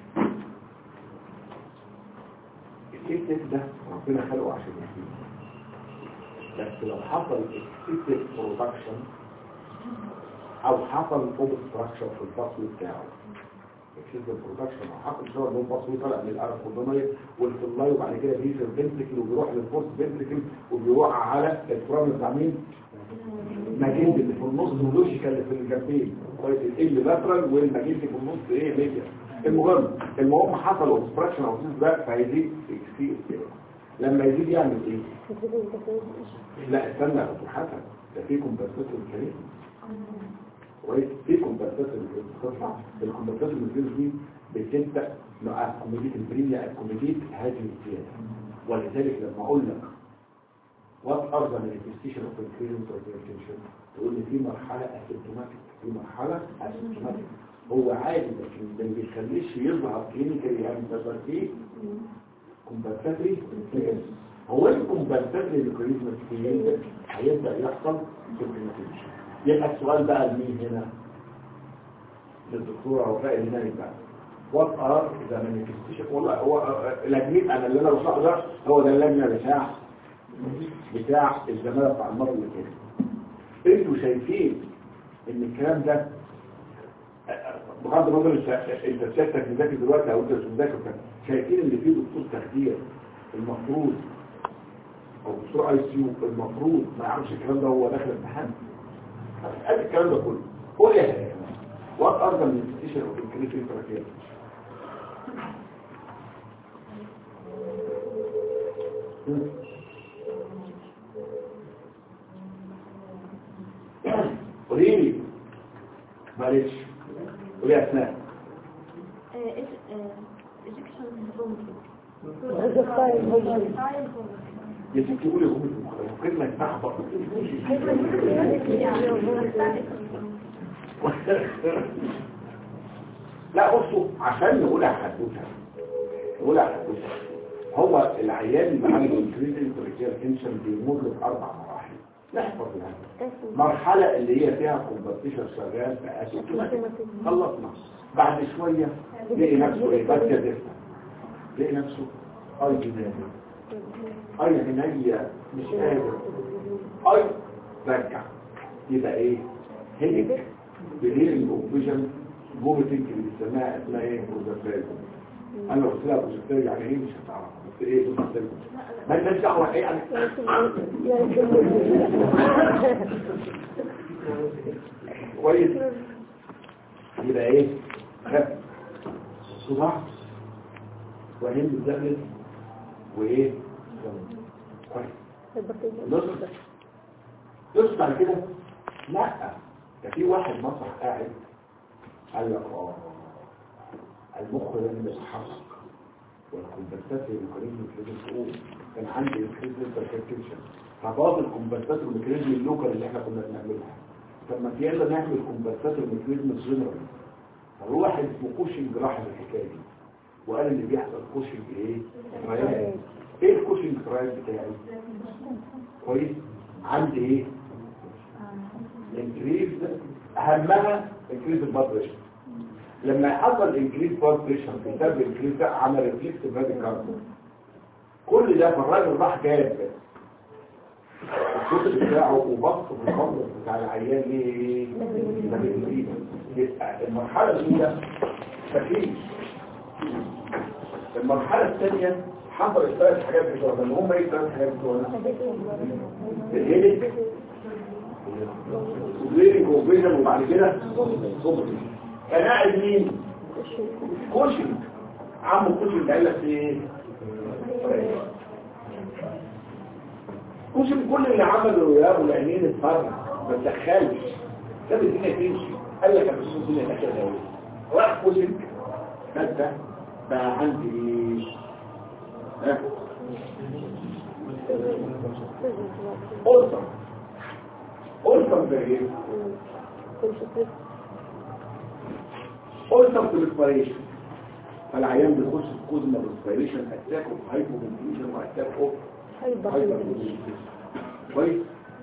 [SPEAKER 1] الكيس ده ربنا خلقه عشان يحميه بس لو حصل اكسسيف برودكشن او حصل اوبستراكشن في الفصل بتاعه اكسسيف برودكشن او حصل شويه ان الفصل طلع من الاركودوناي والفلاي وبعد كده بيجي في الفنتريكل وبيروح للفورس فنتريكل وبيروح على الفرامل بتاع مين؟ ماجنت اللي في النص ولوجيكال اللي في الجنبين كويس ال لاترال والماجنت في النص ايه ميديا المهم المهم حصل اوبستراكشن او سيس ده فهيزيد اكسسيف لما يزيد يعمل ايه؟ لا استنى يا دكتور حسن ده في كومبنساتور كريم كويس في كومبنساتور بتطلع الكومبنساتور دي بتبدا مع اكوميديت البريميا اكوميديت هذه الزياده ولذلك لما اقول لك وات ار ذا مانيفستيشن اوف انكريزنج هايبرتنشن تقول لي في مرحله اسيمتوماتيك في مرحله اسيمتوماتيك هو عادي لكن ده ما بيخليش يظهر كلينيكال يعني بس فيه كومبنساتري ميكانيزم هو الكومبنساتري ميكانيزم الكلينيكال هيبدا يحصل في الكلينيكال يبقى السؤال بقى لمين هنا للدكتوره وفاء هنا يبقى وات ار ذا مانيفستيشن والله هو الاجنبي انا اللي انا بشرحه ده هو ده اللجنه بتاع بتاع الزماله بتاع المره اللي فاتت انتوا شايفين ان الكلام ده بغض النظر انت انت سيادتك مذاكر دلوقتي او انت مش مذاكر شايفين ان في دكتور تخدير المفروض او دكتور اي سي يو المفروض ما يعرفش الكلام ده وهو داخل امتحان ادي الكلام ده كله قول يا جماعه وات ار ذا مانيفستيشن اوف انكريتيف تراكيا قولي لي معلش قولي يا اسماء يا ستي قولي هم كلمه تحبط لا بصوا عشان نقول حدوته نقول حدوته هو العيان اللي عنده انكريزنج بريكير تنشن بيمر باربع مراحل نحفظ يعني مرحله اللي هي فيها كومبتيشن شغال في اسيد خلصنا بعد شويه لقي نفسه ايه بس يدفع لقي نفسه اي جنان اي عناية مش قادر اي رجع يبقى ايه هيك بليرنج اوفيجن فوميتنج اللي بيسميها اسمها ايه بروزافيل انا قلت لها بروزافيل يعني ايه مش هتعرف بس ايه بروزافيل ما لناش دعوه ايه يعني كويس يبقى ايه خف صباح وهند الدخل وايه كويس نص نص بعد كده لا ده في واحد مسرح قاعد قال لك اه المخ لازم يتحرك والكومبنسات الميكانيزم لازم تقوم كان عندي الكريزم بركتنشن فبعض الكومبنسات الميكانيزم اللوكال اللي احنا كنا بنعملها طب ما يلا نعمل كومبنسات الميكانيزم الجنرال فهو واحد اسمه كوشنج راح الحكايه دي وقال اللي بيحصل كوشنج ايه؟ ترايل ايه الكوشنج ترايل بتاعي؟ كويس عندي ايه؟ انكريز اهمها انكريز البلد بريشر لما يحصل انكريز بلد بريشر بسبب انكريز ده عمل ريفلكس بادي كاربون كل ده فالراجل راح جاب الصوت بتاعه وبص في الخمر بتاع العيان ليه ليه يبقى المرحله الاولى مفيش المرحله الثانيه حصل الثلاث حاجات بتوعنا اللي هم ايه الثلاث حاجات بتوعنا الهيلك وبيرنج وبيرنج وبعد كده صبري كان قاعد مين كوشن عمو كوشن قال لك ايه كوشن كل اللي عمله يا ابو العينين اتفرج ما تدخلش ساب الدنيا تمشي قال لك انا بس الدنيا تاكل قوي راح كوشن مادة بقى عندي ايه ها ألسر ألسر ده ايه ألسر في الاسبريشن فالعيان بيخش في كوزنا بالاسبريشن اتاك اوف هايبوفنتيشن واتاك اوف هايبوفنتيشن كويس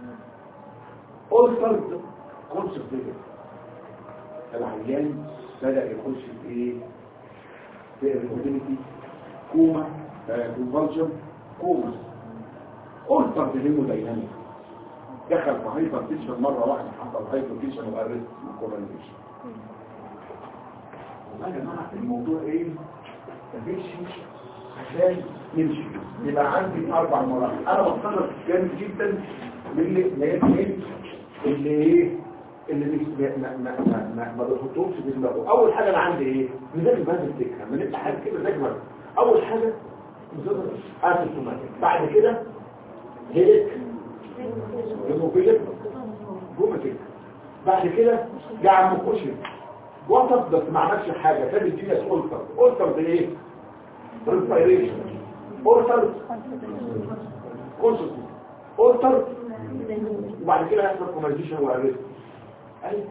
[SPEAKER 1] ألسر كونسنتريتد العيان بدأ يخش في ايه في الريكوردينيتي كوما كونفالجن كوما ألسر بهمه دايناميك دخل في هايبر تيشن مرة واحدة حصل هايبر تيشن وقررت الكورنيشن والله يا جماعة الموضوع ايه مفيش عشان نمشي يبقى عندي اربع مراحل انا بتصرف جامد جدا من اللي من اللي ايه اللي مش ما ما ما ما, ما بحطهمش في دماغه اول حاجه انا عندي ايه مذاكر بهذه الفكره لما نبقى حاجه كده ذاكر اول حاجه مذاكر اسيستوماتيك بعد كده هيك هيموفيليك جوماتيك بعد كده جعل مكوشن وسط بس ما عملش حاجه كان الدنيا اولتر اولتر ده ايه ريسبيريشن اولتر كونسيستنس اولتر وبعد كده يحصل كوميونيكيشن وارست قال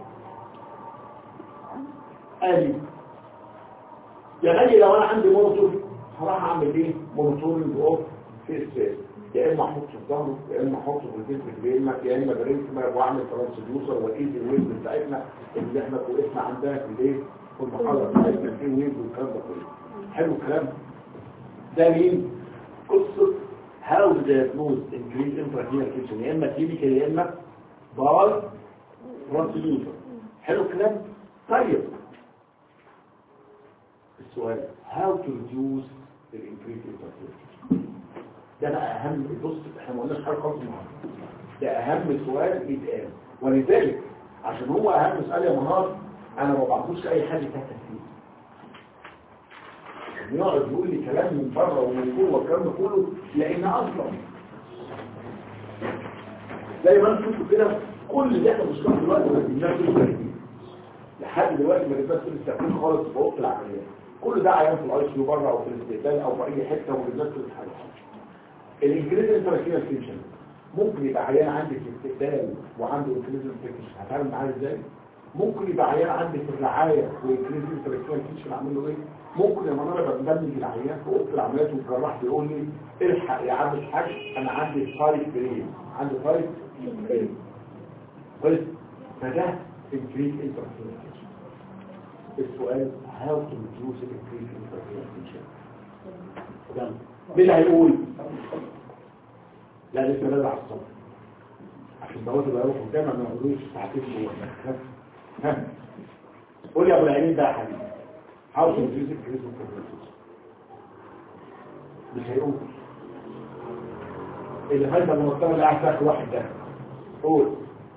[SPEAKER 1] قال يعني لو انا عندي مونيتور هروح اعمل ايه مونيتورنج اوف فيس يا اما احطه في ظهره يا اما احطه في الجسم يا اما يا اما برنس واعمل ترانسديوسر واقيس الويف بتاعتنا اللي احنا وقفنا عندها في الايه في المحاضره بتاعتنا في ويف والكلام ده كله حلو الكلام ده مين قصه هاو تو دايجنوز انكريز انتراكينال كيتشن يا اما كلينيكال يا اما باي ترانسديوسر حلو الكلام طيب السؤال هاو تو ريديوس الانكريز انتراكينال كيتشن ده بقى اهم بص احنا ما قلناش حاجه خالص النهارده ده اهم سؤال يتقال ولذلك عشان هو اهم سؤال يا منار انا ما بعطوش اي حاجه فيها تفسير يقعد يقول لي كلام من بره ومن جوه والكلام ده كله لان اصلا زي ما انتم شفتوا كده كل اللي احنا بنشرحه دلوقتي ما بنجيبناش فيه تركيز لحد دلوقتي ما جبناش فيه التركيز خالص في اوضه العمليات كل ده عيان في الاي سي بره او في الاستقبال او في اي حته وما جبناش فيه الحاجه الانجليزي انتراكينال فيكشن ممكن يبقى عيان عندي في الاستقبال وعنده انجليزي فيكشن هتعامل معاه ازاي ممكن يبقى عيان عندي في الرعايه وانجليزي انتراكينال فيكشن اعمل له ايه ممكن يا مناره بندمج العيان في اوضه العمليات والجراح بيقول لي الحق يا عم الحاج انا عندي فايف برين عندي فايف برين كويس فده انجليزي انتراكينال فيكشن السؤال هاو تو ريديوس الانجليزي انتراكينال فيكشن مين اللي هيقول لا لسه بدري على الصبح عشان دوت اللي هيروحوا الجامعه ما يقولوش ساعتين جوه ها قول يا ابو العينين ده يا حبيبي حاول تنجز الكريز مش هيقول اللي فايده المنطقه اللي قاعد تاكل واحد ده قول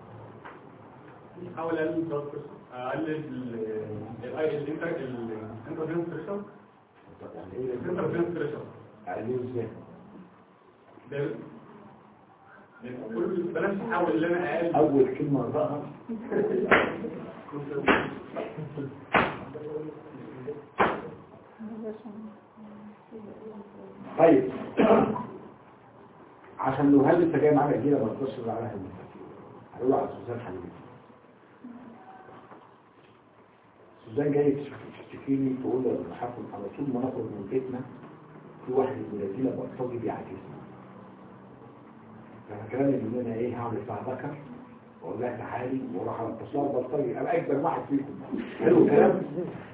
[SPEAKER 3] حاول اقلل الضغط اقلل الانترفيرنس بريشر
[SPEAKER 1] يعني ايه
[SPEAKER 3] الانترفيرنس بريشر
[SPEAKER 1] يعني ازاي
[SPEAKER 3] ده كل بلاش احاول ان انا اقلل
[SPEAKER 1] اول كلمه بقى طيب عشان لو هل انت جاي معاك جيله ما تقدرش تقول عليها المستقيم هقول على سوزان حبيبي سوزان جاي تشتكي لي تقول لي يا حكم على طول ما نخرج من بيتنا في واحد من الذين بقصدي بيعاكسنا ففكران ان انا ايه هعمل الساعه بكر واقول لها تعالي واروح على التصوير بلطجي انا اكبر واحد فيكم حلو الكلام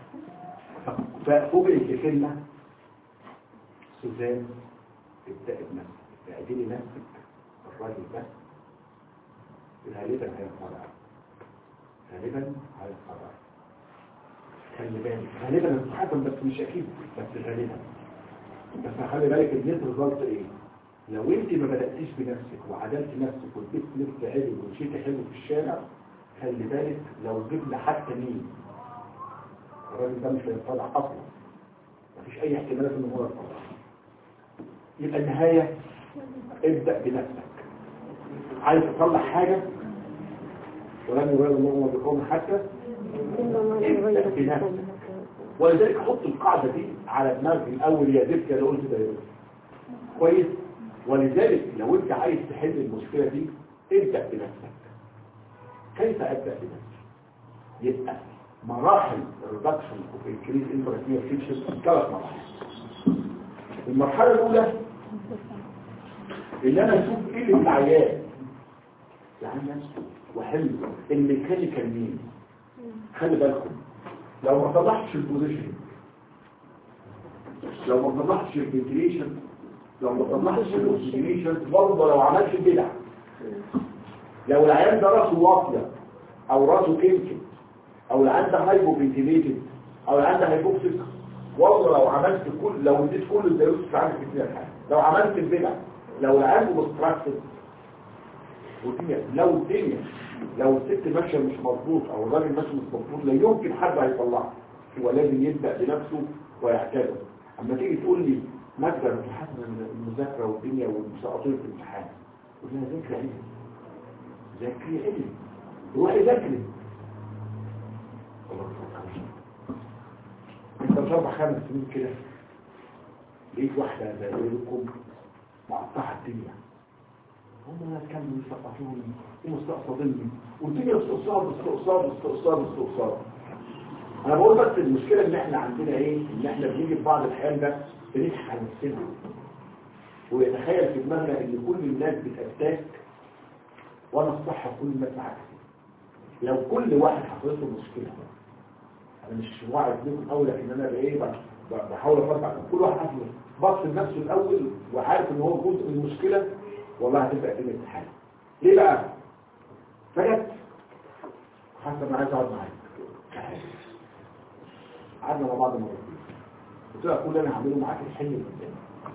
[SPEAKER 1] ففوجئت بكلمه سوزان ابدأ بنفسك اعدلي نفسك الراجل ده غالبا هيتفرع غالبا هيتفرع خلي بالك غالبا هتتحكم بس مش اكيد بس غالبا بس خلي بالك النت ريزلت ايه لو انت ما بدأتيش بنفسك وعدلت نفسك والبيت لبس حلو ومشيت حلو في الشارع خلي بالك لو جبنا حتى مين الراجل ده مش هيتطلع اصلا مفيش اي احتمالات ان هو يتطلع يبقى النهاية ابدأ بنفسك عايز تصلح حاجة ولم يغير الله بقوم حتى
[SPEAKER 4] إلا ما يغير
[SPEAKER 1] ابدأ بنفسك ولذلك حط القاعدة دي على دماغك الأول يا زفت يا قلت ده يا كويس ولذلك لو انت عايز تحل المشكلة دي ابدأ بنفسك كيف أبدأ بنفسي يبقى مراحل الريدكشن اوف انكريز انتراكتيف فيكشن ثلاث مراحل المرحلة الأولى اللي أنا أشوف إيه اللي العيان يعني وحل الميكانيكال مين خلي بالكم لو ما طلعتش البوزيشن لو ما طلعتش الفنتيليشن لو ما طلعتش الاكسجينيشن برضه لو عملت بدع لو العيان ده راسه واطيه او راسه كنكن او العيان ده هايبو فنتيليتد او العيان ده هايبوكسيك برضه لو عملت كل لو اديت كل الدايوس عندك كتير حاجه لو عملت البدع لو العيان مستراكتد والدنيا لو الدنيا لو الست ماشيه مش مظبوط او الراجل ماشي مش مظبوط لا يمكن حد هيطلعه هو لازم يبدا بنفسه ويعتبر اما تيجي تقول لي مادة امتحان المذاكرة والدنيا والمساقطين في الامتحان قلت لها ذاكري علم ذاكري علم روحي ذاكري انت مش اربع خمس سنين كده لقيت واحدة زي لكم مقطعة الدنيا هم انا كانوا يسقطوني ومستقصديني والدنيا استقصاد استقصاد استقصاد استقصاد انا بقول بس المشكلة ان احنا عندنا ايه ان احنا بنيجي في بعض الاحيان ده بنضحك على نفسنا ويتخيل في دماغنا ان كل الناس بتأتاك وانا الصح كل الناس عكسي لو كل واحد حصلت له مشكلة انا مش واعي بيكم قوي لكن انا بايه ب- ب- بحاول افرق كل واحد حصل بص لنفسه الاول وعارف ان هو جزء من المشكلة والله هتبقى الدنيا تتحل ليه بقى؟ فجت حاسه انا عايز اقعد معاك قعدنا مع بعض مرتين قلت لها كل اللي انا هعمله معاك الحل اللي قدامك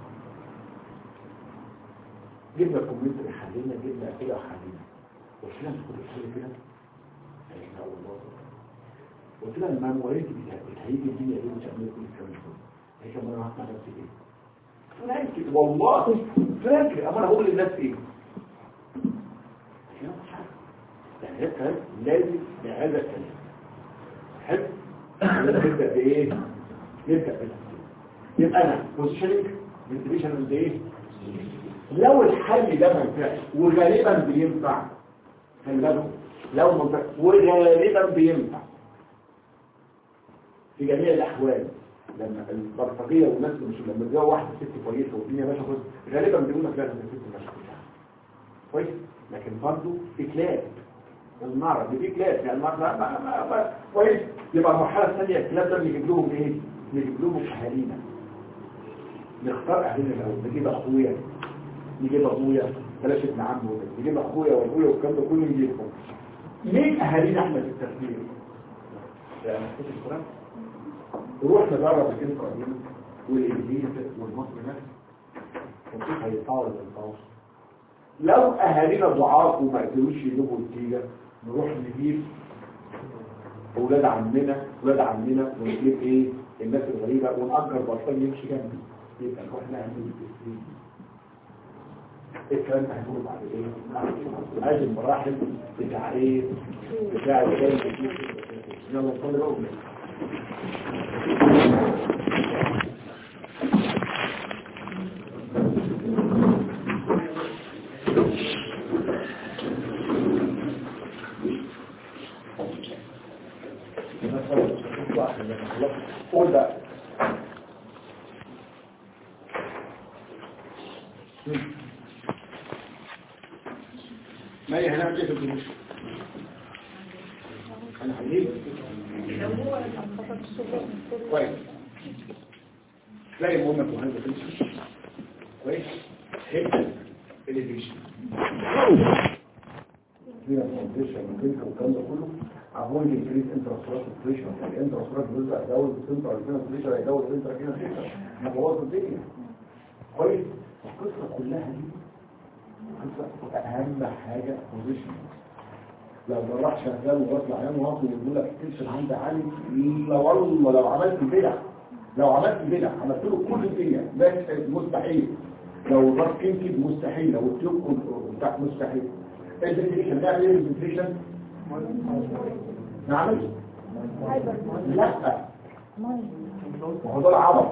[SPEAKER 1] جبنا الكمبيوتر حلينا جبنا كده وحلينا قلت لها انت كنت بتحل كده قالت لا والله قلت لها ما موارد بتهيجي الدنيا دي مش هعمل كل الكلام ده هي كمان انا هسمع نفسي ايه فرانك والله فرانك اما انا هقول للناس ايه أنا مش عارف. يعني ده كلام لازم بهذا الكلام حلو نبدا بايه نبدا بالتفصيل يبقى انا بوزيشننج فنتيليشن قد ايه لو الحل ده ما ينفعش وغالبا بينفع خلي بالكم لو ما ينفعش وغالبا بينفع في جميع الاحوال لما البلطجيه والناس اللي مش لما تلاقوا واحده ست كويسه والدنيا ماشيه كويس غالبا بيقول لك لازم الست ماشيه كويس كويس لكن برضه في كلاب المعرض دي في كلاب يعني ما ما ما ما ما كويس يبقى المرحله الثانيه الكلاب ده بيجيب لهم ايه؟ بيجيب لهم اهالينا نختار اهالينا الاول نجيب اخويا نجيب ابويا بلاش ابن عمه ده نجيب اخويا وابويا والكلام ده كله نجيبهم مين اهالينا احنا في التربيه؟ يعني خد الكلام نروح نجرب الانترا والانجليزي والمصري نفسه ونشوف هيطلعوا ولا ما يطلعوش لو اهالينا ضعاف وما قدروش يجيبوا النتيجه نروح نجيب اولاد عمنا اولاد عمنا ونجيب ايه الناس الغريبه ونأجر بطل يمشي جنبي يبقى نروح نعمل التسليم الكلام ده هيكون بعد ايه؟ هذه المراحل بتاع ايه؟ بتاع الجاي يلا نصلي بقى ونبدأ. قول بقى ما هي هنعمل ايه في الجيوش انا حبيبي كويس تلاقي مهمة مهمة تمشي كويس هيك الاديشن هنا الفاونديشن ممكن والكلام ده كله افويد انكريز انتراسورال بريشر يعني انتراسورال بريشر هيدور السنترال فينا بريشر هيدور الانترا فينا بريشر احنا بوظنا الدنيا كويس القصه كلها دي قصه اهم حاجه بوزيشن لو جراح شغال وبطلع عيان واطي ويقول لك التنشن عندي عالي لا والله لو عملت بدع لو عملت بدع عملت له كل الدنيا بس مستحيل لو الراس كنكد مستحيل لو التيوب بتاع مستحيل الفنتريشن نعمل ايه الفنتريشن نعمل
[SPEAKER 2] هايبر
[SPEAKER 1] لا
[SPEAKER 2] ماي
[SPEAKER 1] وهو ده العبط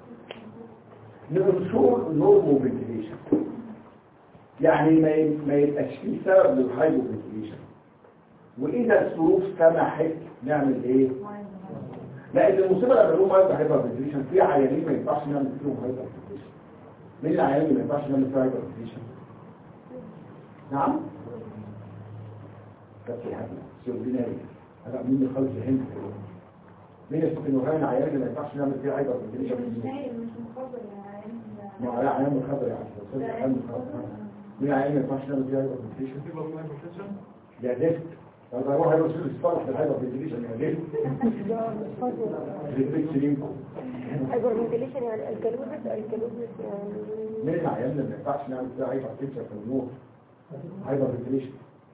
[SPEAKER 1] ننشر نورمو فنتريشن يعني ما ي- ما يبقاش فيه سبب للهايبو فنتريشن واذا الظروف سمحت نعمل ايه لان المصيبه لما نقول هايبر هايبر فنتريشن في عيانين ما ينفعش نعمل فيهم هايبر فنتريشن مين العيانين اللي ما ينفعش نعمل فيهم هايبر فنتريشن نعم كابتن حبيبي سيرديناري انا مين اللي خالص الهند كده مين السكنوهان عيان اللي ما ينفعش نعمل فيه هايبر فنتريشن
[SPEAKER 2] مش مخبر يعني
[SPEAKER 1] ما على عيان مخبر يعني بس عيان مخبر مين عيان ما ينفعش نعمل فيه هايبر فنتريشن يا زفت طب هو هيبقى شو يصطلح بالهايبر فنتريشن يا زفت ريفلكس لينكم
[SPEAKER 4] هايبر فنتيليشن يعني الكالوزس الكالوزس يعني
[SPEAKER 1] مين العيان اللي ما ينفعش نعمل فيه هايبر فنتريشن في النور هايبر فنتريشن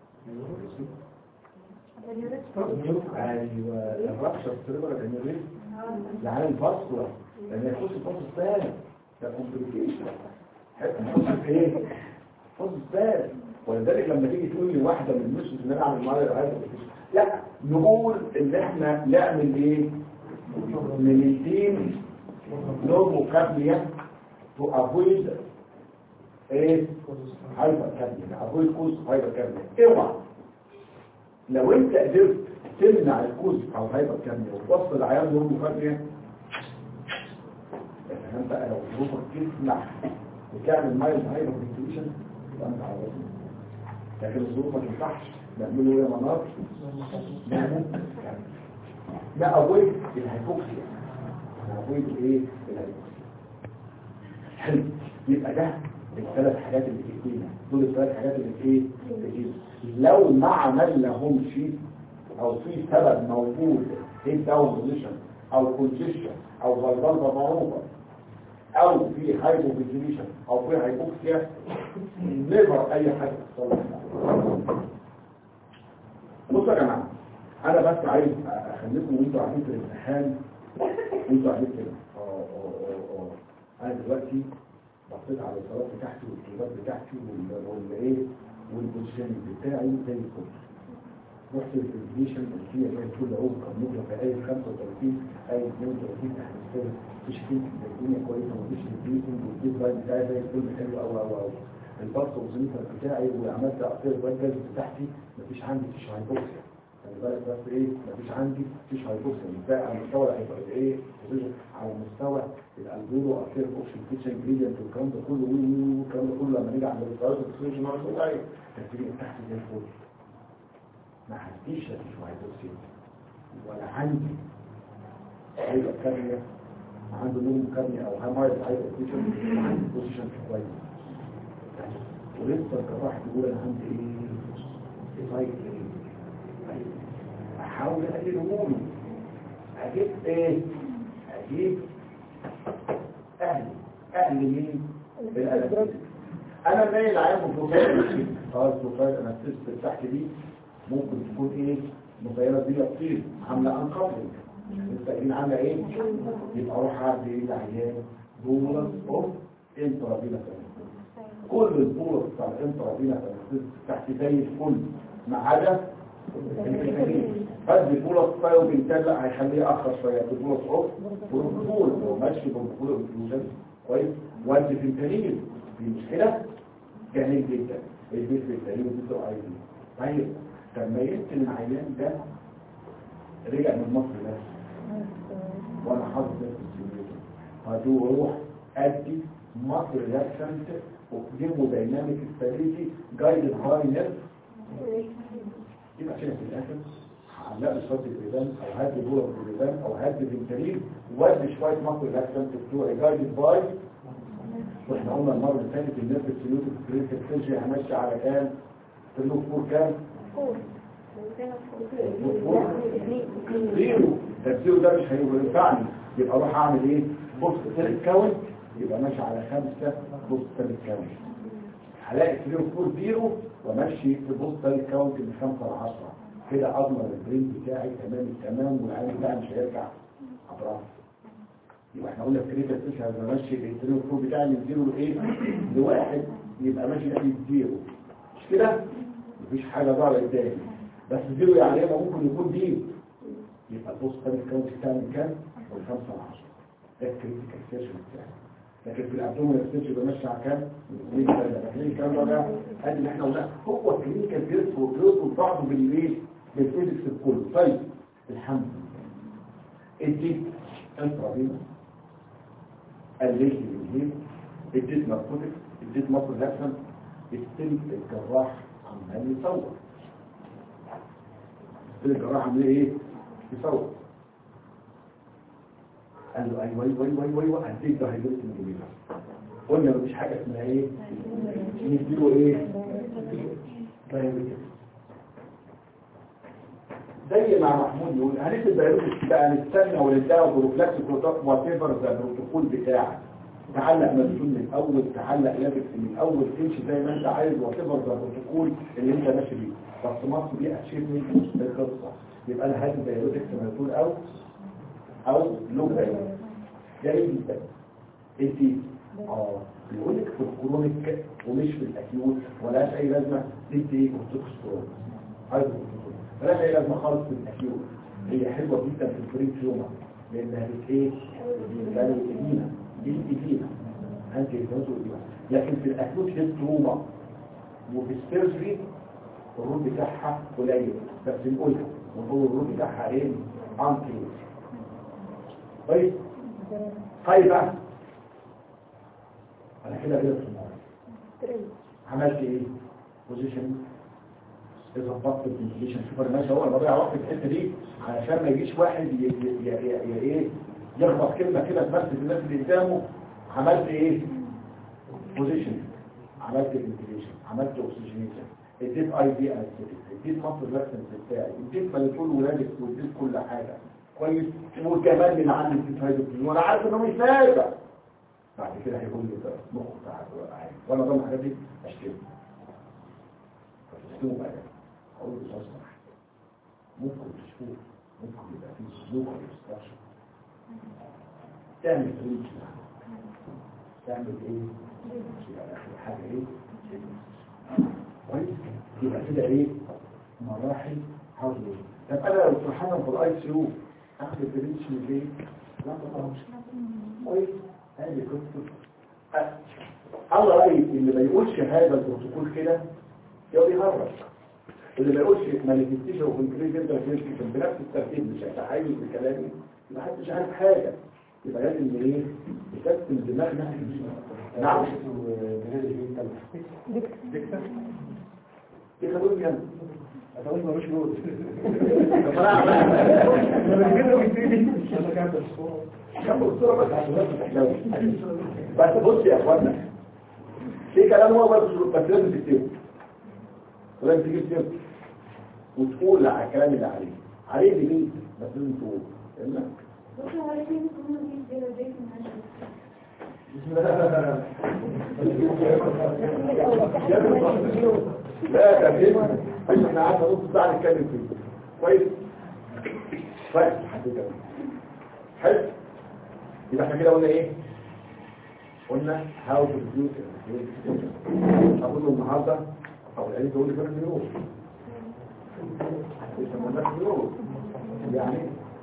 [SPEAKER 1] ايوه الرقشه السيربرال انيوريزم العيان الفاسكولار لان يخش الفاس الثاني ده كومبليكيشن هيخش في ايه فاس الثاني ولذلك لما تيجي تقول لي واحده من مش ان انا اعمل معايا هايبر فنتريشن لا نقول ان احنا نعمل ايه ميليتين نورمو كابليا to avoid ايه هايبر كابليا avoid كوز هايبر كابليا اوعى لو انت قدرت تمنع الكوز او هايبر كابليا وتوصل العيان نورمو كابليا فهمت بقى لو ظروفك تسمح وتعمل مايل هايبر فنتيليشن يبقى انت عوضني لكن الظروف ما تنفعش نعمله ايه يا منار نعمل ده avoid الهيبوكسيا avoid ايه الهيبوكسيا حلو يبقى ده الثلاث حاجات اللي في ايدينا دول الثلاث حاجات اللي في ايه في ايدينا لو ما عمل لهم شيء او في سبب موجود هيد داون بوزيشن او كونجيشن او فالفالفا معروفه او في هايبوفيجيليشن او في هايبوكسيا نيفر اي حاجه تحصل بصوا يا جماعه انا بس عايز اخليكم وانتوا قاعدين في الامتحان وانتوا قاعدين كده اه اه اه اه انا دلوقتي بصيت على الصلاه بتاعتي والكتابات بتاعتي وال- والايه والبوزيشن بتاعي زي الفل رحت للفيزيشن قلت لي زي الفل اهو كان ممكن في اي 35 اي 32 تحت السر مفيش فيه الدنيا كويسه مفيش البريسنج والبيت لاين بتاعي زي الفل حلو قوي قوي قوي البص والزنيتر بتاعي وعملت اقطير البنكاز بتاعتي مفيش عندي تيش هايبوكسيا خلي بالك بس ايه مفيش عندي تيش هايبوكسيا ازاي على مستوى هيبقى ايه على مستوى الالبورو اقطير اوبشن كيتشن انجريدينت والكلام ده كله وي- وي- وي- والكلام ده كله لما نيجي عند الفراغ الاكسجين مره تقول ايه تبتدي تحت زي الفل ما عنديش تيش هايبوكسيا ولا عندي هيبقى كارية عنده نوم كارية او هامايز هايبر كيتشن وعندي بوزيشن كويس ولسه الجراح يقول انا عندي ايه سايت ايه احاول اقلل همومي اجيب ايه اجيب اهلي اهل مين الألم. انا مايل عام بروفايل اه البروفايل انا السيست بتاعتي دي ممكن تكون ايه مغيرة دي طير عاملة انقاضي التأمين عاملة ايه يبقى اروح اعمل ايه العيان بولس اوف انترافينا كل البولس بتاع الانترافينا تحت زي الفل ما عدا الفيتامين بس البولس بايو بنتال لا هيخليه اخر شويه البولس اوف بروتوكول هو ماشي بروتوكول انفيوجن كويس وادي فيتامين دي مشكله جميل جدا البيت فيتامين دي عايزين طيب طب ما يمكن العيان ده رجع من مصر بس وانا حاطط نفس السيميوليشن هدو اروح ادي مصر رياكشنت وهيمودايناميك ستابيليتي جايد هاي نيرف يبقى كده في الاخر هعلق شويه البيبان او هدي بوله في البيبان او هدي فينترين وادي شويه مصر رياكشنت بتوعي جايد باي واحنا قلنا المره اللي فاتت النيرف سيلوتيك كريتيك سيرجري همشي على كام؟ في فور كام؟ زيرو ده الزيرو ده مش هيبقى ينفعني يبقى اروح اعمل ايه بص ثالث كاونت يبقى ماشي على خمسة بص ثالث كاونت هلاقي زيرو فور زيرو وماشي في بص ثالث كاونت من خمسة لعشرة كده اضمن البرين بتاعي تمام التمام والعين بتاعي مش هيرجع اضرار يبقى احنا قلنا في كريتا سيشن لما ماشي الزيرو فور بتاعي من زيرو لايه لواحد يبقى ماشي ناحية زيرو مش كده مفيش حاجه ظهرت تاني بس زيرو يعني ايه ما ممكن يكون دي يبقى البوست تاني كاونت بتاعي من كام؟ من 5 ل 10 ده الكريتيكال سيرش بتاعي لكن في الابدومين السيرش بيمشي على كام؟ 100 سنه لكن الكلام ده بقى ادي اللي احنا قلناه هو الكلينيكال جيرس وبيربط بعضه بالايه؟ بالفيزيكس كله طيب الحمد لله اديت انترافينوس قللت بالليل اديت ناركوتكس اديت مصر لاكسن السلك الجراح عمال يصور السلك الجراح عمال ايه يصور قال له ايوه ايوه ايوه ايوه ايوه اديت ده هيدرس الجميله قلنا مفيش حاجه اسمها ايه نديله ايه دايركت زي ما محمود يقول هنكتب دايركت بقى نستنى ونديها بروفلاكس بروتوكول وات ايفر ذا البروتوكول بتاعك تعلق مسؤول من الاول تعلق لابس من الاول تمشي زي ما انت عايز وتفضل ذا البروتوكول اللي انت ماشي بيه بس مصر دي اتشيفمنت القصه يبقى انا هادي دايركت مسؤول او او لو دايركت جاي جدا انت اه بيقول لك في الكرونيك ومش في الاكيوت ولا اي لازمه انت ايه كورتيكوستيرويد عايز كورتيكوستيرويد ملهاش اي لازمه خالص في الاكيوت هي حلوه جدا في الفري تيومر لانها بت ايه بتعمل ادينا دي ادينا انت ادينا لكن في الاكيوت هي تروما وفي السيرجري الرول بتاعها قليل بس نقولها ونقول الرول بتاعها ايه انتي طيب طيب بقى انا كده كده في الموضوع عملت ايه بوزيشن ظبطت البوزيشن سوبر ماشي هو انا بضيع وقت في الحته دي علشان ما يجيش واحد ي- ي- ي- ي- ايه يخبط كلمه كده تمثل الناس اللي قدامه عملت ايه بوزيشن عملت الانتجريشن عملت اوكسجينيشن اديت اي دي انستيك اديت مصر لاكسنس بتاعي اديت مانيتول ولادك واديت كل حاجه كويس وكمان اللي عندي اديت هيدروجين وانا عارف انه مش نافع بعد كده هيقول لي ده مخ بتاعك ولا عادي وانا ضمن الحاجات دي اشتري فتشتروا بقى اقول له بص ممكن تشوف ممكن يبقى فيه سلوك ريستراكشن تعمل ريتش تعمل ايه يبقى اخر حاجه ايه كويس يبقى كده ايه مراحل حظ طب انا لو فرحان في الاي سي يو اخد الريتش من ايه لا طبعا مش كويس هذه قصه الله رأيي اللي ما يقولش هذا البروتوكول كده يبقى بيهرج اللي ما يقولش مانيفستيشن اوف انكريز انترفيرشن بنفس الترتيب مش هتحيز بكلامي ما حدش عارف حاجه يبقى لازم ايه نسيستم دماغنا نعم دي خدوني جنب
[SPEAKER 3] أتقول ملوش نور
[SPEAKER 1] كم الصورة بس عشان الناس تحلوي بس بص يا اخوانا في كلام هو برضه بس لازم تكتبه ولازم تجيب سيرته وتقول على الكلام اللي عليه عليه دي مين بس لازم تقول فاهمنا؟ لا ده فيلم مش احنا قعدنا نص ساعة نتكلم فيه كويس كويس حدد حلو يبقى احنا كده قلنا ايه قلنا هاو تو ريديوس اقول له النهارده او العيد تقول لي كام يوم يسموناش يوم يعني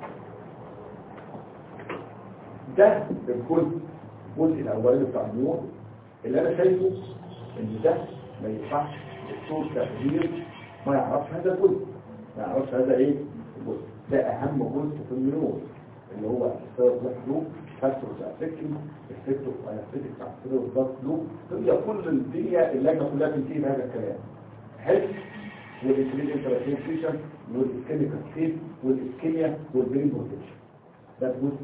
[SPEAKER 1] ده الجزء الجزء الاولاني بتاع النور اللي انا شايفه ان ده ما ينفعش دكتور تخدير ما يعرفش هذا الجزء ما يعرفش هذا ايه الجزء ده اهم جزء في النور اللي هو السيرف لوب فاكتورز افكتنج افكتور انستيك بتاع السيرف ضغط لوب هي كل الدنيا اللجنه كلها بتنتهي بهذا الكلام حلو والانتريد انترفيشن والكيميكال ستيت والاسكيميا والبرين بروتكشن ده الجزء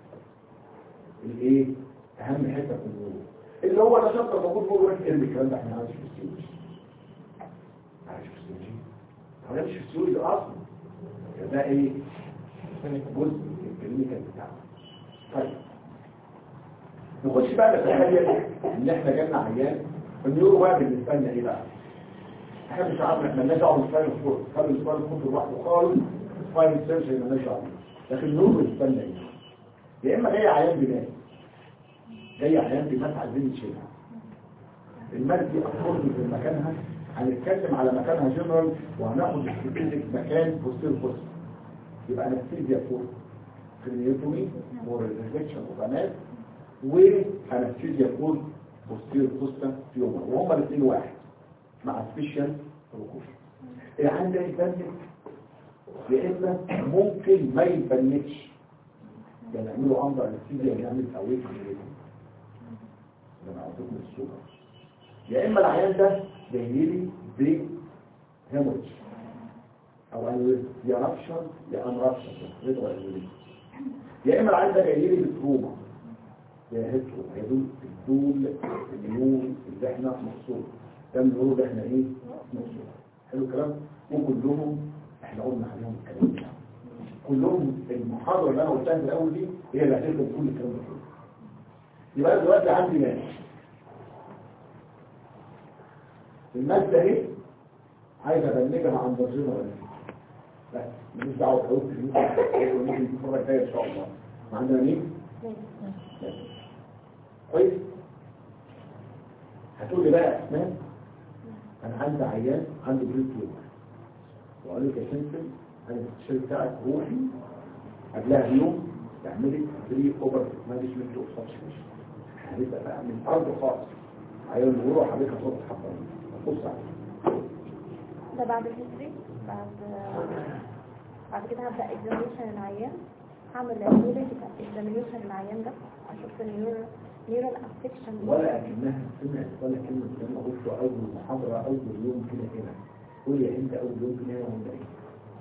[SPEAKER 1] الايه اهم حته في النور اللي هو ده شابتر موجود جوه واحد ارمي الكلام ده احنا عايش في السيولوجي عايش في السيولوجي ما عايش في السيولوجي اصلا ده ايه جزء الكلينيكال بتاعنا طيب نخش بقى نتخيل ان احنا جالنا عيان النيورو بقى بالنسبه لنا ايه بقى احنا مش عارف احنا مالناش دعوه بالسباين فور خلي السباين فور لوحده خالص السباين سيرجري مالناش دعوه لكن النيورو بالنسبه لنا ايه يا اما جاي عيان بناء جاي عيان بمات عايزين نشيلها المات دي افرض في مكانها هنتكلم على مكانها جنرال وهناخد سبيسيفيك مكان بوستير بوست يبقى انستيزيا فور كرينيوتومي وريزكشن وبنات وانستيزيا فور بوستير بوستا تيومر وهما الاثنين واحد مع سبيشال بروكوشن العين ده يتبنك يا اما ممكن ما يتبنكش يعني يعملوا اندر انستيزيا يعمل اويك لما اعطيكم الصوره يا اما العيان ده جايلي بهيموريج او انوريزم يا رابشر يا ان رابشر ريدو انوريزم يا اما العيان ده جايلي بتروما يا هيترو هي دول الدول النيون اللي احنا مقصود ده النور اللي احنا ايه مقصود حلو الكلام وكلهم احنا قلنا عليهم الكلام ده كلهم المحاضره اللي انا قلتها في الاول دي هي اللي هتفهم كل الكلام ده كله يبقى أنا دلوقتي عندي ناس المادة اهي عايز ابلغها عن درجنا ولا بس مش دعوه بحروف ممكن دي المره الجايه ان شاء الله عندنا مين؟ كويس هتقول لي بقى اسماء انا عندي عيان عنده بريد تيومر وقال لك يا سنتل انا الشركه بتاعك روحي قبلها بيوم تعملي بري اوفر مانجمنت اوف سبسكريبشن هنبدا بقى من ارض خالص عيان بيقولوا حضرتك هتروح تحضر بص عليه
[SPEAKER 2] ده بعد الهيستوري بعد بعد كده هبدأ اكزامينشن العيان هعمل النيورال اكزامينشن العيان ده اشوف النيورال نيورال افكشن
[SPEAKER 1] ولا اكنها سمعت ولا كلمه زي ما قلت اول محاضره اول يوم كده كده قول يا انت اول يوم كده ولا ايه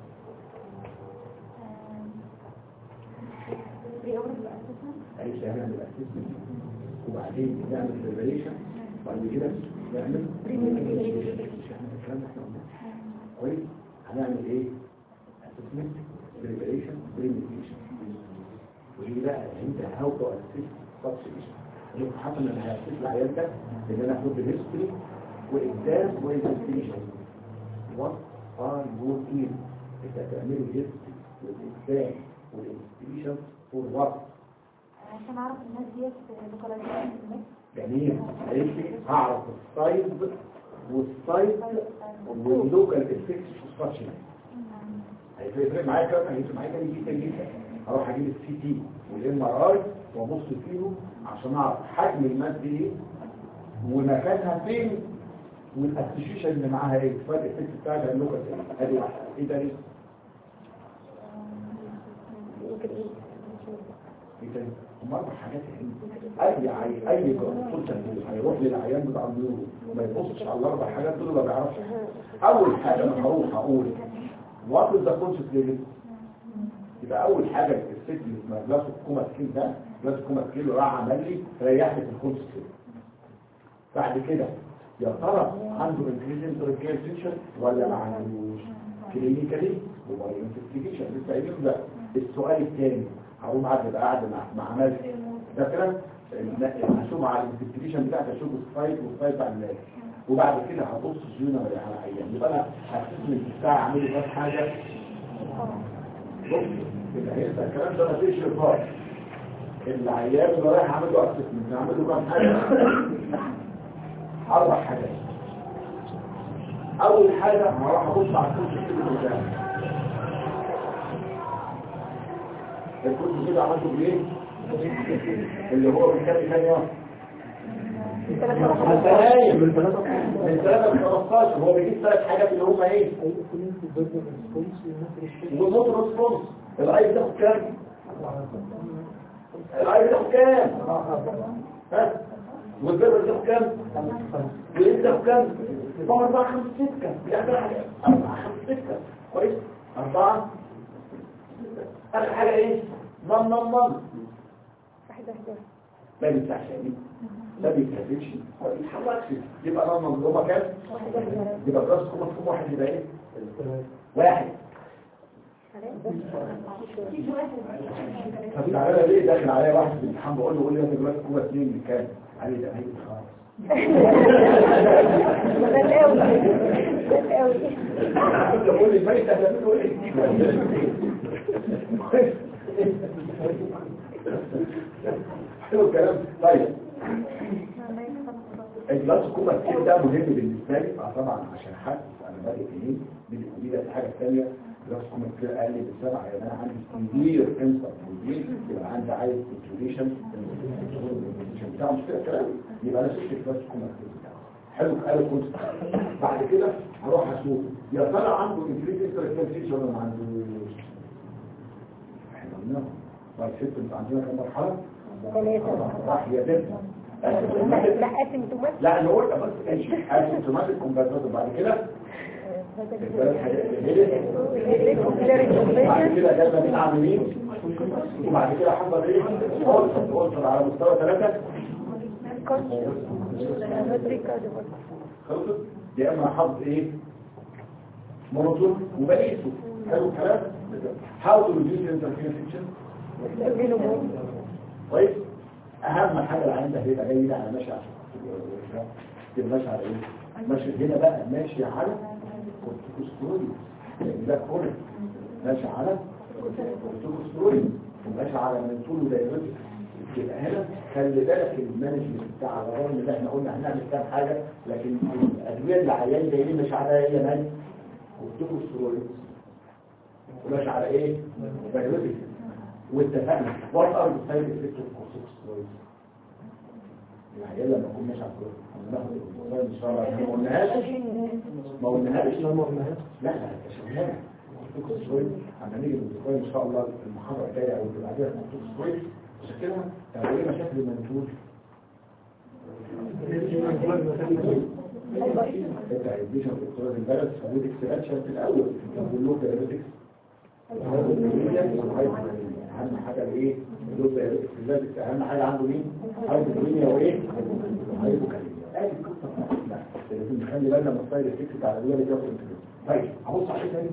[SPEAKER 2] بري اوفر اسسمنت
[SPEAKER 1] عايز نعمل الاسسمنت وبعدين نعمل بريبريشن بعد كده نعمل مش احنا الكلام ده احنا قلناه كويس هنعمل ايه اسسمنت بريبريشن بريميتيشن ودي بقى انت هاو تو اسيست سبسيشن اللي حصل ان هاسيست العيال ده ان انا اخد الهيستوري واقدام وانفستيجيشن وات ار يور ايم انت هتعمل الهيستوري والاقدام والانفستيجيشن فور وات
[SPEAKER 2] عشان اعرف الناس ديت لوكاليزيشن
[SPEAKER 1] جميل هيجي هعرف السايز والسايز واللوكال افكتس والساتشن هيفرق معايا كده هيفرق معايا كده جدا جدا هروح اجيب السي تي والام ار اي وابص فيهم عشان اعرف حجم الماده ايه ومكانها فين والاسوشيشن اللي معاها ايه الفرق الافكت بتاعها اللوكال ادي واحده ايه ده ايه
[SPEAKER 4] يمكن ايه
[SPEAKER 1] ايه تاني هم اربع حاجات اي عي... اي كونسلت هيروح للعيان بتاع النيورو ما يبصش على الاربع حاجات دول ما بيعرفش اول حاجه انا هروح اقول وات از ذا كونسبت ليفل يبقى اول حاجه الست اللي اسمها جلاس كوما سكين ده جلاس كوما سكين راح عمل لي ريحت الكونسبت بعد كده يا ترى عنده انكريزنت ريكير تنشن ولا ما عندوش كلينيكالي وباي انفستيجيشن لسه قايلين لا السؤال الثاني هقوم قاعد يبقى قاعد مع مع ناس ده كده هشوف على الانفستيجيشن بتاعك اشوف السايت والسايت بتاع الناس وبعد كده هبص جينا على عيان يبقى انا هستثمر في الساعه اعمل لي كام حاجه بص يبقى هيبقى الكلام ده مفيش رفاق العيان اللي رايح اعمل له اسسمنت اعمل له كام حاجه اربع حاجات اول حاجه هروح ابص على الكرسي اللي قدامي الكرسي كده عملته بايه اللي هو من كام ثانيه انت نايم من 3 من 3 ل 15 هو بيجيب ثلاث حاجات اللي هم ايه والموت ريسبونس الاي بتاخد كام الاي بتاخد كام ها والبيبر بتاخد كام والايه بتاخد كام يبقى 4 5 6 يعني 4 5 6 كويس 4 اخر حاجه ايه نم نم نم
[SPEAKER 4] واحد واحد
[SPEAKER 1] ما بيفتحش عينيه ما بيتكلمش ما بيتحركش يبقى نم نم هما كام
[SPEAKER 4] واحد واحد
[SPEAKER 1] يبقى راس كم مفهوم واحد يبقى ايه واحد طب تعالى ليه داخل عليا واحد في الامتحان بقول له قول لي انت دلوقتي كوبا اثنين من كام عليه ده هيك خلاص
[SPEAKER 4] ده قوي ده قوي
[SPEAKER 1] يقول لي الميت هتعمله ايه حلو الكلام طيب الجلاس كوبا كتير ده مهم بالنسبه لي اه طبعا عشان حد انا بادئ منين دي دي بقى الحاجه الثانيه بلس كوبا كتير قال لي بالسبعه يعني انا عندي كبير كانسر كبير يبقى عندي عايز كونتريبيوشن بتاع مش كده كلام يبقى انا شفت بلس كوبا كتير حلو قالوا كنت بعد كده هروح اشوف يا ترى عنده انفريد انترستيشن ولا ما عندوش احنا قلنا طيب ست انت عندنا كم مرحله
[SPEAKER 4] ثلاثة
[SPEAKER 1] صح يا بنت
[SPEAKER 4] لا لا اسيمتومات
[SPEAKER 1] لا انا قلت بس امشي اسيمتوماتيك كومباتيبل بعد كده الثلاث حاجات اللي هي بعد كده جالنا مين عامل مين وبعد كده حصل ايه اوصل اوصل على مستوى ثلاثة خلصت يا اما حظ ايه مونوتون وبقيته حلو الكلام how to reduce interference كويس اهم حاجه اللي عندها هيبقى جاي ده على ماشي على تبقى ماشي على ايه ماشي هنا بقى ماشي على كورتيكوسترويد يعني ده كورت ماشي على كورتيكوسترويد وماشي على منتول ودايرتك يبقى هنا خلي بالك المانجمنت بتاع الرغم اللي احنا قلنا هنعمل كام حاجه لكن الادويه اللي عيان جايين مش على هي مال كورتيكوسترويد وماشي على ايه دايرتك واتفقنا وات ار ذا سايد افكت اوف كورتيكوسترويد الحقيقه لما نكون ماشي على الكورتيكوسترويد هناخد الكورتيكوسترويد ان شاء الله احنا ما قلناهاش ما قلناهاش لا ما قلناهاش لا لا اكتشفناها كورتيكوسترويد اما نيجي للدكتور ان شاء الله المحاضره الجايه او اللي بعدها كورتيكوسترويد مشكلها طب ايه مشاكل المنتول انت عايزين دكتور البلد سويت اكسبانشن في الاول بقول له دايركتكس اهم حاجه ايه اللوز دايركتكس اهم حاجه عنده مين هايبوكاليميا وايه هايبوكاليميا ادي القصه بتاعتنا لازم نخلي بالنا من السايد افكت بتاع الادويه اللي جوه طيب هبص على ايه تاني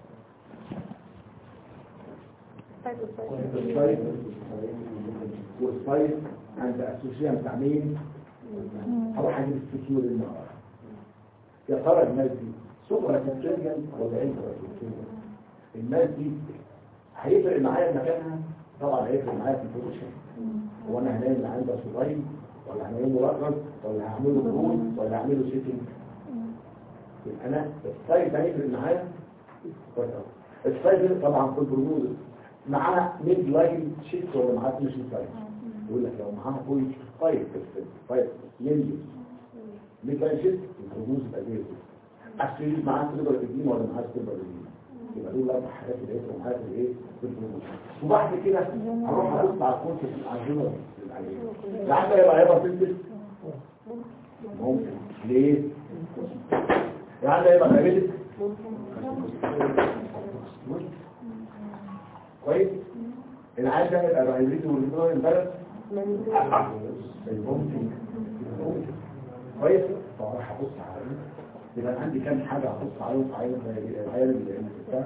[SPEAKER 1] السايد والسايد عند اسوشيان بتاع مين هروح اجيب السكيور النهار يا ترى الناس دي سوبر سكيوريان ولا انترا سكيوريان الناس دي هيفرق معايا مكانها طبعا هيفرق معايا في البوزيشن هو انا هنام عندي صغير ولا هنام مرقم ولا هعمله برون ولا هعمله سيتنج يبقى انا السايد ده هيفرق معايا كويس أوي. السايد ده طبعا في البرموز معاه ميد لاين شيت ولا معاه مش لاين يقول لك لو معاه بوينت طيب بس طيب ينزل ميد لاين شيت البرموز يبقى زي كده اصل معاه سيلفر قديم ولا معاه سيلفر قديم يبقى دول الاربع حاجات اللي هيفرقوا معايا في الايه في البرموز وبعد كده هروح ابص على الكونسيبت على الجنرال لعل يبقى هيبقى تنزل ممكن ليه؟ لعل يبقى هيبقى كويس العيال ده يبقى الهيبريد والنوع البلد ممكن ممكن كويس فراح ابص على ايه يبقى عندي كام حاجه ابص عليهم في عيال العيال اللي بتاع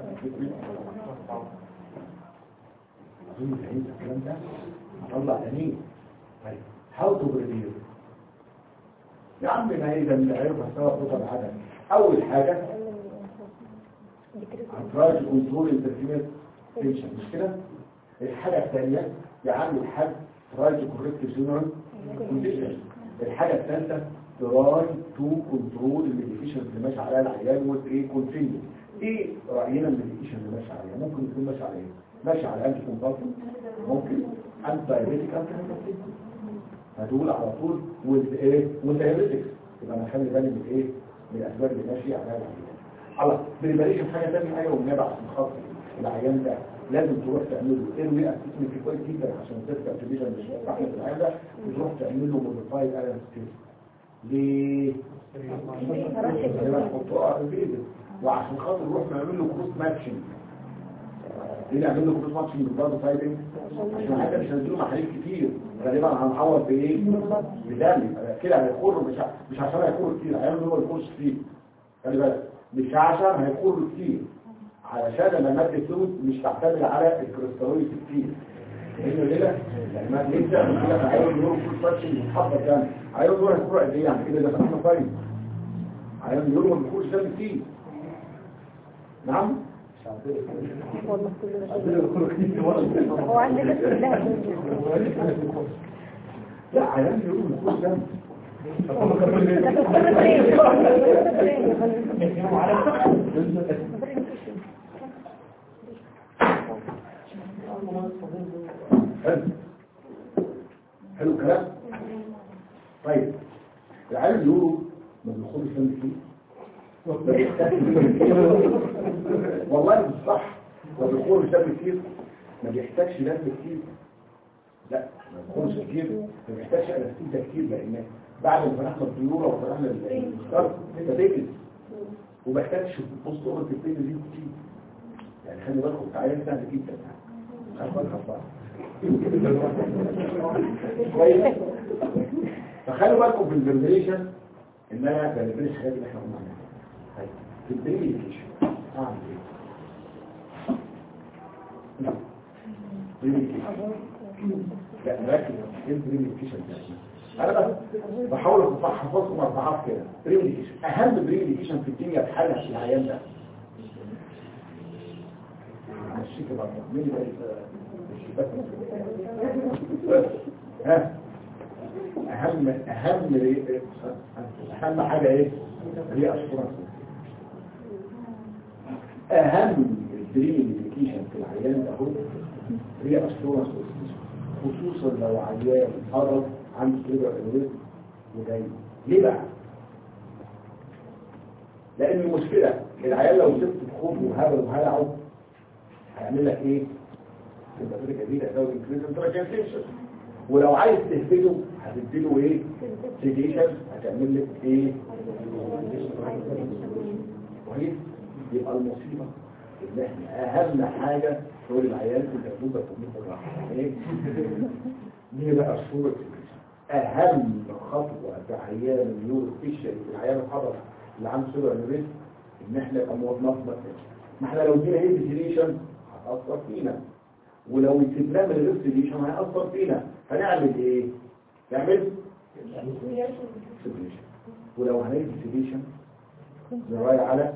[SPEAKER 1] اظن في الكلام ده هطلع امين طيب هاو تو بريفير يا عم ما هي ده من العيال سوا خطر العدد اول حاجه افراج كنترول انترفيرنس تنشن مش كده الحاجة الثانية يعمل الحاج تراي تو كوريكت جنرال كونديشن الحاجة الثالثة تراي تو كنترول الميديكيشن اللي ماشي عليها العيان وايه كونتينيو ايه رأينا الميديكيشن اللي ماشي عليها ممكن يكون ماشي على ايه ماشي على انتي كومبالسن ممكن انت دايريتك انت هتقول على طول والايه والدايريتكس يبقى انا خلي بالي من ايه من الاسباب اللي ماشي عليها العيان خلاص بريباريشن حاجه ثانيه ايوه ونبع عشان خاطر العيان ده لازم تروح تعمل له ايروي اسسمنت كويس جدا عشان تبقى تبيشن مش صح في العيان ده وتروح تعمل له موديفايد ايرون ستيل ليه؟ حطوها انفيزل وعشان خاطر نروح نعمل له كروس ماتشنج ليه نعمل له كروس ماتشنج بالبلاد سايدنج عشان العيان مش هنديله محاليل كتير غالبا هنعوض بايه؟ بدم كده هيخر مش ع- مش عشان هيخر كتير العيان هو اللي يخش كتير خلي بالك مش عشان هيخر كتير علشان لما المادة فلويد مش تعتمد على الكريستالويد كتير لانه كده يعني ما نبدا من كده عايز نور كل فرش يتحضر يعني عايز نور هيكون قد ايه يعني كده ده احنا طيب عايز نور ما بيكونش ده كتير نعم
[SPEAKER 4] والله كله هو عندنا كلها
[SPEAKER 1] لا عايز نور ما بيكونش ده حلو حلو الكلام طيب العالم بيقولوا ما بيخوضش دم كتير ما بيحتاجش دم كتير. والله مش صح ما بيخوضش دم كتير ما بيحتاجش دم كتير لا ما بيخوضش كتير ما بيحتاجش انستيزيا كتير لان بعد ما فتحنا الطيوره وفتحنا الستار انت تجلس وما احتاجش تبص اوضه البين دي كتير يعني خلي بالكم التعيين سهل جدا مش عارف انا خطأ. كويس فخلوا بالكم في الفيرميشن ان انا بلبس الحاجات اللي احنا قلنا عليها طيب في البريميكيشن اعمل ايه؟ بريميكيشن لا ركز ايه البريميكيشن ده انا بس بحاول احفظكم اربعات كده بريميكيشن اهم بريميكيشن في الدنيا في حالة في العيان ده مشيك بقى مين اللي ها اهم اهم اهم حاجه ايه هي اشكرك اهم الدريم ابلكيشن في العيان ده هو هي اشكرك خصوصا لو عيان قرب عنده كده الويب وجاي ليه بقى لان المشكله العيان لو سبت بخوف وهبل وهلعه هيعمل لك ايه تبقى فرقه جديده ده انكريز تراكنسيشن ولو عايز تهبده هتديله ايه سيديشن هتعمل لك ايه كويس يبقى المصيبه ان احنا اهم حاجه تقول العيال في الجنوب في الراحه ايه دي بقى صوره اهم خطوه في عيان النيورو فيشل العيان الحضر اللي عنده سوبر انوريزم ان احنا نبقى موظفين ما احنا لو ادينا ايه سيديشن هتاثر فينا ولو سيبناه من غير سيديشن هيأثر فينا هنعمل ايه نعمل سيديشن ولو هنعمل سيديشن نراي على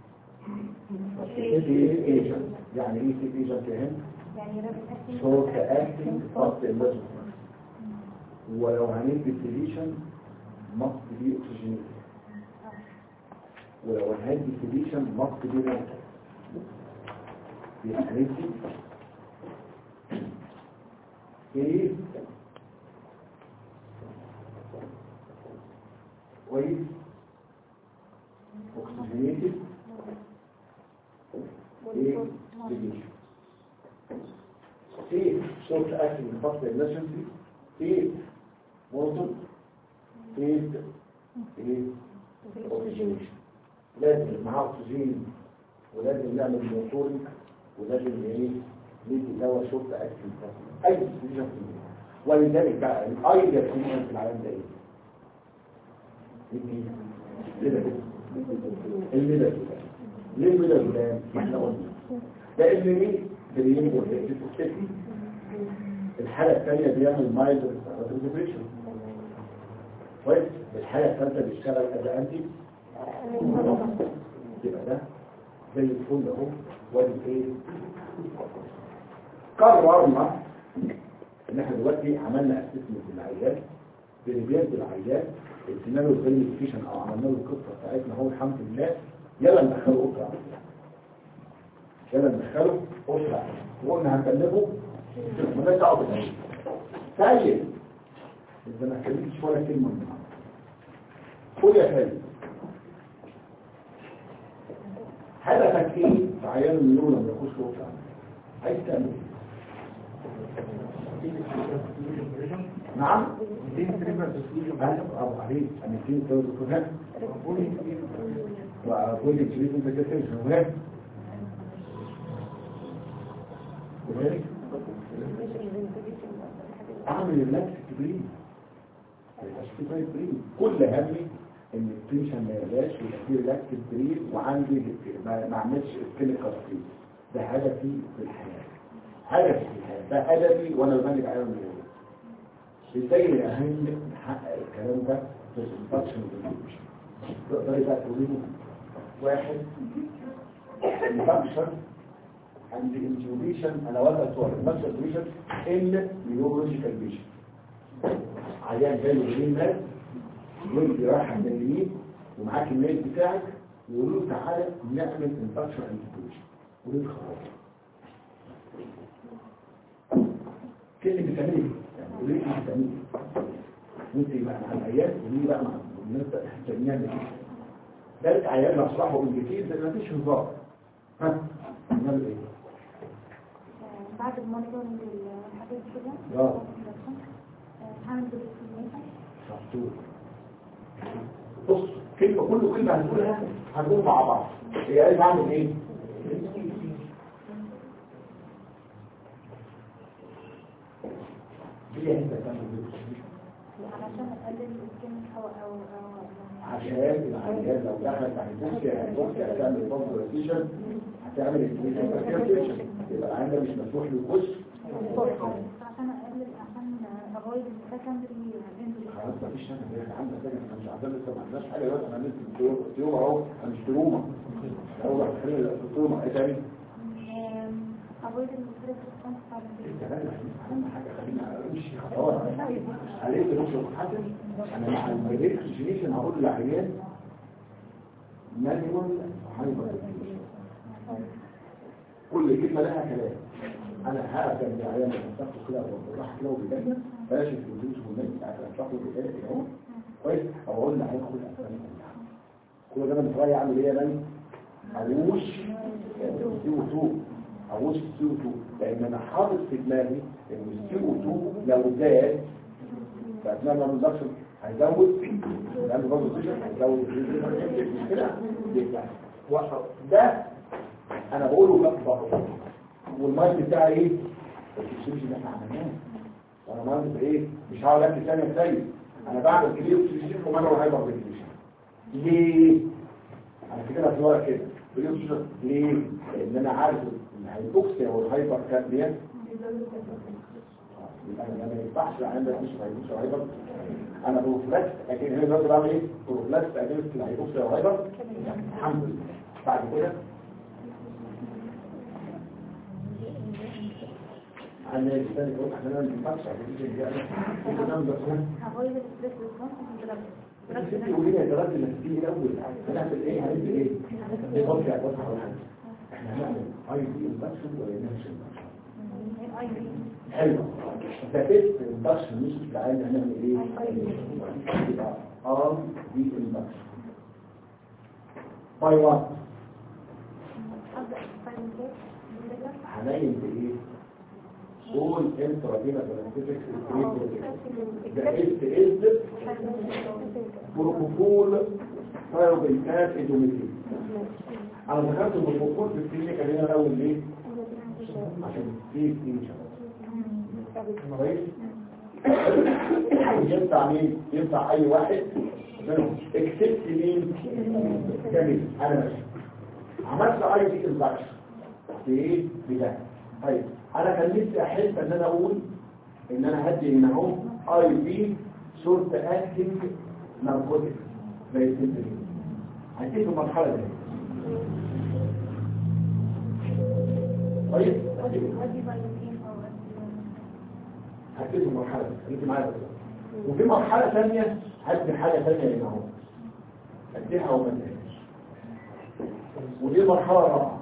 [SPEAKER 1] سيديشن يعني ايه سيديشن فهم شورت اكتنج فاست اللازم ولو هندي سيديشن مصد بي اكسجين ولو هندي سيديشن مصد بي رانك يبقى هندي ايه كويس اوكسجينيتد ايه سيديشن ايه شورت اكتنج فاست اللازم ايه موتور ايه ايه اوكسجينيشن لازم معاه اكسجين ولازم نعمل موتوري ولازم ايه ندي دواء شرط اكشن اي سيجن ولذلك بقى الايديا سيجن في العالم ده ايه؟ ندي كده كده الميلاد ليه الميلاد ده؟ ما احنا قلنا لان ايه؟ بريين والتكتيك الحالة الثانية بيعمل مايلد ديبريشن كويس الحالة الثالثة بيشتغل از انتي يبقى ده زي الفل اهو وادي ايه قررنا ان احنا دلوقتي عملنا اسسمنت للعيان بريبيرد العيان ادينا له الفيريفيكيشن او عملنا له القصه بتاعتنا اهو الحمد لله يلا ندخله اسره يلا ندخله اسره وقلنا هنكلمه مالناش دعوه بالعيان سيد انت ما اتكلمتش ولا كلمه منها قول يا سيد هدفك ايه في عيان النور لما يخش له اسره عايز تعمل نعم برافو عليك انا كنت دكتور واقول لك شريك انت كده شغال وذلك اعمل اللاكس كبير كل همي ان التنشن ما يبقاش ويبقى فيه ريلاكس كبير وعندي ما ما اعملش كلينيكال كتير ده هدفي في الحياه هدفي في الحياه ده هدفي وانا ببني على الموضوع ازاي اهم نحقق الكلام ده في الانفكشن والانفكشن تقدري بقى تقولي له واحد انفكشن عند انتيوبيشن انا ولا صور انفكشن انتيوبيشن ان نيورولوجيكال بيشن عيان جاي من مات وانت رايحه من اليمين ومعاك الميل بتاعك ويقولوا له تعالى نعمل انفكشن انتيبيوشن ودي خلاص كلمة بتعملي ايه؟ يعني قولي لي انت بتعملي ايه؟ وانت بقى مع العيال ودي بقى مع الناس بقى احنا بنعمل ايه؟ ثالث عيال لو صلاحوا بالكتير ده مفيش هزار ها؟ نعمل ايه؟
[SPEAKER 2] بعد المونيتورنج الحاجات دي كده
[SPEAKER 1] اه.
[SPEAKER 2] آه، هعمل بريسكريبشن
[SPEAKER 1] مفتوح بص كلمة كل كلمة هنقولها هنقول مع بعض هي قال بعمل ايه ليه انت تعمل ايه
[SPEAKER 2] علشان اقلل الكيميك او او او
[SPEAKER 1] عشان العيال لو دخلت على الدوسيا هتبص هتعمل فوزيشن هتعمل اكتيفيشن يبقى العيال ده مش مسموح له يخش
[SPEAKER 2] عشان اقلل عشان افويد السكندري
[SPEAKER 1] خلاص مفيش حاجه زي عندنا كده احنا مش عندنا لسه ما عندناش حاجه دلوقتي احنا لسه تيوما اهو احنا مش تروما اول واحد خلينا التروما ايه تاني
[SPEAKER 2] افويد الستريس ريسبونس بتاع
[SPEAKER 1] انت بقى اهم حاجه خلينا امشي خطوات عليك مش حسن انا مع المدير جينيشن هقول للعيان مانيوال هايبر كل كلمه لها كلام انا هقدر من العيان لما تاخده كده وراح كده وبيبين بلاش الفلوس والناس بتاعت تاخده كده اهو كويس او اقول للعيان خد الاسامي كلها كل ده انا متراجع اعمل ايه يا بني اوش سي او 2 اوش سي او 2 لان انا حاطط في دماغي ان السي او 2 لو زاد فاثناء ما الريدكشن هيزود لان برضه الريدكشن هيزود مش كده يبقى وقف. ده انا بقوله بقى بقى والمايند بتاعي ايه السيرش اللي احنا عملناه وانا مايند ايه مش هقعد اكل ثانيه سيد انا بعمل كلير سيرش ومره وهايبر فيكيشن ليه انا كده في ورقه كده كلير سيرش ليه لان انا عارف الهايبوكسيا والهايبر كاربيا يبقى انا ما ينفعش عندك مش هايبوكسيا وهايبر انا بروفلاكس لكن هنا دلوقتي بعمل ايه بروفلاكس اجنست الهايبوكسيا وهايبر الحمد لله بعد كده عن الثاني يقول احنا ما ينفعش عشان
[SPEAKER 2] افويد الستريس ريسبونس
[SPEAKER 1] ستي قولي لي يا ترى اللي هتيجي الاول هنعمل ايه هنعمل ايه نبص على بص على حاجه احنا هنعمل اي بي انفكشن ولا نفس
[SPEAKER 2] اي بي
[SPEAKER 1] حلو ده تيست انفكشن مش في العين هنعمل ايه يبقى ار بي انفكشن باي وات
[SPEAKER 2] ابدا فاينل
[SPEAKER 1] هنعمل بايه all intravenous anesthetic ده اس اس بروكوفول ثايروبيتات اندوميتريوم انا دخلت البروكوفول في الكلينيك هنا الاول ليه عشان في اثنين شباب كويس ينفع مين ينفع اي واحد منهم اكسبت مين جميل انا ماشي عملت اي دي انفكشن بايه بده طيب انا كان نفسي احس ان انا اقول ان انا هدي هنا اهو اي بي شورت اكتنج ناركوتيك زي السنترين هديك في المرحله دي طيب هديك
[SPEAKER 2] ادي بايوتين او
[SPEAKER 1] هديك في المرحله دي انت معايا بس وفي مرحله ثانيه هدي حاجه ثانيه هنا اهو هديها وما اديهاش ودي المرحله الرابعه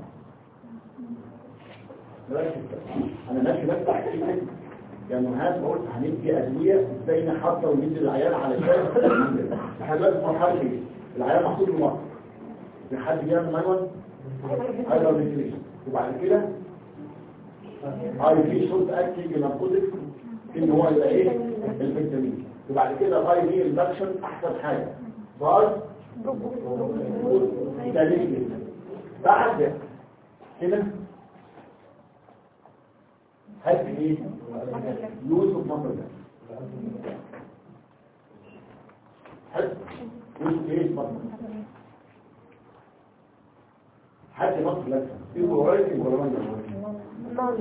[SPEAKER 1] ركز بقى. انا ماشي بس احكي لك يا مهاب قلت هندي ادويه ازاي نحضر وندي العيال على شويه احنا دلوقتي في مرحله ايه؟ العيال محطوط له مصر في حد بيعمل مانوال هايبر فنتيليشن وبعد كده اي في شورت اكتنج ناركوتيك ان هو يبقى ايه الفيتامين وبعد كده الاي في اندكشن احسن حاجه باي جميل جدا بعد كده هات ايه يوسف مصر ده هات يوسف ايه مصر حد مصر لك في قريب ولا ما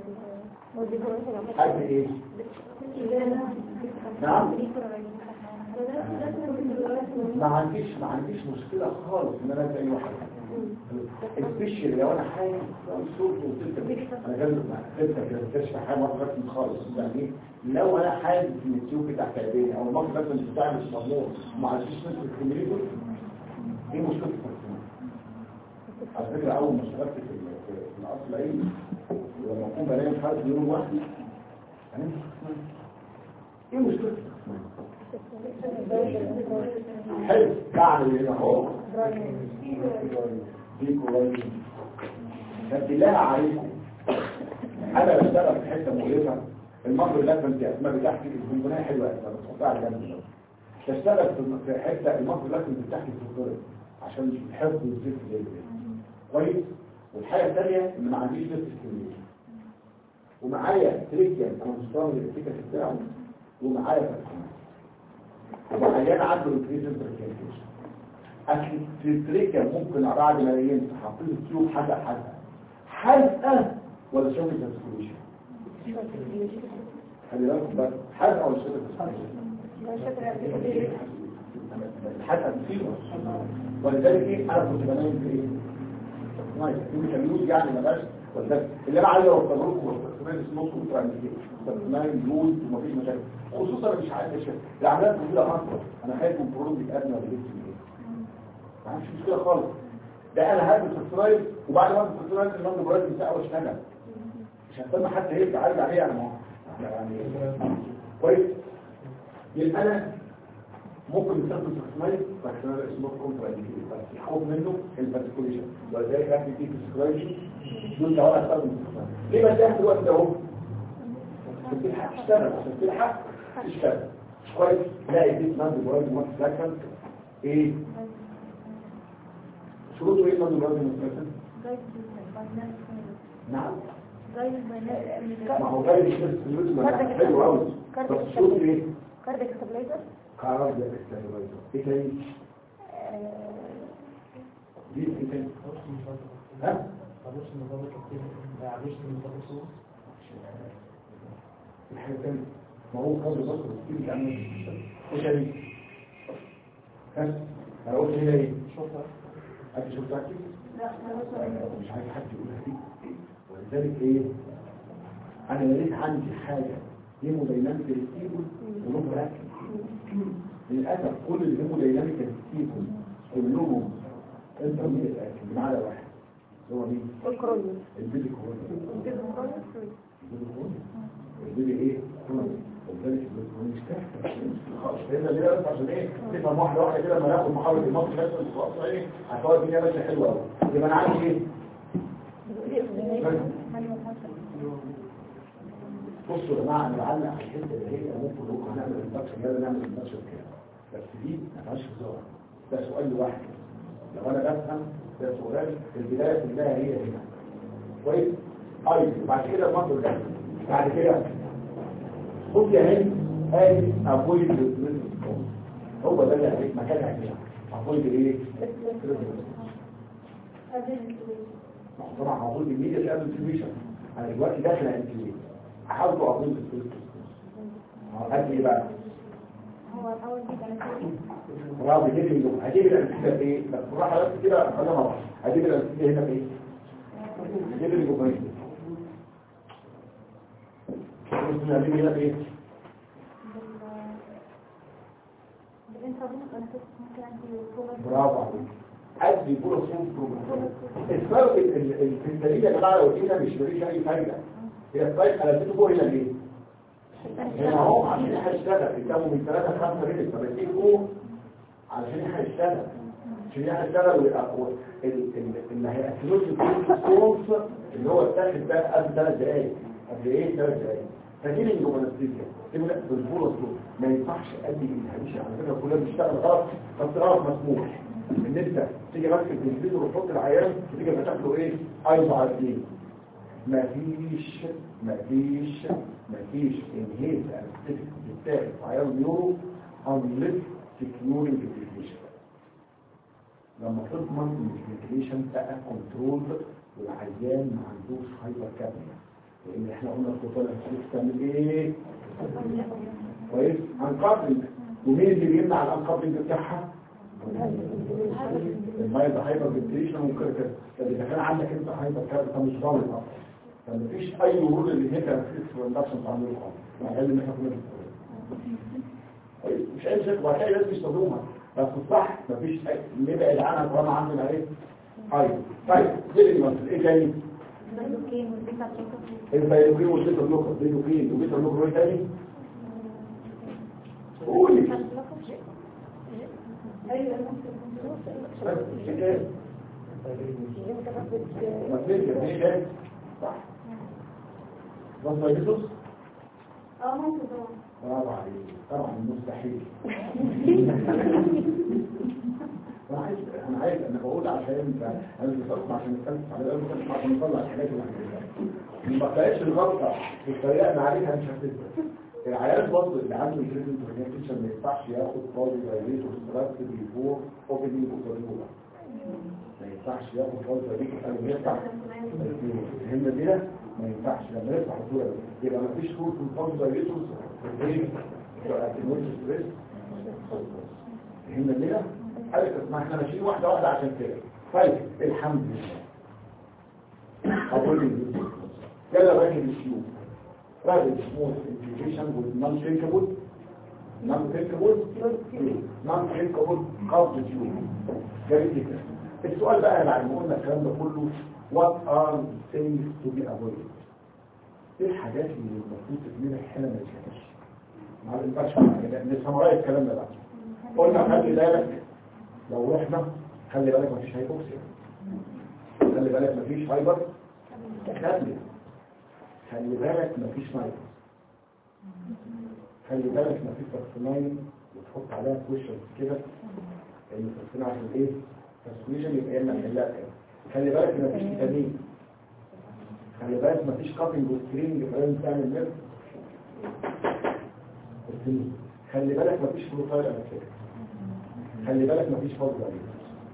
[SPEAKER 1] حد ايه نعم ما عنديش ما عنديش مشكلة خالص ان انا ادعي واحد السبيشال لو انا حاجة صوت وصلت انا جاي مع خدمة كده مكتشف حاجة ما فكرت خالص يعني لو انا حاجة في التيوب تحت ايديني او المصر مثلا بتاع مش مضمون ما عنديش نسبة الكمية ايه مشكلة التقسيم على فكرة اول ما اشتغلت في ال- في في الاصل العلمي لما اكون بلاقي مش عارف يوم واحد انا مش هتقسم. ايه مشكلة التقسيم؟ حلو بعمل هنا اهو دي كويس فبالله عليكم انا بشتغل في حته مؤلمه المصر لازم انت اسماء بتاعتي الجمهوريه حلوه اسماء بتحطها على جنب بشتغل في- في حته المصر لازم بتاعتي في الدكتور عشان الحفظ والزيت زي كده كويس والحاجه الثانيه ان ما عنديش نفس الكميه ومعايا تريكيا انا مستعمل التيكت بتاعه ومعايا فتحان وعيان عنده الكريزن بريكيشن اصل التريكة ممكن بعد ما ينسى حاطين التيوب حاجة حاجة حلقة ولا شوف التسكوليشن خلي بالك بس حلقة ولا شوف التسكوليشن حلقة كتير ولذلك ايه انا كنت بنام في ايه نايس دي كان يوز يعني ما بقاش ولذلك اللي انا عايز اوصله لكم هو استخدام نص كتر عن كده استخدام يوز ومفيش مشاكل خصوصا مش عارف ايش العمليات كلها مصر انا خايف من برودكت ادنى ولا لسه ايه ما عنديش مشكله خالص ده انا هلبس السراير وبعد ما البس السراير المنظر برايد بتاعه واشتغل مش هستنى حتى يرجع ارجع عليه انا ما هو. يعني كويس يبقى انا ممكن نستخدم السراير بس انا اسمه كونترا انديكيتور بس الخوف منه البارتيكوليشن ولذلك انا بديك السراير دول ده ولا استخدم السراير ليه بس احنا الوقت ده اهو عشان تلحق تشتغل عشان تلحق تشتغل مش كويس لا يديك منظر برايد وما تتلكن ايه شروطه ايه منظر برايد وما تتلكن نعم ما هو غير الشمس في الوزن حلو قوي
[SPEAKER 4] كارت
[SPEAKER 1] بس شروطه ايه
[SPEAKER 4] كارديك ستابلايزر
[SPEAKER 1] قرار ده الاستايرويد ايه تاني دي ايه تاني ها الحاجه تاني ما هو قبل بصر كتير كان ايه تاني ها انا قلت هنا ايه شوفها انت شفتها كده مش عايز حد يقولها دي ولذلك ايه انا لقيت عندي حاجه هيمودايناميك ريسيفر ولهم ركن للاسف كل الهيمودايناميك ريسيفر كلهم انترميديت اكل ما عدا واحد هو مين؟
[SPEAKER 4] الكروني
[SPEAKER 1] البيبي كورونا البيبي كورونا البيبي ايه؟ كورونا ولذلك البيبي كورونا مش تحت خلاص هنا ليه بس عشان ايه؟ تفهم واحده واحده كده لما ناخد محاوله المصري بس خلاص ايه؟ هتقعد الدنيا ماشيه حلوه قوي يبقى انا عندي ايه؟ بصوا يا جماعه انا بعلق على الحته اللي هي ممكن نقول هنعمل اندكشن يلا نعمل اندكشن كده بس دي ما فيهاش هزار ده سؤال لوحده لو انا بفهم ده سؤال البدايه كلها هي هنا كويس ايوه بعد كده المنظر ده بعد كده خد يا هند ادي افويد هو ده اللي عليك مكان عندنا افويد ايه؟ ما هو طبعا افويد الميديا قبل الانتويشن انا دلوقتي داخل على الانتويشن احاول افويد الفلوس هات ايه بقى؟
[SPEAKER 2] هو الأول دي كانت
[SPEAKER 1] برافو هجيب اللي هجيب الانتويشن في ايه؟ بس بالراحه بس كده خلينا مع بعض هجيب الانتويشن هنا في ايه؟ هجيب اللي جوه هجيب هنا في ايه؟
[SPEAKER 2] بالإنترنت أنا كنت ممكن عندي بروجرام
[SPEAKER 1] برافو عليك ادي بورا صوت بروجرام الفرق الكريستاليه يا جماعه لو قلنا مش مفيش اي فايده هي الطيب انا اديته فوق هنا ليه؟ هنا اهو عشان هيشتغل قدامه من 3 ل 5 مللي فبديه فوق علشان هيشتغل عشان هيشتغل ويبقى- ال- ال- اللي هيأكلوش الكورس اللي هو اتاخد بقى قبل 3 دقايق قبل ايه 3 دقايق فدي الجومنستيكيا تبدا بالفول الصوت ما ينفعش ادي الهريشه على فكره كلنا بنشتغل غلط بس غلط مسموح ان انت تيجي ماسك الكمبيوتر وتحط العيان وتيجي فاتح له ايه ايضا على اثنين مفيش مفيش مفيش انهيز انستيك بتاعت عيان النيورو unless securing the لما تضمن ان الفنتيليشن بقى كنترول والعيان ما عندوش هايبر كابنيا لان احنا قلنا الخطوه الاساسيه بتعمل ايه كويس هنقارن ومين اللي بيمنع الانقابلنج بتاعها المايل ده هايبر فنتيشن وكده كده طب اذا كان عندك انت هايبر كده انت مش ضامن اصلا فمفيش اي ورود اللي هي كانت في الريدكشن تعمله خالص مع العلم ان احنا كنا بنستخدمها. طيب، مش اي شيء وهتلاقي ناس بيستخدموها بس الصح مفيش أي- نبعد عنها طالما عندنا ايه ايوه طيب فيلم ايه تاني البيروكين والبيتا بلوكر بيروكين وبيتا بلوكر ايه تاني قولي بس كده ما تنسى ايه تاني صح بس ما يجوز
[SPEAKER 2] اه ممكن طبعا
[SPEAKER 1] برافو عليك طبعا مستحيل انا عايز انا عايز انا بقول عشان انت انا مش بسمع عشان نتكلم على الاقل بسمع عشان نطلع الحاجات اللي احنا ما تلاقيش الغلطه بالطريقه اللي عليها مش هتثبت العيال برضه اللي عنده الجريزن بريجنتيشن ما ينفعش ياخد فاضي دايليت وستراكت بيفور اوبننج اوبريولا ما ينفعش ياخد فاضي دايليت قبل ما يفتح الهمه دي ما ينفعش لما يفتح الصوره دي يبقى ما فيش فور في الفاضي دايليت ايه اتنويت ستريس الهمه دي حضرتك اسمع احنا ماشيين واحده واحده عشان كده طيب الحمد لله أقول يلا راجل الشيوخ راجل smooth integration with non-thinkable non-thinkable non-thinkable قبض tube جميل جدا السؤال بقى بعد ما قلنا الكلام ده كله what are things to be avoided ايه الحاجات اللي المفروض تتمنع هنا ما تتمنعش ما ينفعش نسمرايز الكلام ده بقى قلنا خلي بالك لو رحنا خلي بالك مفيش هايبوكسيا خلي بالك مفيش فايبر خلي خلي بالك مفيش ميه خلي بالك مفيش تسخينين وتحط عليها كويشن كده لان التسخين عشان ايه تسويجن يبقى لنا نحلها كده خلي بالك مفيش فيتامين خلي بالك مفيش كابنج وسكرينج فلازم تعمل نفس خلي بالك مفيش فلوتايل انستيك خلي بالك مفيش فاضي عليه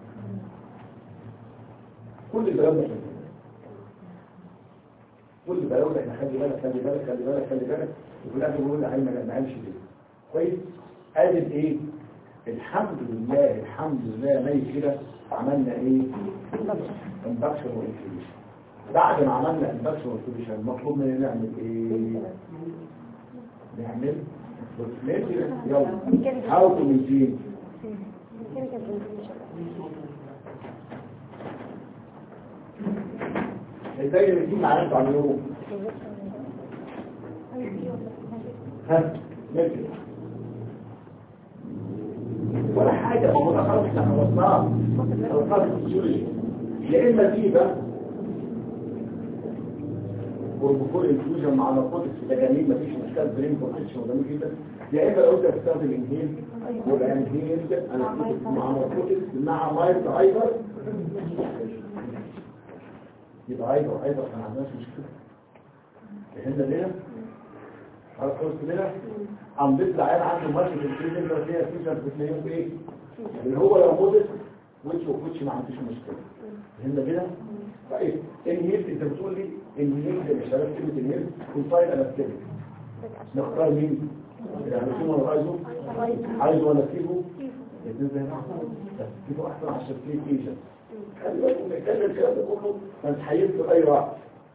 [SPEAKER 1] كل الكلام ده كده. كل ده يقول احنا خلي بالك خلي بالك خلي بالك خلي بالك وفي الاخر يقول لي ما نعملش ليه كويس ادي ايه الحمد لله الحمد لله مي كده عملنا ايه اندكشن وانفليشن بعد ما عملنا اندكشن وانفليشن مطلوب مننا نعمل ايه نعمل يلا هاو تو مينتين ازاي الميتين معرفة عن اليوم ها ممكن ولا حاجة هو خلاص احنا خلصناه خلصناه الفسيولوجي يا اما دي بقى والبخور انفيوجن مع ناركوتكس ده جميل مفيش مشكله برين بروتكشن وجميل جدا يا اما لو انت بتستخدم انهيل والانهيل انا مع ناركوتكس مع مايت هايبر يبقى هايبر هايبر ما عندناش مشكله فهمنا ليه؟ خلاص خلص كده عم بيطلع عيال عنده ماركت الفيزن اللي فيها فيشر بتلاقيهم ايه اللي هو لو مودت ويتش وكوتش ما عندوش مشكله فهمنا كده طيب النيل انت بتقول لي النيل ده مش عارف كلمه النيل كونفاين انستيك نختار مين يعني شو انا عايزه عايزه ولا اسيبه الاثنين زي بعض بس سيبه احسن عشان فيه فيشن خلي بالكم نتكلم الكلام ده كله ما نتحيز في اي وقت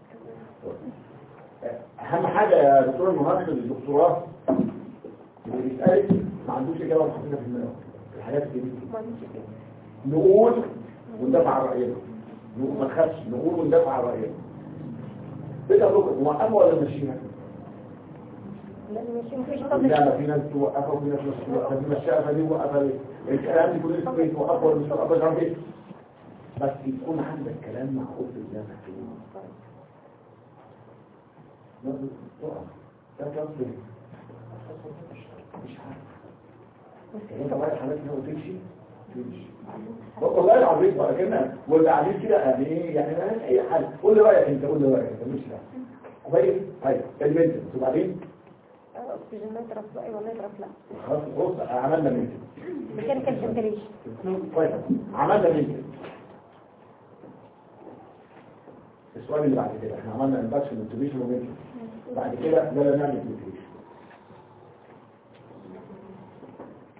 [SPEAKER 1] اهم حاجه يا دكتور المهندس الدكتوراه اللي بيسالك ما عندوش اجابه محدده في دماغه الحاجات دي نقول وندافع عن راينا نقول ما نخافش نقول وندافع عن راينا كده بكره نوقفها ولا نمشيها؟
[SPEAKER 4] لازم يمشي مفيش
[SPEAKER 1] لا لا في ناس توقفها وفي ناس مش توقفها في مشاها فدي وقفها ليه؟ الكلام دي كل اسبوع توقفها ولا مش توقفها مش عارف ايه بس يكون عندك كلام معقول في دماغك لازم تقف ده تصل مش عارف انت بقى حالات هنا وتمشي تمشي والله العظيم بقى كده واللي قاعدين كده يعني ايه يعني ما لهاش اي حل قول لي رايك انت قول لي رايك انت مش فاهم كويس طيب المنتج وبعدين
[SPEAKER 4] اكسجين نيترس بقى ولا نيترس لا
[SPEAKER 1] خلاص بص عملنا منتج
[SPEAKER 4] ميكانيكال فنتليشن
[SPEAKER 1] كويس عملنا منتج السؤال اللي بعد كده احنا عملنا اندكشن انتوبيشن ومنتج بعد كده لا نعمل انتوبيشن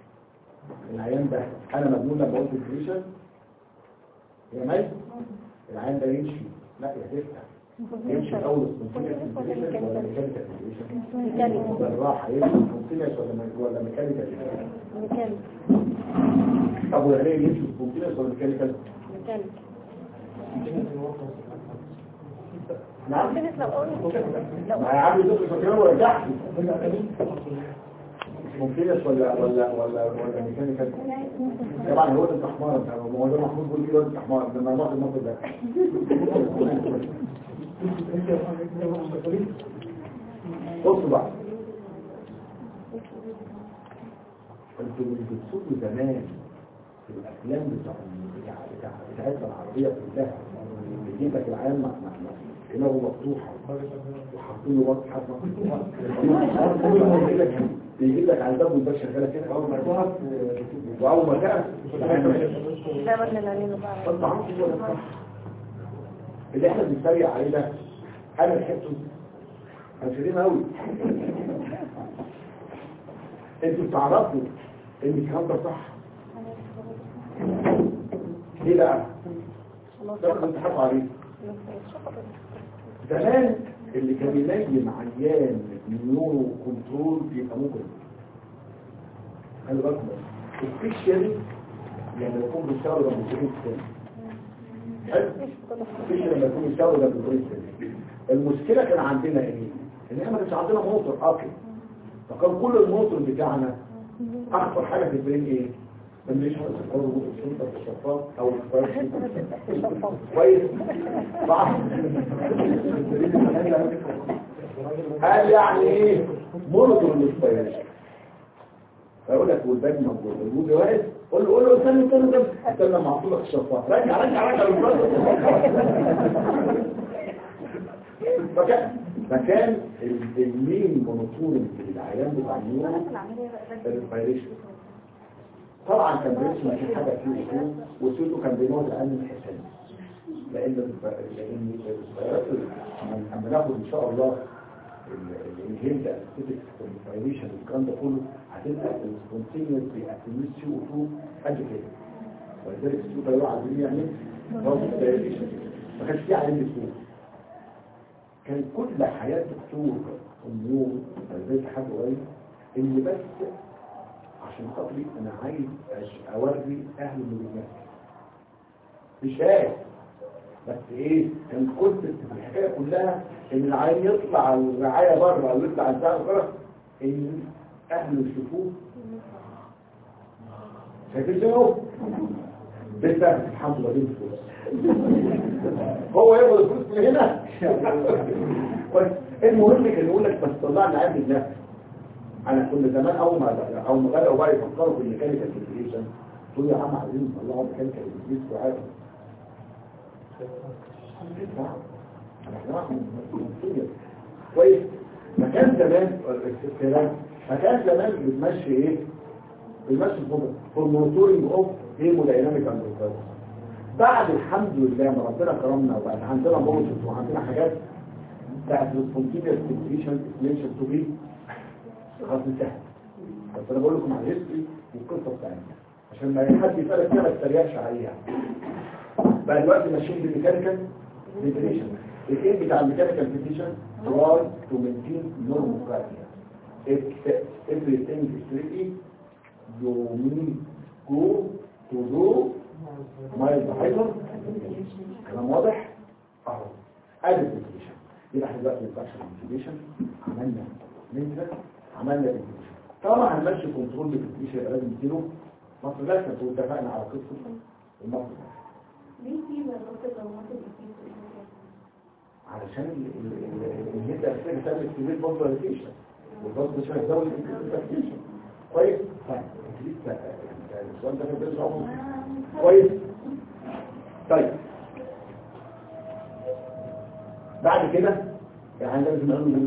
[SPEAKER 1] العيان ده انا مجنون لما قلت الفريشن يا مي العيان ده يمشي لا يا تفتح يمشي الاول spontaneous ventilation ولا mechanical ventilation
[SPEAKER 4] ميكانيكي
[SPEAKER 1] بالراحه يمشي spontaneous ولا ولا mechanical
[SPEAKER 4] ميكانيكي
[SPEAKER 1] طب والعيان يمشي spontaneous ولا mechanical
[SPEAKER 4] ميكانيكي
[SPEAKER 1] نعم
[SPEAKER 4] عندنا لو قلنا لو
[SPEAKER 1] ما يا عم يدخل فكره ورجعت spontaneous ولا ولا ولا ولا mechanical طبعا هو انت حمار انت هو ده محمود بيقول كده انت حمار لما باخد الموقف ده بصوا بقى انتوا اللي بتسوقوا زمان في الافلام بتاع بتاع بتاع بتاعتنا العربيه كلها بيجيب لك العيال مع مع مع دماغه مفتوحه وحاطين له بطن حاجه مفتوحه بيجيب لك بيجيب لك على الباب والباب شغاله كده اول ما تقف واول ما تقف
[SPEAKER 4] ده ما احنا نعمله بقى
[SPEAKER 1] فانت عارف هو ده الصح اللي احنا بنتريق عليه ده انا لحقته انا شديد قوي انتوا بتعرفوا ان الكلام ده صح ليه بقى؟ ده اللي بتضحكوا عليه زمان اللي كان ينجم عيان نيورو كنترول بيبقى مجرم خلي بالكم سبيشالي لما يكون بيشتغل جنب الجريد الثاني حلو سبيشالي لما يكون بيشتغل جنب الجريد الثاني المشكله كان عندنا ايه؟ ان احنا ما كانش عندنا موتور اكل فكان كل الموتور بتاعنا اخطر حاجه في البرين ايه؟ مش او السلطه في الشفاط او الفرش كويس صح قال يعني ايه مونيتور الانسبيريشن فيقول لك والباب موجود الوجود واقف قول له قول له استنى استنى استنى استنى مع طولك الشفاط رجع رجع رجع فكان فكان المين مونيتورنج للعيان بتاع النيورو الانسبيريشن طبعا كان بيمشي ماشي حاجه فيه اصول وصوته كان بيموت الان الحسن لان الف- لان الفيروس لما ناخد ان شاء الله الانهيل ده الفايريشن والكلام ده كله هتبقى السبونتينيوس بيأكتيفيت سي او 2 قد كده ولذلك السي او 2 عايزين يعمل فايريشن ما كانش فيه عليه دكتور كان كل حياة دكتور النور ولذلك حد قريب ان بس عشان خاطري انا عايز أش- اوري اهل المدينة مش عارف بس ايه كان كنت في الحكايه كلها ان العيان يطلع الرعايه بره او يطلع الزعل بره ان اهله يشوفوه شايفين شنو؟ ده الحمد لله دي الفلوس هو ياخد الفلوس من هنا كويس. المهم كان يقول لك بس طلعنا عيب النفس انا كل زمان اول ما اول ما بداوا بقى يفكروا في الميكانيكال كالكوليشن تقول يا عم عايزين نطلعوا ميكانيكال كالكوليشن وعارف كويس مكان زمان الكلام مكان زمان بتمشي ايه بتمشي فورموتورينج اوف هيمودايناميك اندروكاز بعد الحمد لله ما ربنا كرمنا وبقى عندنا موجود وعندنا حاجات بتاعت السبونتينيوس كالكوليشن اسميشن تو بي خلاص انتهت بس انا بقول لكم على الهيستوري والقصه بتاعتنا عشان ما حد يسالك كده ما تتريقش عليها بقى دلوقتي ماشيين بالميكانيكال فينتيليشن الايه بتاع الميكانيكال فينتيليشن try to maintain normal practice except everything is tricky you need go to do mild hyper كلام واضح اهو ادي فينتيليشن يبقى احنا دلوقتي الفاكشن فينتيليشن عملنا منتل عملنا فينتيليشن طبعا هنمشي كنترول بالفينتيليشن يبقى لازم نديله مصر لازم واتفقنا على قصه المصر
[SPEAKER 2] ليه في مناطق لو ما تبقى
[SPEAKER 1] علشان الهيد الاساسيه بتعمل كميه برضه ريتيشن والبرضه مش هيزود الريتيشن كويس طيب انت لسه السؤال ده كان بيرجع كويس طيب بعد كده يعني لازم نعمل له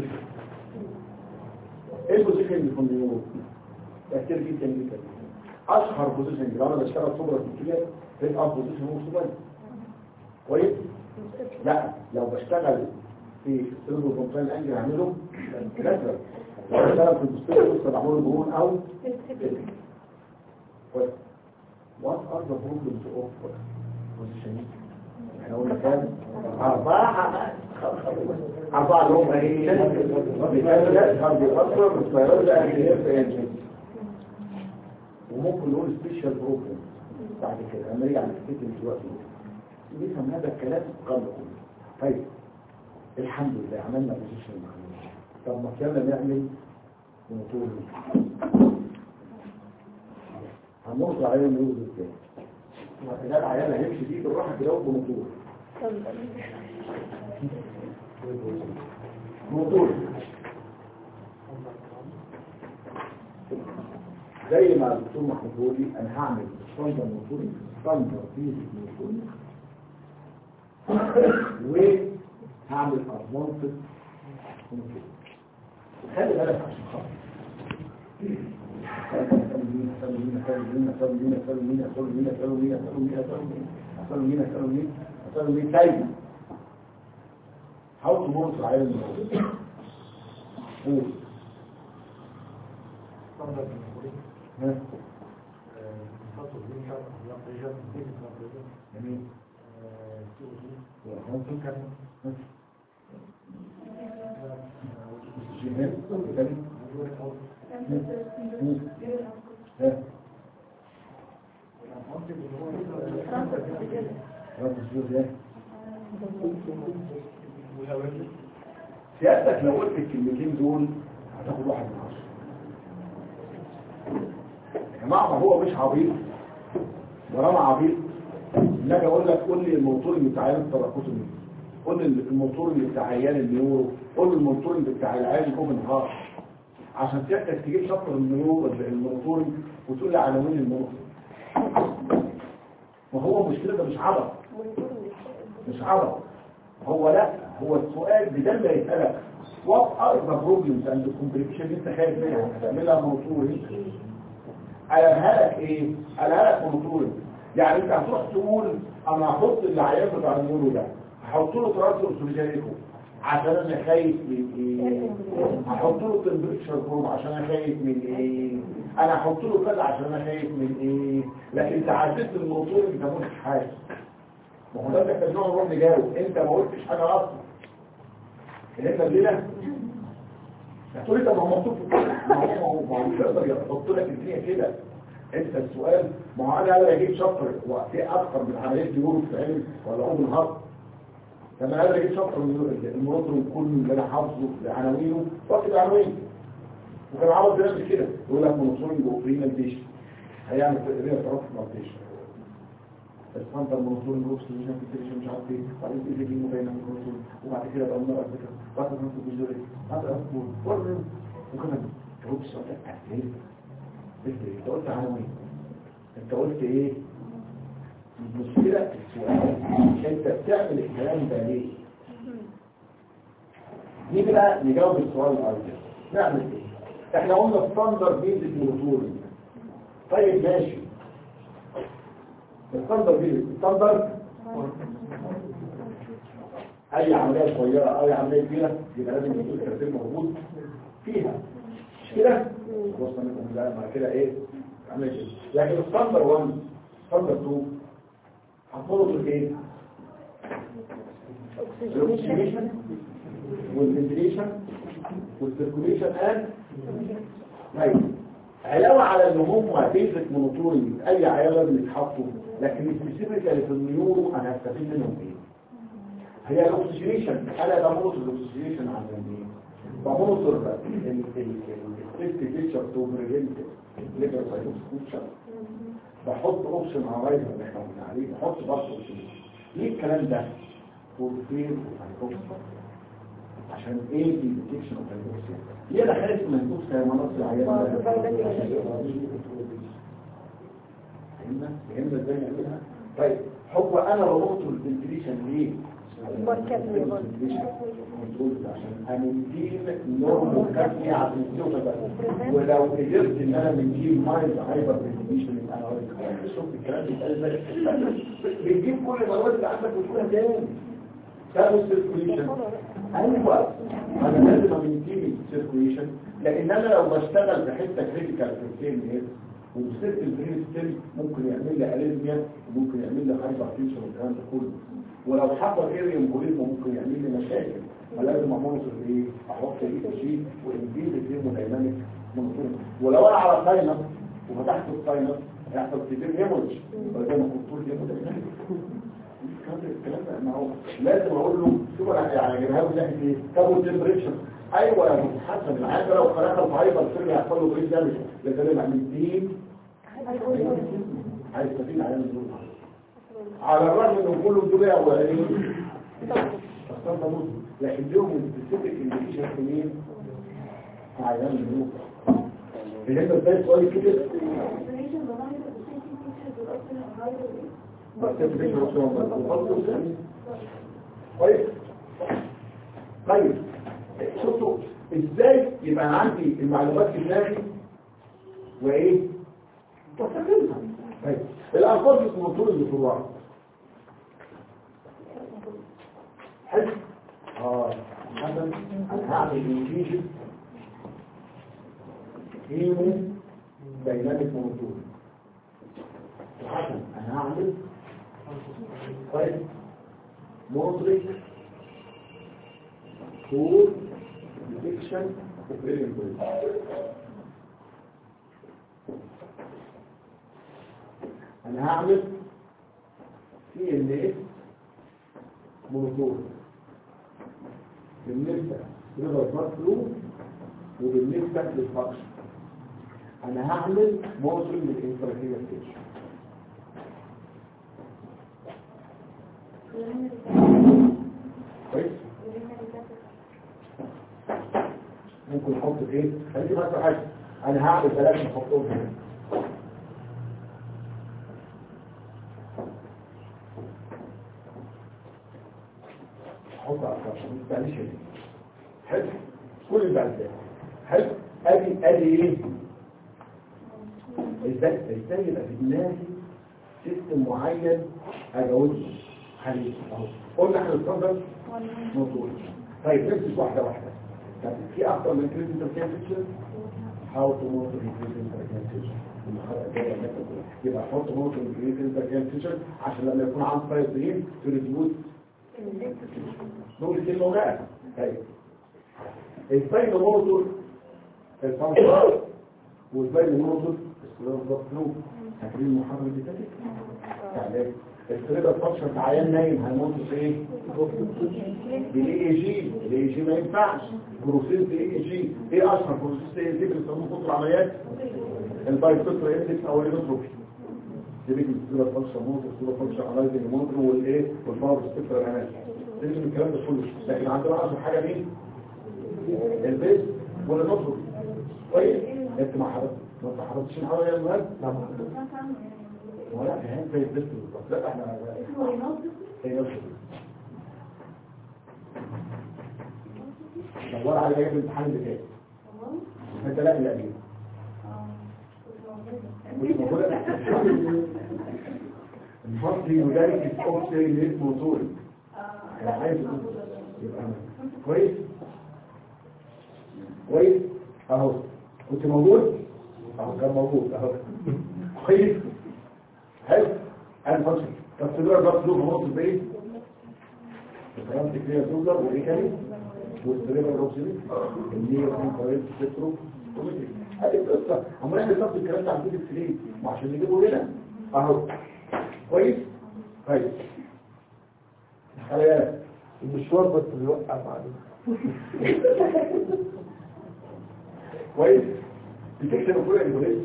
[SPEAKER 1] ايه البوزيشن اللي في النيورو ده كتير جدا جدا اشهر بوزيشن لو انا بشتغل صبره كتير في الاب بوزيشن هو صبره كويس لا لو بشتغل في السيرفو كونترول انجل اعمله لازم لو بشتغل في الدستور لسه بعمله برون او طيب what are the problems of positioning احنا قلنا كام أربعة أربعة اللي هم إيه؟ بيتكلم كان بيفكر بالطيارات ده أهلية وممكن نقول سبيشال بروبلم بعد كده لما يجي على الكتاب دلوقتي نفهم هذا الكلام قبل كله طيب الحمد لله عملنا بوزيشن مخلوق طب ما كنا نعمل موتور هنرجع عليهم نقول ازاي وكده العيال هيمشي دي بالراحه كده بموتور موتور زي ما الدكتور محمود بيقول لي انا هعمل ستاندر موتوري ستاندر فيزيك موتوري وهعمل ادفانسد موتوري خلي بالك عشان خاطر How to monitor iron Food. ها؟ جميل. ممكن كان جيميل تاني ها رد السجود ايه سيادتك لو قلت الكلمتين دول هتاخد واحد من عشرة يا جماعة ما هو مش عبيط ولا انا عبيط ان اجي اقول لك قول لي الموتور اللي بتاع عيان التراكوتومي قول لي الموتور اللي بتاع عيان النيورو قول لي الموتور اللي بتاع العيان الاوبن هارت عشان سيادتك تجيب شطر النيورو الموتور وتقول لي عناوين الموتور ما هو المشكله ده مش عبط مش عبط هو لا هو السؤال بدل ما يسألك what are the problems and the complications اللي انت خايف منها هتعملها موتوري قالها لك ايه قالها لك موتوري يعني انت هتروح تقول انا هحط العيان بتاع النيورو ده هحط له تراث اوكسجينيكو عشان انا خايف من ايه هحط له تمبريتشر بروب عشان انا خايف من ايه انا هحط له كذا عشان انا خايف من ايه لكن تعديت الموتور انت مش حاجه ما هو ده اللي احنا بنقعد نروح نجاوب انت ما قلتش حاجه اصلا انت ليه هتقول انت ما هو مكتوب في ما هو ما هو مش هيقدر يحط لك الدنيا كده انت السؤال ما هو انا قادر اجيب شطر وفي اكتر من عمليه ديور في علم ولا اوبن هارت لما قادر اجيب شطر من المنظم كله اللي انا حافظه لعناوينه واكتب عناوين وكان عاوز يعمل كده يقول لك منصورنج اوبريمنتيشن هيعمل تقريبا طرف مالتيشن الفانتا المنصور الروكس مش عارف التليشن مش عارف ايه بعدين تيجي دي مبينه من المنصور وبعد كده بقى النار فكره بعد ما انت بتجري هذا اصبر وكمان روكس ولا ايه انت قلت عناوين انت قلت ايه المشكله السؤال انت بتعمل الكلام ده ليه نيجي بقى نجاوب السؤال الاول نعمل ايه احنا قلنا ستاندرد بيزك موتور طيب ماشي الستاندرد بيزك ستاندرد اي عمليه صغيره اي عمليه كبيره يبقى لازم يكون الترتيب موجود فيها مش كده وصلنا منكم ده مع كده ايه عمليه كده لكن الستاندرد 1 ستاندرد 2 هتفرض ايه الاكسجينيشن والفنتيليشن والسيركوليشن اند طيب علاوه على ان هم بيزك مونوتوري اي عيال لازم يتحطوا لكن سبيسيفيكالي في النيورو انا هستفيد منهم ايه هي الاكسجينيشن انا بموت الاكسجينيشن عن ايه بموتر السيفتي فيتشر تو بريفنت ليفر سايتوسكوتشن بحط اوبشن على الرايزر اللي احنا قلنا عليه بحط برضه اوبشن ليه الكلام ده فورفير وهيكوكسر عشان ايه دي ديتكشن اوف هيكوكسر ليه انا خايف من الهيكوكسر يا مناصر عيان فهمنا فهمنا ازاي نعملها طيب هو انا ربطت الفنتليشن ليه عشان امنتين نورمال كافي عشان توصل ولو قدرت ان انا بنجيب مايز هايبر فنتليشن يبقى انا اوريك شوف الكلام بيتقال بتجيب كل المواد اللي عندك وتقولها تاني تاخد سيركوليشن ايوه انا لازم امنتين سيركوليشن لان انا لو بشتغل في حته كريتيكال في السين وست البرين ستيل ممكن يعمل لي اليزميا وممكن يعمل لي هايبر تنشن والكلام ده كله ولو حصل اريوم بوليزم ممكن يعمل لي مشاكل فلازم امونيتور ايه احط اي شيء وانزيد الهيمودايناميك منظومه ولو انا على ساينس وفتحت الساينس هيحصل كتير هيموريج فزي ما كنت قلت هيمودايناميك الكلام ده ما هو لازم اقول له شوف انا يعني اجيبها له ناحيه ايه طب والتمبريتشر ايوه يا حسن العيال ده لو خلقها في هايبر سيرجي هيحصل له بريد دامج لازم يبقى من دين عايز تفيد على النزول على الرغم ان كله دول اولانيين اختار ده مسلم لكن لهم سبيسيفيك انديكيشن في مين؟ في عيان النزول فهمت ازاي السؤال كده؟ بس تفيد كويس طيب شفتوا ازاي يبقى عندي المعلومات في دماغي وايه واستخدمها طيب الالفاظ المنظور اللي في الوعي حلو اه حسن انا هعمل انجيجن هيمو دايناميك منظور حسن انا هعمل طيب مدرك طول ديتكشن وبريلين بوينت انا هعمل سي ان اس مونوتور بالنسبه للريفرس فلو وبالنسبه للفاكشن انا هعمل موصل للانفراكية ستيشن كويس ممكن احط ايه خليكي مثلا حاجه انا هعمل ثلاثه نحطهم هنا احط على الخرطة ما تستعملش هنا حلو كل اللي بعد كده حلو ادي ادي ايه ازاي ازاي يبقى في دماغي سيستم معين اجاوبه حليل اهو قلنا احنا الستاندرد مطلوب طيب نمسك واحده واحده طب في اكتر من كريتيكال كانسر how to monitor critical cancer المحاضره الجايه هناخد يبقى حط مونيتور critical cancer عشان لما يكون عند فايزين تريديوس نقول كلمه بقى طيب ازاي نمونيتور الفانكشن وازاي نمونيتور السلوك فلو فاكرين المحاضره اللي فاتت تعالى السريبة الفانكشن في عيان نايم هنمونيتور في ايه بالاي اي جي الاي اي جي ما ينفعش بروسيس بالاي اي جي ايه اشهر بروسيس الاي اي جي بنسموه خطر العمليات البايوتوتر اندكس او الانوتروبي دي بيجي السريبة الفانكشن مونيتور السريبة الفانكشن انالايزنج مونيتور والايه والباور سبيكتر اناليسيس لازم الكلام ده كله لكن عندنا اشهر حاجه مين البيز والانوتروبي طيب انت ما حضرتش ما حضرتش الحوار يا مهند لا ما ولا فهم زي البيز بالظبط لا احنا هي نفس دور على جايب الامتحان اللي فات انت لا لا ليه مش موجودة الفصل يدرك الأوكسي اللي اسمه طول أنا عايز يبقى أنا كويس كويس أهو كنت موجود أهو كان موجود أهو كويس حلو أنا فصل طب تدرك بقى تدوب هو في البيت الكلام تكريه تدرك وإيه كان والسريبر الروكسيلي اللي هي كان قريب سترو هذه القصة عمال احنا نصف الكلام ده عن كده السليم وعشان نجيبه هنا اهو كويس كويس خلي بالك
[SPEAKER 5] المشوار بس بيوقع بعدين
[SPEAKER 1] كويس بتكتب كل البوليس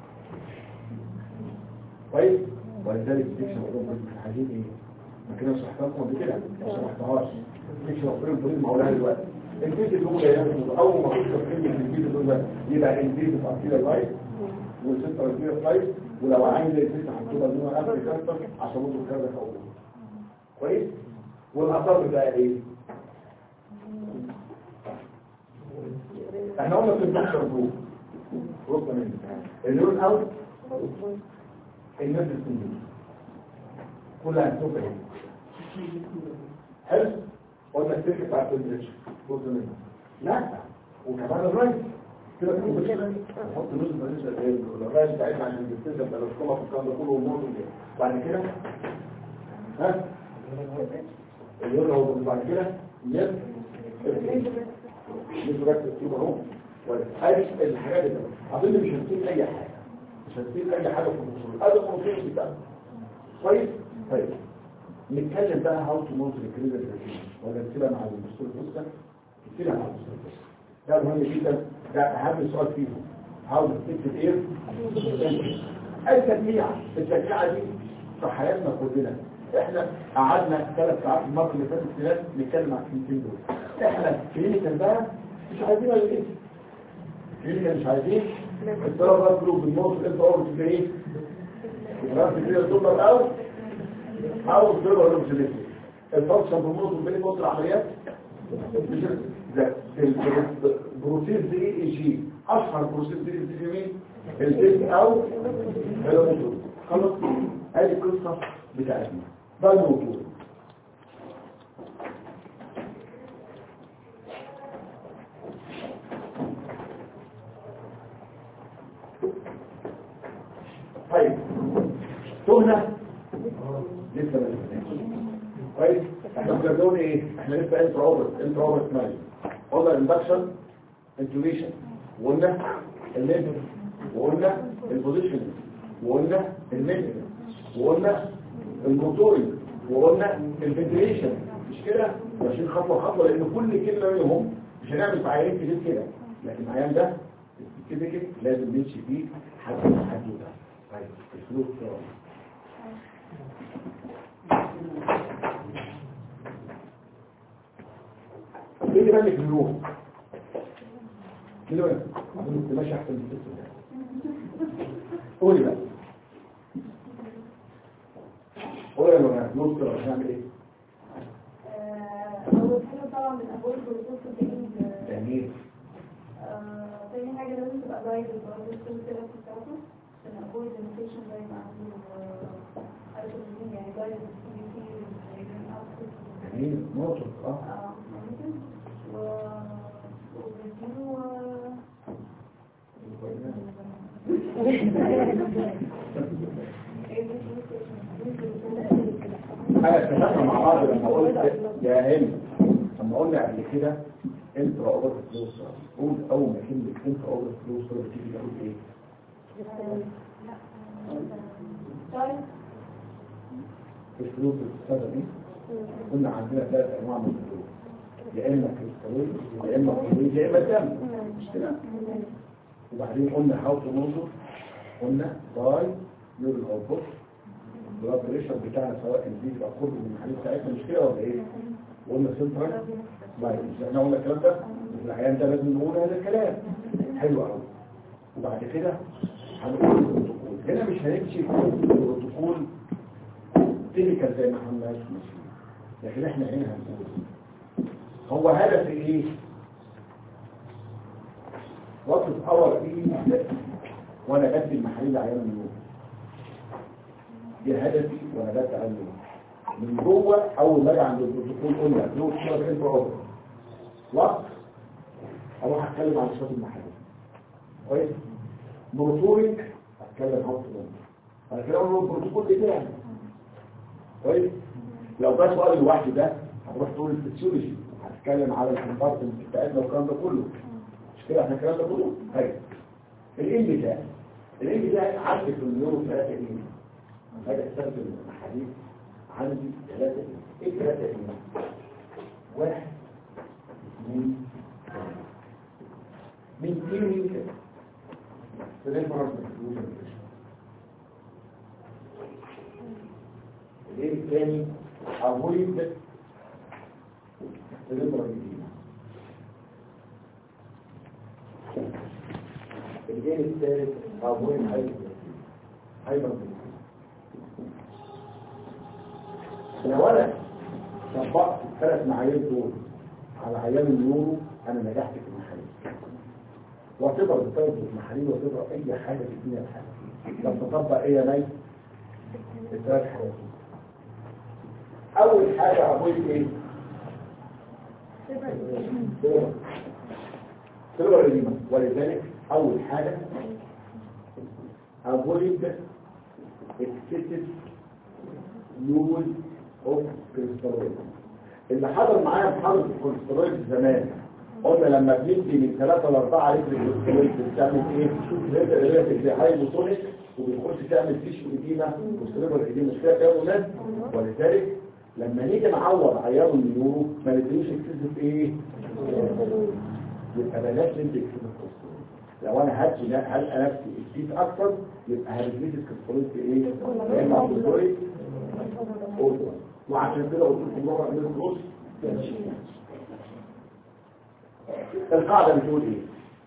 [SPEAKER 1] كويس ولذلك بتكتب كل الحديد ايه ما كنا شرحتها لكم قبل كده ما شرحتهاش بتكتب كل البوليس ما هولاها دلوقتي البيت الاولى يعني اول ما تكتب كلمه البيت الاولى يبقى البيت الارتيريا لايف والسنتر ارتيريا لايف ولو عايز البيت هتبقى ان هو قبل كانسر عشان ممكن كذا فوق كويس والاثار بقى ايه احنا قلنا في البشر جروب جروب منه اللون اوت الناس السنين كلها هتشوف ايه حلو قلنا السلك بتاع التمبريتشر جزء منه لا وكمان الرئيس كده كده نحط نص بالنسبه للغايه بتاعتنا عشان نستخدم بلاسكوما في الكلام ده كله والموضوع ده بعد كده ها اليوم هو بعد كده يد مش بس تكتب اهو هذه الحاجات دي اظن مش هتسيب اي حاجه مش هتسيب اي حاجه في الوصول هذا الكونسيبت بتاعنا كويس طيب نتكلم بقى هاو تو موت الكريدت ولا نسيبها مع المستشفى الفسكه نسيبها مع المستشفى ده مهم جدا ده اهم سؤال فيهم هاو تكتب ايه التجميع التجميعه دي في حياتنا كلنا احنا قعدنا ثلاث ساعات المره اللي فاتت سنات نتكلم عن الكلمتين دول احنا كلينيكال بقى مش عايزين ولا ايه كلينيكال مش عايزين الضرب بقى كله بالنص انت اول في ايه الغرف كده الدولار او او الضرب ولا مش ليه الفانكشن بالنص بين نص العمليات ده البروسيس دي اي جي اشهر بروسيس دي دي مين البيت او الموتور خلاص ادي القصه بتاعتنا ده الموضوع طيب تهنا لسه ما لسناش كويس احنا كنا بنقول ايه احنا لسه انترا اوبرت انترا اوبرت مالي قلنا الاندكشن انتويشن وقلنا الليفل وقلنا البوزيشن وقلنا المينتنس وقلنا الموتوري وقلنا الفنتريشن مش كده ماشيين خطوه خطوه لان كل كلمه منهم مش هنعمل في عيان كتير كده لكن العيان ده كده كده لازم نمشي فيه حد حدوده طيب الفلوس بتاعه ايه اللي بالك النور كده بقى عشان تمشي احسن من الست قولي بقى قولي يا مرة نص كده هنعمل ايه
[SPEAKER 2] أول حاجة طبعا من أول بروتوكول تاني
[SPEAKER 1] تأمين
[SPEAKER 2] تاني حاجة لازم تبقى دايت برضه كل كده في الكاتو عشان أقول الميتيشن دايت عنده ألكوزين يعني دايت
[SPEAKER 1] تأمين نقطة اه
[SPEAKER 2] ممكن و وبديله
[SPEAKER 1] انا اتفقنا مع بعض لما قلت يا هم لما قلنا قبل كده انترا اوبر فلوس قول اول ما كلمه انترا اوبر فلوس بتيجي تقول ايه
[SPEAKER 2] دايت
[SPEAKER 1] الفلوس السنه دي قلنا عندنا ثلاث انواع من الفلوس يا اما كريستالين يا اما فلويد يا اما دم مش كده وبعدين قلنا هاو تو نوزر قلنا باي يورين اوتبوت البلاد بريشر بتاعنا سواء الزيت او كله من الحاجات بتاعتنا مش كده ولا ايه؟ قلنا سنترال باي مش احنا قلنا الكلام ده في العيان ده لازم نقول هذا الكلام حلو قوي وبعد كده هنقول البروتوكول هنا مش هنمشي في البروتوكول تيبيكال زي ما احنا ماشيين لكن احنا هنا هنقول هو هدف ايه وصف اور ايه وانا بدي المحاليل عيان النوم دي هدفي وانا بدي عيان النوم من جوه اول ما اجي عند البروتوكول قلنا لو شرط انت اوفر وقت اروح اتكلم عن صفات المحاليل كويس بروتوريك اتكلم عن صفات انا كده اقول له البروتوكول بتاعي كويس لو ده سؤال لوحده ده هتروح تقول الفسيولوجي هتتكلم على الكومبارتمنت بتاعتنا والكلام ده كله مش كده احنا الكلام ده كله طيب الام بتاعي الام بتاعي عندي في النيورو 3 ايه هذا استخدم المحاليل عندي 3 ايه ايه 3 ايه واحد اثنين ثلاثة. من كيلو كده فده فرق من الايه الثاني avoid cerebral edema الايه الثالث avoid hyper لو انا طبقت الثلاث معايير دول على عيان النيورو انا نجحت في المحاليل واعتبر بطلب المحاليل واعتبر اي حاجه في الدنيا الحاجه لما تطبق ايه يا مي الثلاث حاجات اول حاجه avoid ايه سيلفر سيلفر ولذلك اول حاجة avoid excessive use of cholesterol اللي حضر معايا محاضرة الكوليسترول زمان قلنا لما بندي من 3 ل 4 لتر كوليسترول بتعمل ايه؟ ريلاتيف هايبوتونيك وبتخش تعمل تيشو اديمه والسيرفر اديمه مشكله كده ولاد ولذلك لما نيجي نعوض عيار النيورو ما نديش اكسسيف ايه؟ يبقى بلاش ندي اكسسيف كوليسترول لو انا هدي هلقى نفسي اكسيس اكتر يبقى هريديت الكوليسترول في ايه؟ يا اما كوليسترول اوردر وعشان كده قلت لكم مره من النص القاعده بتقول ايه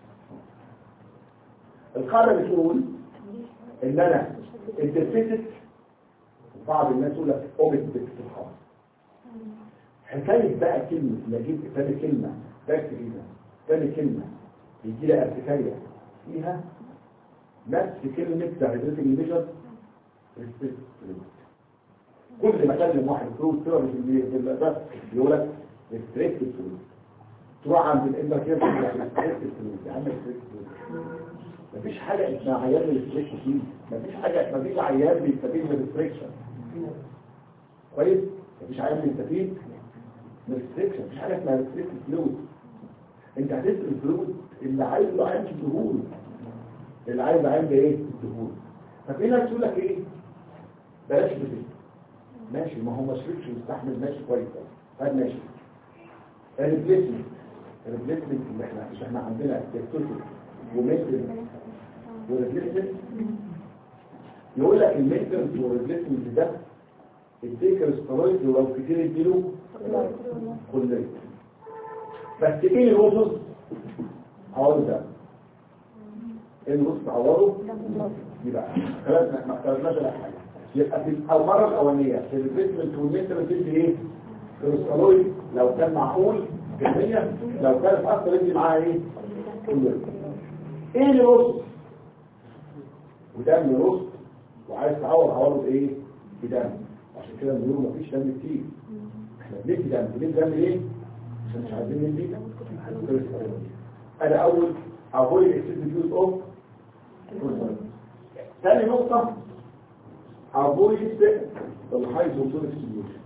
[SPEAKER 1] القاعده بتقول ان انا انترفيتت بعض الناس يقول لك اوميت باستخدام حكايه بقى كلمه نجيب ثاني كلمه بكتيريا ثاني كلمه يجي لها ارتكاريا فيها نفس كلمه دايركت ميجر ريسبكت كل ما كلم واحد فلوس كده مش اللي بس يقول لك ريستريكت فلوس تروح عند الامبر كده تقول لك ريستريكت فلوس يا عم ريستريكت فلوس مفيش حاجه اسمها عيان ريستريكت فيه مفيش حاجه مفيش عيان بيستفيد من ريستريكشن كويس مفيش عيان بيستفيد من ريستريكشن مفيش حاجه اسمها ريستريكت فلوس انت هتسال الفلوس اللي عايزه عين الدهون اللي عايز عين ايه الدهون ففي ناس تقول لك ايه بلاش بتسال ماشي ما هو ما شربش مستحمل ماشي كويس طيب ماشي الريبليسمنت الريبليسمنت اللي احنا مش احنا عندنا تكتوتيك وميتر والريبليسمنت يقول لك الميتر والريبليسمنت ده التيكر سترويد ولو كتير يديله كلية بس ايه الوصف عوض ده ايه الوصف عوضه يبقى خلاص ما اختلفناش ولا حاجه يبقى في المرة الأولانية في الريتمنت والمتر بتدي ايه؟ كريستالويد لو كان معقول كمية لو كانت أكتر يدي معاها ايه؟ كله ايه اللي رصد؟ ودم رصد وعايز تعوض عوضه بايه؟ بدم عشان كده بنقول مفيش دم كتير احنا بندي دم بندي دم ليه؟ عشان مش عايزين ندي كريستالويد انا اول avoid excessive use of ثاني نقطة avoid الهايدروتونيك سوليوشن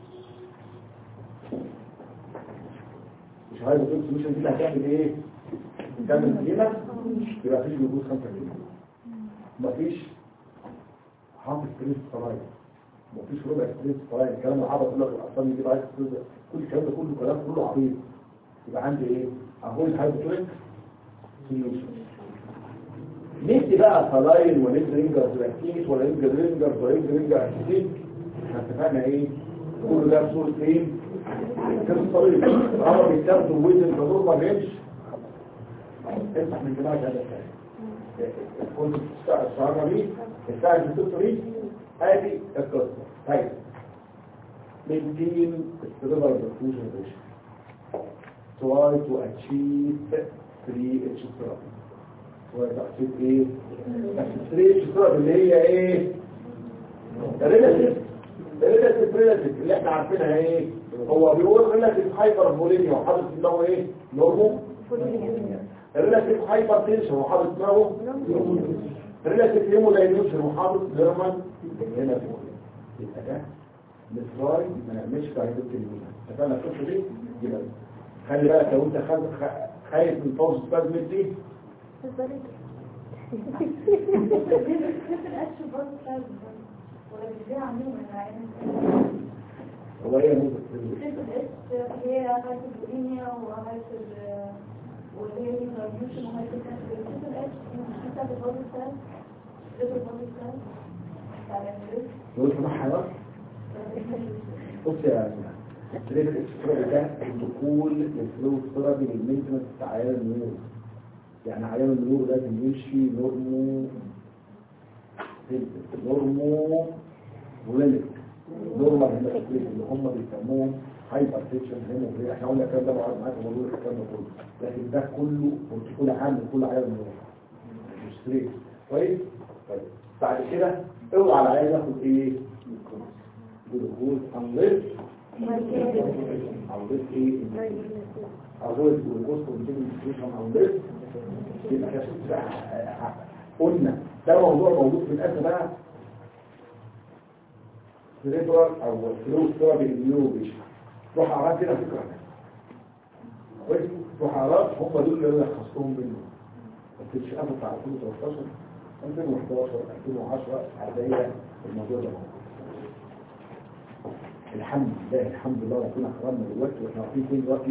[SPEAKER 1] مش هايدروتونيك سوليوشن دي اللي هتعمل ايه؟ تعمل كلمة يبقى فيش جلوكوز 5 كيلو مفيش حاطط ستريس فرايد مفيش ربع ستريس فرايد الكلام العبط يقول لك الاطفال يجيب عايز ستريس كل الكلام ده كله كلام كله عبيط يبقى عندي ايه؟ avoid هايدروتونيك سوليوشن نفسي بقى صلاين ونفسي رينجر زلاكتيس ولا رينجر رينجر ورينجر رينجر اسيتيك احنا اتفقنا ايه كل ده بصورة ايه كان طريق العرب بيستخدم وزن بدور ما بيمش افتح من دماغك هذا الثاني كنت الصعبة دي الساعة الدكتور دي ادي القصة طيب maintain cerebral perfusion ratio try to achieve 3 H therapy وتحسيب ايه تحسيب الصورة اللي هي ايه ريلاتيف ريلاتيف ريلاتيف اللي احنا عارفينها ايه هو بيقول ريلاتيف هايبر بوليميا وحاطط في دماغه ايه نورمو ريلاتيف هايبر تنشن وحاطط في دماغه ريلاتيف هيمولاينوشن وحاطط نورمال هنا فوق يبقى ده مصراي ما نعملش قاعدة الكلمة اتفقنا القصة دي يبقى خلي بالك لو انت خايف من فوز سبازم دي هو ايه نقطة
[SPEAKER 2] هي هايبوبوليميا وهايبر وهي هيدروجين وهايبر الاتش مش بتاعت البودي سيل ريد البودي سيل
[SPEAKER 1] نقول سماحة بقى بص يا اسمع ليه الاكسترا ده الدخول للفلو ثيرابي للمينتنس بتاع عيال النور يعني عيان النور لازم يمشي نورمو نورمو وليميك نورمال هيماتوكريت اللي هم بيسموهم هايبر تنشن هيموكريت احنا قلنا الكلام ده بعد معاكم بقول الكلام ده كله لكن ده كله بروتوكول عام لكل عيان النور مش ستريت كويس طيب بعد كده اوعى العيان ياخد ايه جلوكوز انليس انليس ايه avoid glucose consumption unless يبقى كشف بقى قلنا ده موضوع موجود في الاسم بقى سريبرال او فلوس ثيرابي النيوروبيشن روح اعراض كده فكره كويس روح اعراض هم دول اللي انا خصتهم منه الكشف بتاع 2013 2011 2010 هتلاقي الموضوع ده موجود الحمد لله الحمد لله ربنا كرمنا دلوقتي واحنا واقفين فين دلوقتي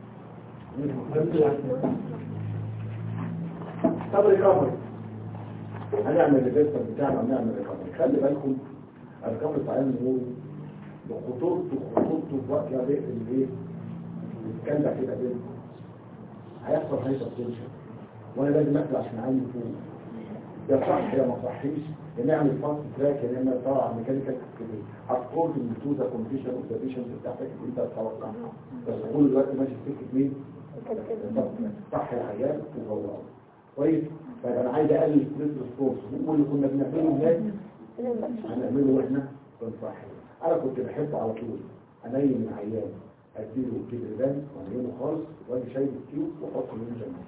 [SPEAKER 1] طب ريكفري هنعمل الريجستر بتاعنا ونعمل ريكفري خلي بالكم الريكفري بتاع علم النور بخطورته خطورته في وقت لا بيقفل الايه الكلام ده كده بين هيحصل هايبر تنشن وانا لازم اكل عشان عندي فوق ده صح يا ما صحيش يا نعمل فاست تراك يا نعمل طلع ميكانيكال كده هتقول في التو ذا كونديشن اوف ذا بيشنت بتاعتك اللي انت هتتوقعها بس كل دلوقتي ماشي في سكه مين؟ صح العيان وهو كويس طيب انا عايز اقلل ستريس ريسبونس هو اللي كنا بنعمله هناك هنعمله واحنا بنصحي انا كنت بحب على طول انيم العيان اديله كده وانيمه خالص واجي شايل التيوب واحط منه جنبه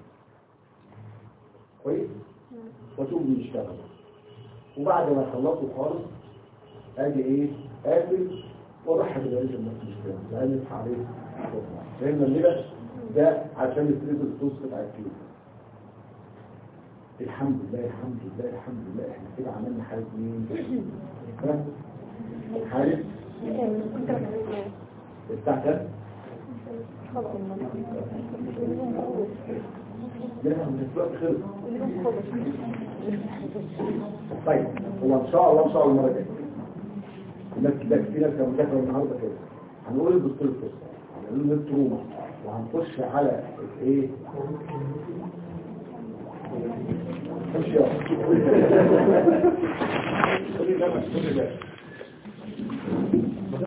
[SPEAKER 1] كويس واشوف بيشتغل وبعد ما خلصته خالص اجي ايه اقفل واضحك الرئيس الناس مش فاهم لان يصحى عليه فهمنا ليه ده عشان الستريس الصوص بتاع الكيلو الحمد لله الحمد لله الحمد لله احنا كده عملنا حاجه مين ها؟ حاجه بتاع ده لا من الوقت خلص طيب هو ان شاء الله ان شاء الله المره الجايه الناس كده كتير ناس كانوا مذاكره النهارده كده هنقول الدكتور القصه هنقول التروما وهنخش على ايه خش يلا خلي بالك خلي بالك